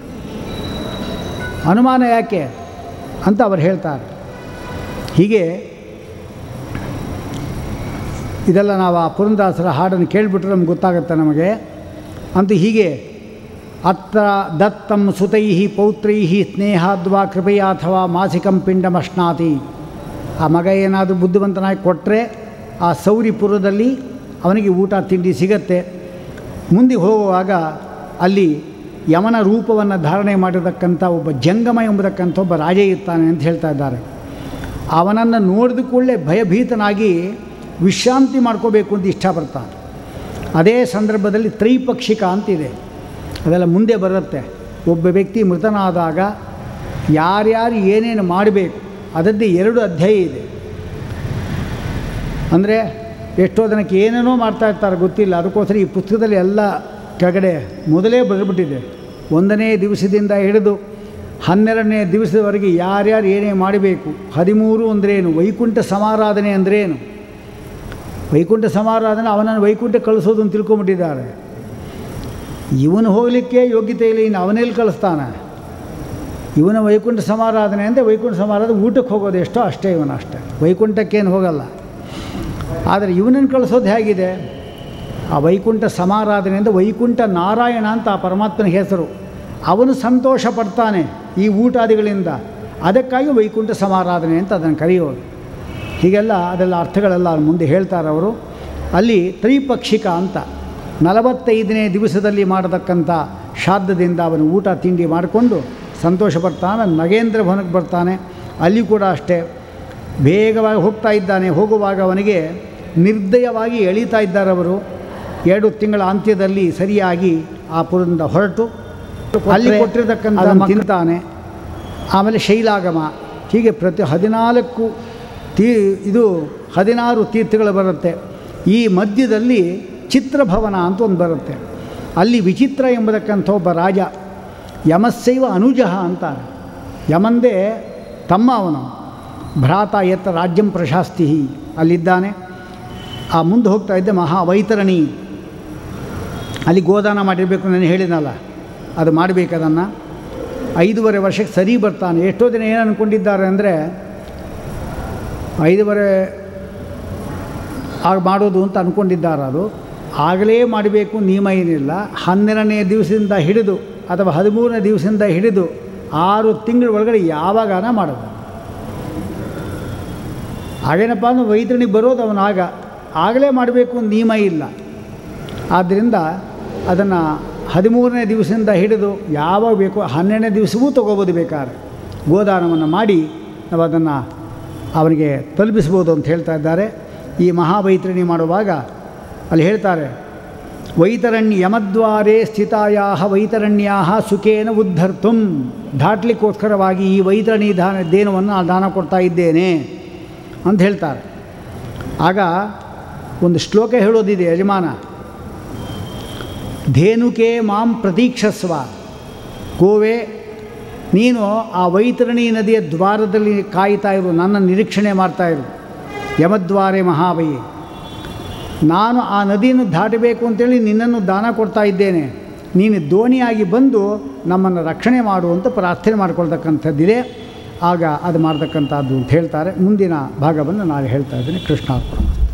ಅನುಮಾನ ಯಾಕೆ ಅಂತ ಅವರು ಹೇಳ್ತಾರೆ ಹೀಗೆ ಇದೆಲ್ಲ ನಾವು ಆ ಪುರಂದಾಸರ ಹಾಡನ್ನು ಕೇಳಿಬಿಟ್ರೆ ನಮ್ಗೆ ಗೊತ್ತಾಗುತ್ತೆ ನಮಗೆ ಅಂತೂ ಹೀಗೆ ಅತ್ರ ದತ್ತಂ ಸುತೈ ಪೌತ್ರೈ ಸ್ನೇಹಾದ್ವಾ ಕೃಪೆಯ ಅಥವಾ ಮಾಸಿಕಂ ಪಿಂಡಮಶ್ನಾತಿ ಆ ಮಗ ಏನಾದರೂ ಬುದ್ಧಿವಂತನಾಗಿ ಕೊಟ್ಟರೆ ಆ ಸೌರಿಪುರದಲ್ಲಿ ಅವನಿಗೆ ಊಟ ತಿಂಡಿ ಸಿಗತ್ತೆ ಮುಂದೆ ಹೋಗುವಾಗ ಅಲ್ಲಿ ಯಮನ ರೂಪವನ್ನು ಧಾರಣೆ ಮಾಡಿರತಕ್ಕಂಥ ಒಬ್ಬ ಜಂಗಮ ಎಂಬತಕ್ಕಂಥ ಒಬ್ಬ ರಾಜ ಇರ್ತಾನೆ ಅಂತ ಹೇಳ್ತಾ ಇದ್ದಾರೆ ಅವನನ್ನು ನೋಡಿದ ಕೂಡಲೇ ಭಯಭೀತನಾಗಿ ವಿಶ್ರಾಂತಿ ಮಾಡ್ಕೋಬೇಕು ಅಂತ ಇಷ್ಟಪಡ್ತಾನೆ ಅದೇ ಸಂದರ್ಭದಲ್ಲಿ ತ್ರೈಪಕ್ಷಿಕ ಅಂತಿದೆ ಅದೆಲ್ಲ ಮುಂದೆ ಬರುತ್ತೆ ಒಬ್ಬ ವ್ಯಕ್ತಿ ಮೃತನಾದಾಗ ಯಾರ್ಯಾರು ಏನೇನು ಮಾಡಬೇಕು ಅದರದ್ದೇ ಎರಡು ಅಧ್ಯಾಯ ಇದೆ ಅಂದರೆ ಎಷ್ಟೋ ಜನಕ್ಕೆ ಏನೇನೋ ಮಾಡ್ತಾ ಇರ್ತಾರೆ ಗೊತ್ತಿಲ್ಲ ಅದಕ್ಕೋಸ್ಕರ ಈ ಪುಸ್ತಕದಲ್ಲಿ ಎಲ್ಲ ಕೆಳಗಡೆ ಮೊದಲೇ ಬರೆದ್ಬಿಟ್ಟಿದೆ ಒಂದನೇ ದಿವಸದಿಂದ ಹಿಡಿದು ಹನ್ನೆರಡನೇ ದಿವಸದವರೆಗೆ ಯಾರ್ಯಾರು ಏನೇ ಮಾಡಬೇಕು ಹದಿಮೂರು ಅಂದ್ರೇನು ವೈಕುಂಠ ಸಮಾರಾಧನೆ ಅಂದ್ರೇನು ವೈಕುಂಠ ಸಮಾರಾಧನೆ ಅವನನ್ನು ವೈಕುಂಠ ಕಳಿಸೋದು ಅಂತ ತಿಳ್ಕೊಂಬಿಟ್ಟಿದ್ದಾರೆ ಇವನು ಹೋಗಲಿಕ್ಕೆ ಯೋಗ್ಯತೆ ಇಲ್ಲ ಇನ್ನು ಅವನೆಲ್ಲಿ ಕಳಿಸ್ತಾನೆ ಇವನ ವೈಕುಂಠ ಸಮಾರಾಧನೆ ಅಂದರೆ ವೈಕುಂಠ ಸಮಾರಾಧನೆ ಊಟಕ್ಕೆ ಹೋಗೋದು ಎಷ್ಟೋ ಅಷ್ಟೇ ಇವನು ಅಷ್ಟೇ ವೈಕುಂಠಕ್ಕೇನು ಹೋಗಲ್ಲ ಆದರೆ ಇವನನ್ನು ಕಳಿಸೋದು ಹೇಗಿದೆ ಆ ವೈಕುಂಠ ಸಮಾರಾಧನೆಯಿಂದ ವೈಕುಂಠ ನಾರಾಯಣ ಅಂತ ಆ ಪರಮಾತ್ಮನ ಹೆಸರು ಅವನು ಸಂತೋಷ ಪಡ್ತಾನೆ ಈ ಊಟಾದಿಗಳಿಂದ ಅದಕ್ಕಾಗಿ ವೈಕುಂಠ ಸಮಾರಾಧನೆ ಅಂತ ಅದನ್ನು ಕರೆಯೋದು ಹೀಗೆಲ್ಲ ಅದೆಲ್ಲ ಅರ್ಥಗಳೆಲ್ಲ ಮುಂದೆ ಹೇಳ್ತಾರೆ ಅವರು ಅಲ್ಲಿ ತ್ರಿಪಕ್ಷಿಕ ಅಂತ ನಲವತ್ತೈದನೇ ದಿವಸದಲ್ಲಿ ಮಾಡತಕ್ಕಂಥ ಶ್ರಾದ್ದದಿಂದ ಅವನು ಊಟ ತಿಂಡಿ ಮಾಡಿಕೊಂಡು ಸಂತೋಷ ಪಡ್ತಾನೆ ನಗೇಂದ್ರ ಭವನಕ್ಕೆ ಬರ್ತಾನೆ ಅಲ್ಲಿ ಕೂಡ ಅಷ್ಟೇ ಬೇಗವಾಗಿ ಹೋಗ್ತಾ ಇದ್ದಾನೆ ಹೋಗುವಾಗ ಅವನಿಗೆ ನಿರ್ದಯವಾಗಿ ಎಳೀತಾ ಇದ್ದಾರೆ ಅವರು ಎರಡು ತಿಂಗಳ ಅಂತ್ಯದಲ್ಲಿ ಸರಿಯಾಗಿ ಆ ಪುರದಿಂದ ಹೊರಟು ಅಲ್ಲಿ ಕೊಟ್ಟಿರತಕ್ಕಂಥ ತಿಂತಾನೆ ಆಮೇಲೆ ಶೈಲಾಗಮ ಹೀಗೆ ಪ್ರತಿ ಹದಿನಾಲ್ಕು ತೀ ಇದು ಹದಿನಾರು ತೀರ್ಥಗಳು ಬರುತ್ತೆ ಈ ಮಧ್ಯದಲ್ಲಿ ಚಿತ್ರಭವನ ಅಂತ ಒಂದು ಬರುತ್ತೆ ಅಲ್ಲಿ ವಿಚಿತ್ರ ಎಂಬತಕ್ಕಂಥ ಒಬ್ಬ ರಾಜ ಯಮಸ್ಸೈವ ಅನುಜಃ ಅಂತಾನೆ ಯಮಂದೇ ತಮ್ಮ ಅವನು ಭ್ರಾತ ಎತ್ತ ರಾಜ್ಯಂ ಪ್ರಶಾಸ್ತಿ ಅಲ್ಲಿದ್ದಾನೆ ಆ ಮುಂದೆ ಹೋಗ್ತಾ ಇದ್ದೆ ಮಹಾವೈತರಣಿ ಅಲ್ಲಿ ಗೋದಾನ ಮಾಡಿರಬೇಕು ನಾನು ಹೇಳಿದ್ನಲ್ಲ ಅದು ಮಾಡಬೇಕು ಅದನ್ನು ಐದೂವರೆ ವರ್ಷಕ್ಕೆ ಸರಿ ಬರ್ತಾನೆ ಎಷ್ಟೋ ದಿನ ಏನು ಅಂದ್ಕೊಂಡಿದ್ದಾರೆ ಅಂದರೆ ಐದೂವರೆ ಆಗ ಮಾಡೋದು ಅಂತ ಅಂದ್ಕೊಂಡಿದ್ದಾರೆ ಅದು ಆಗಲೇ ಮಾಡಬೇಕು ನಿಯಮ ಏನಿಲ್ಲ ಹನ್ನೆರಡನೇ ದಿವಸದಿಂದ ಹಿಡಿದು ಅಥವಾ ಹದಿಮೂರನೇ ದಿವಸದಿಂದ ಹಿಡಿದು ಆರು ತಿಂಗಳ ಒಳಗಡೆ ಯಾವಾಗಾನ ಮಾಡೋದು ಹಾಗೇನಪ್ಪ ಅಂದ್ರೆ ವೈದ್ಯನಿಗೆ ಬರೋದು ಅವನು ಆಗ ಆಗಲೇ ಮಾಡಬೇಕು ಅಂತ ನಿಯಮ ಇಲ್ಲ ಆದ್ದರಿಂದ ಅದನ್ನು ಹದಿಮೂರನೇ ದಿವಸದಿಂದ ಹಿಡಿದು ಯಾವಾಗ ಬೇಕೋ ಹನ್ನೆರಡನೇ ದಿವಸವೂ ತೊಗೋಬೋದು ಬೇಕಾದ್ರೆ ಗೋದಾನವನ್ನು ಮಾಡಿ ನಾವು ಅದನ್ನು ಅವನಿಗೆ ತಲುಪಿಸ್ಬೋದು ಅಂತ ಹೇಳ್ತಾ ಇದ್ದಾರೆ ಈ ಮಹಾವೈತರಣಿ ಮಾಡುವಾಗ ಅಲ್ಲಿ ಹೇಳ್ತಾರೆ ವೈತರಣ್ಯ ಯಮದ್ವಾರೇ ಸ್ಥಿತಾಯಾ ವೈತರಣ್ಯಾ ಸುಖೇನ ಉದ್ಧರ್ತುಂ ದಾಟ್ಲಿಕ್ಕೋಸ್ಕರವಾಗಿ ಈ ವೈತರಣಿ ದಾನ ದೇನವನ್ನು ನಾನು ದಾನ ಕೊಡ್ತಾ ಇದ್ದೇನೆ ಅಂತ ಹೇಳ್ತಾರೆ ಆಗ ಒಂದು ಶ್ಲೋಕ ಹೇಳೋದಿದೆ ಯಜಮಾನ ಧೇನುಕೆ ಮಾಂ ಪ್ರತೀಕ್ಷಸ್ವ ಗೋವೆ ನೀನು ಆ ವೈತರಣಿ ನದಿಯ ದ್ವಾರದಲ್ಲಿ ಕಾಯ್ತಾ ಇರು ನನ್ನ ನಿರೀಕ್ಷಣೆ ಮಾಡ್ತಾಯಿರು ಯಮದ್ವಾರೆ ಮಹಾಬಯಿ ನಾನು ಆ ನದಿಯನ್ನು ದಾಟಬೇಕು ಅಂತೇಳಿ ನಿನ್ನನ್ನು ದಾನ ಕೊಡ್ತಾ ಇದ್ದೇನೆ ನೀನು ದೋಣಿಯಾಗಿ ಬಂದು ನಮ್ಮನ್ನು ರಕ್ಷಣೆ ಮಾಡು ಅಂತ ಪ್ರಾರ್ಥನೆ ಮಾಡ್ಕೊಳ್ತಕ್ಕಂಥದ್ದಿದೆ ಆಗ ಅದು ಮಾಡ್ತಕ್ಕಂಥದ್ದು ಅಂತ ಹೇಳ್ತಾರೆ ಮುಂದಿನ ಭಾಗವನ್ನು ನಾನು ಹೇಳ್ತಾ ಇದ್ದೀನಿ ಕೃಷ್ಣಾರ್ಪಣ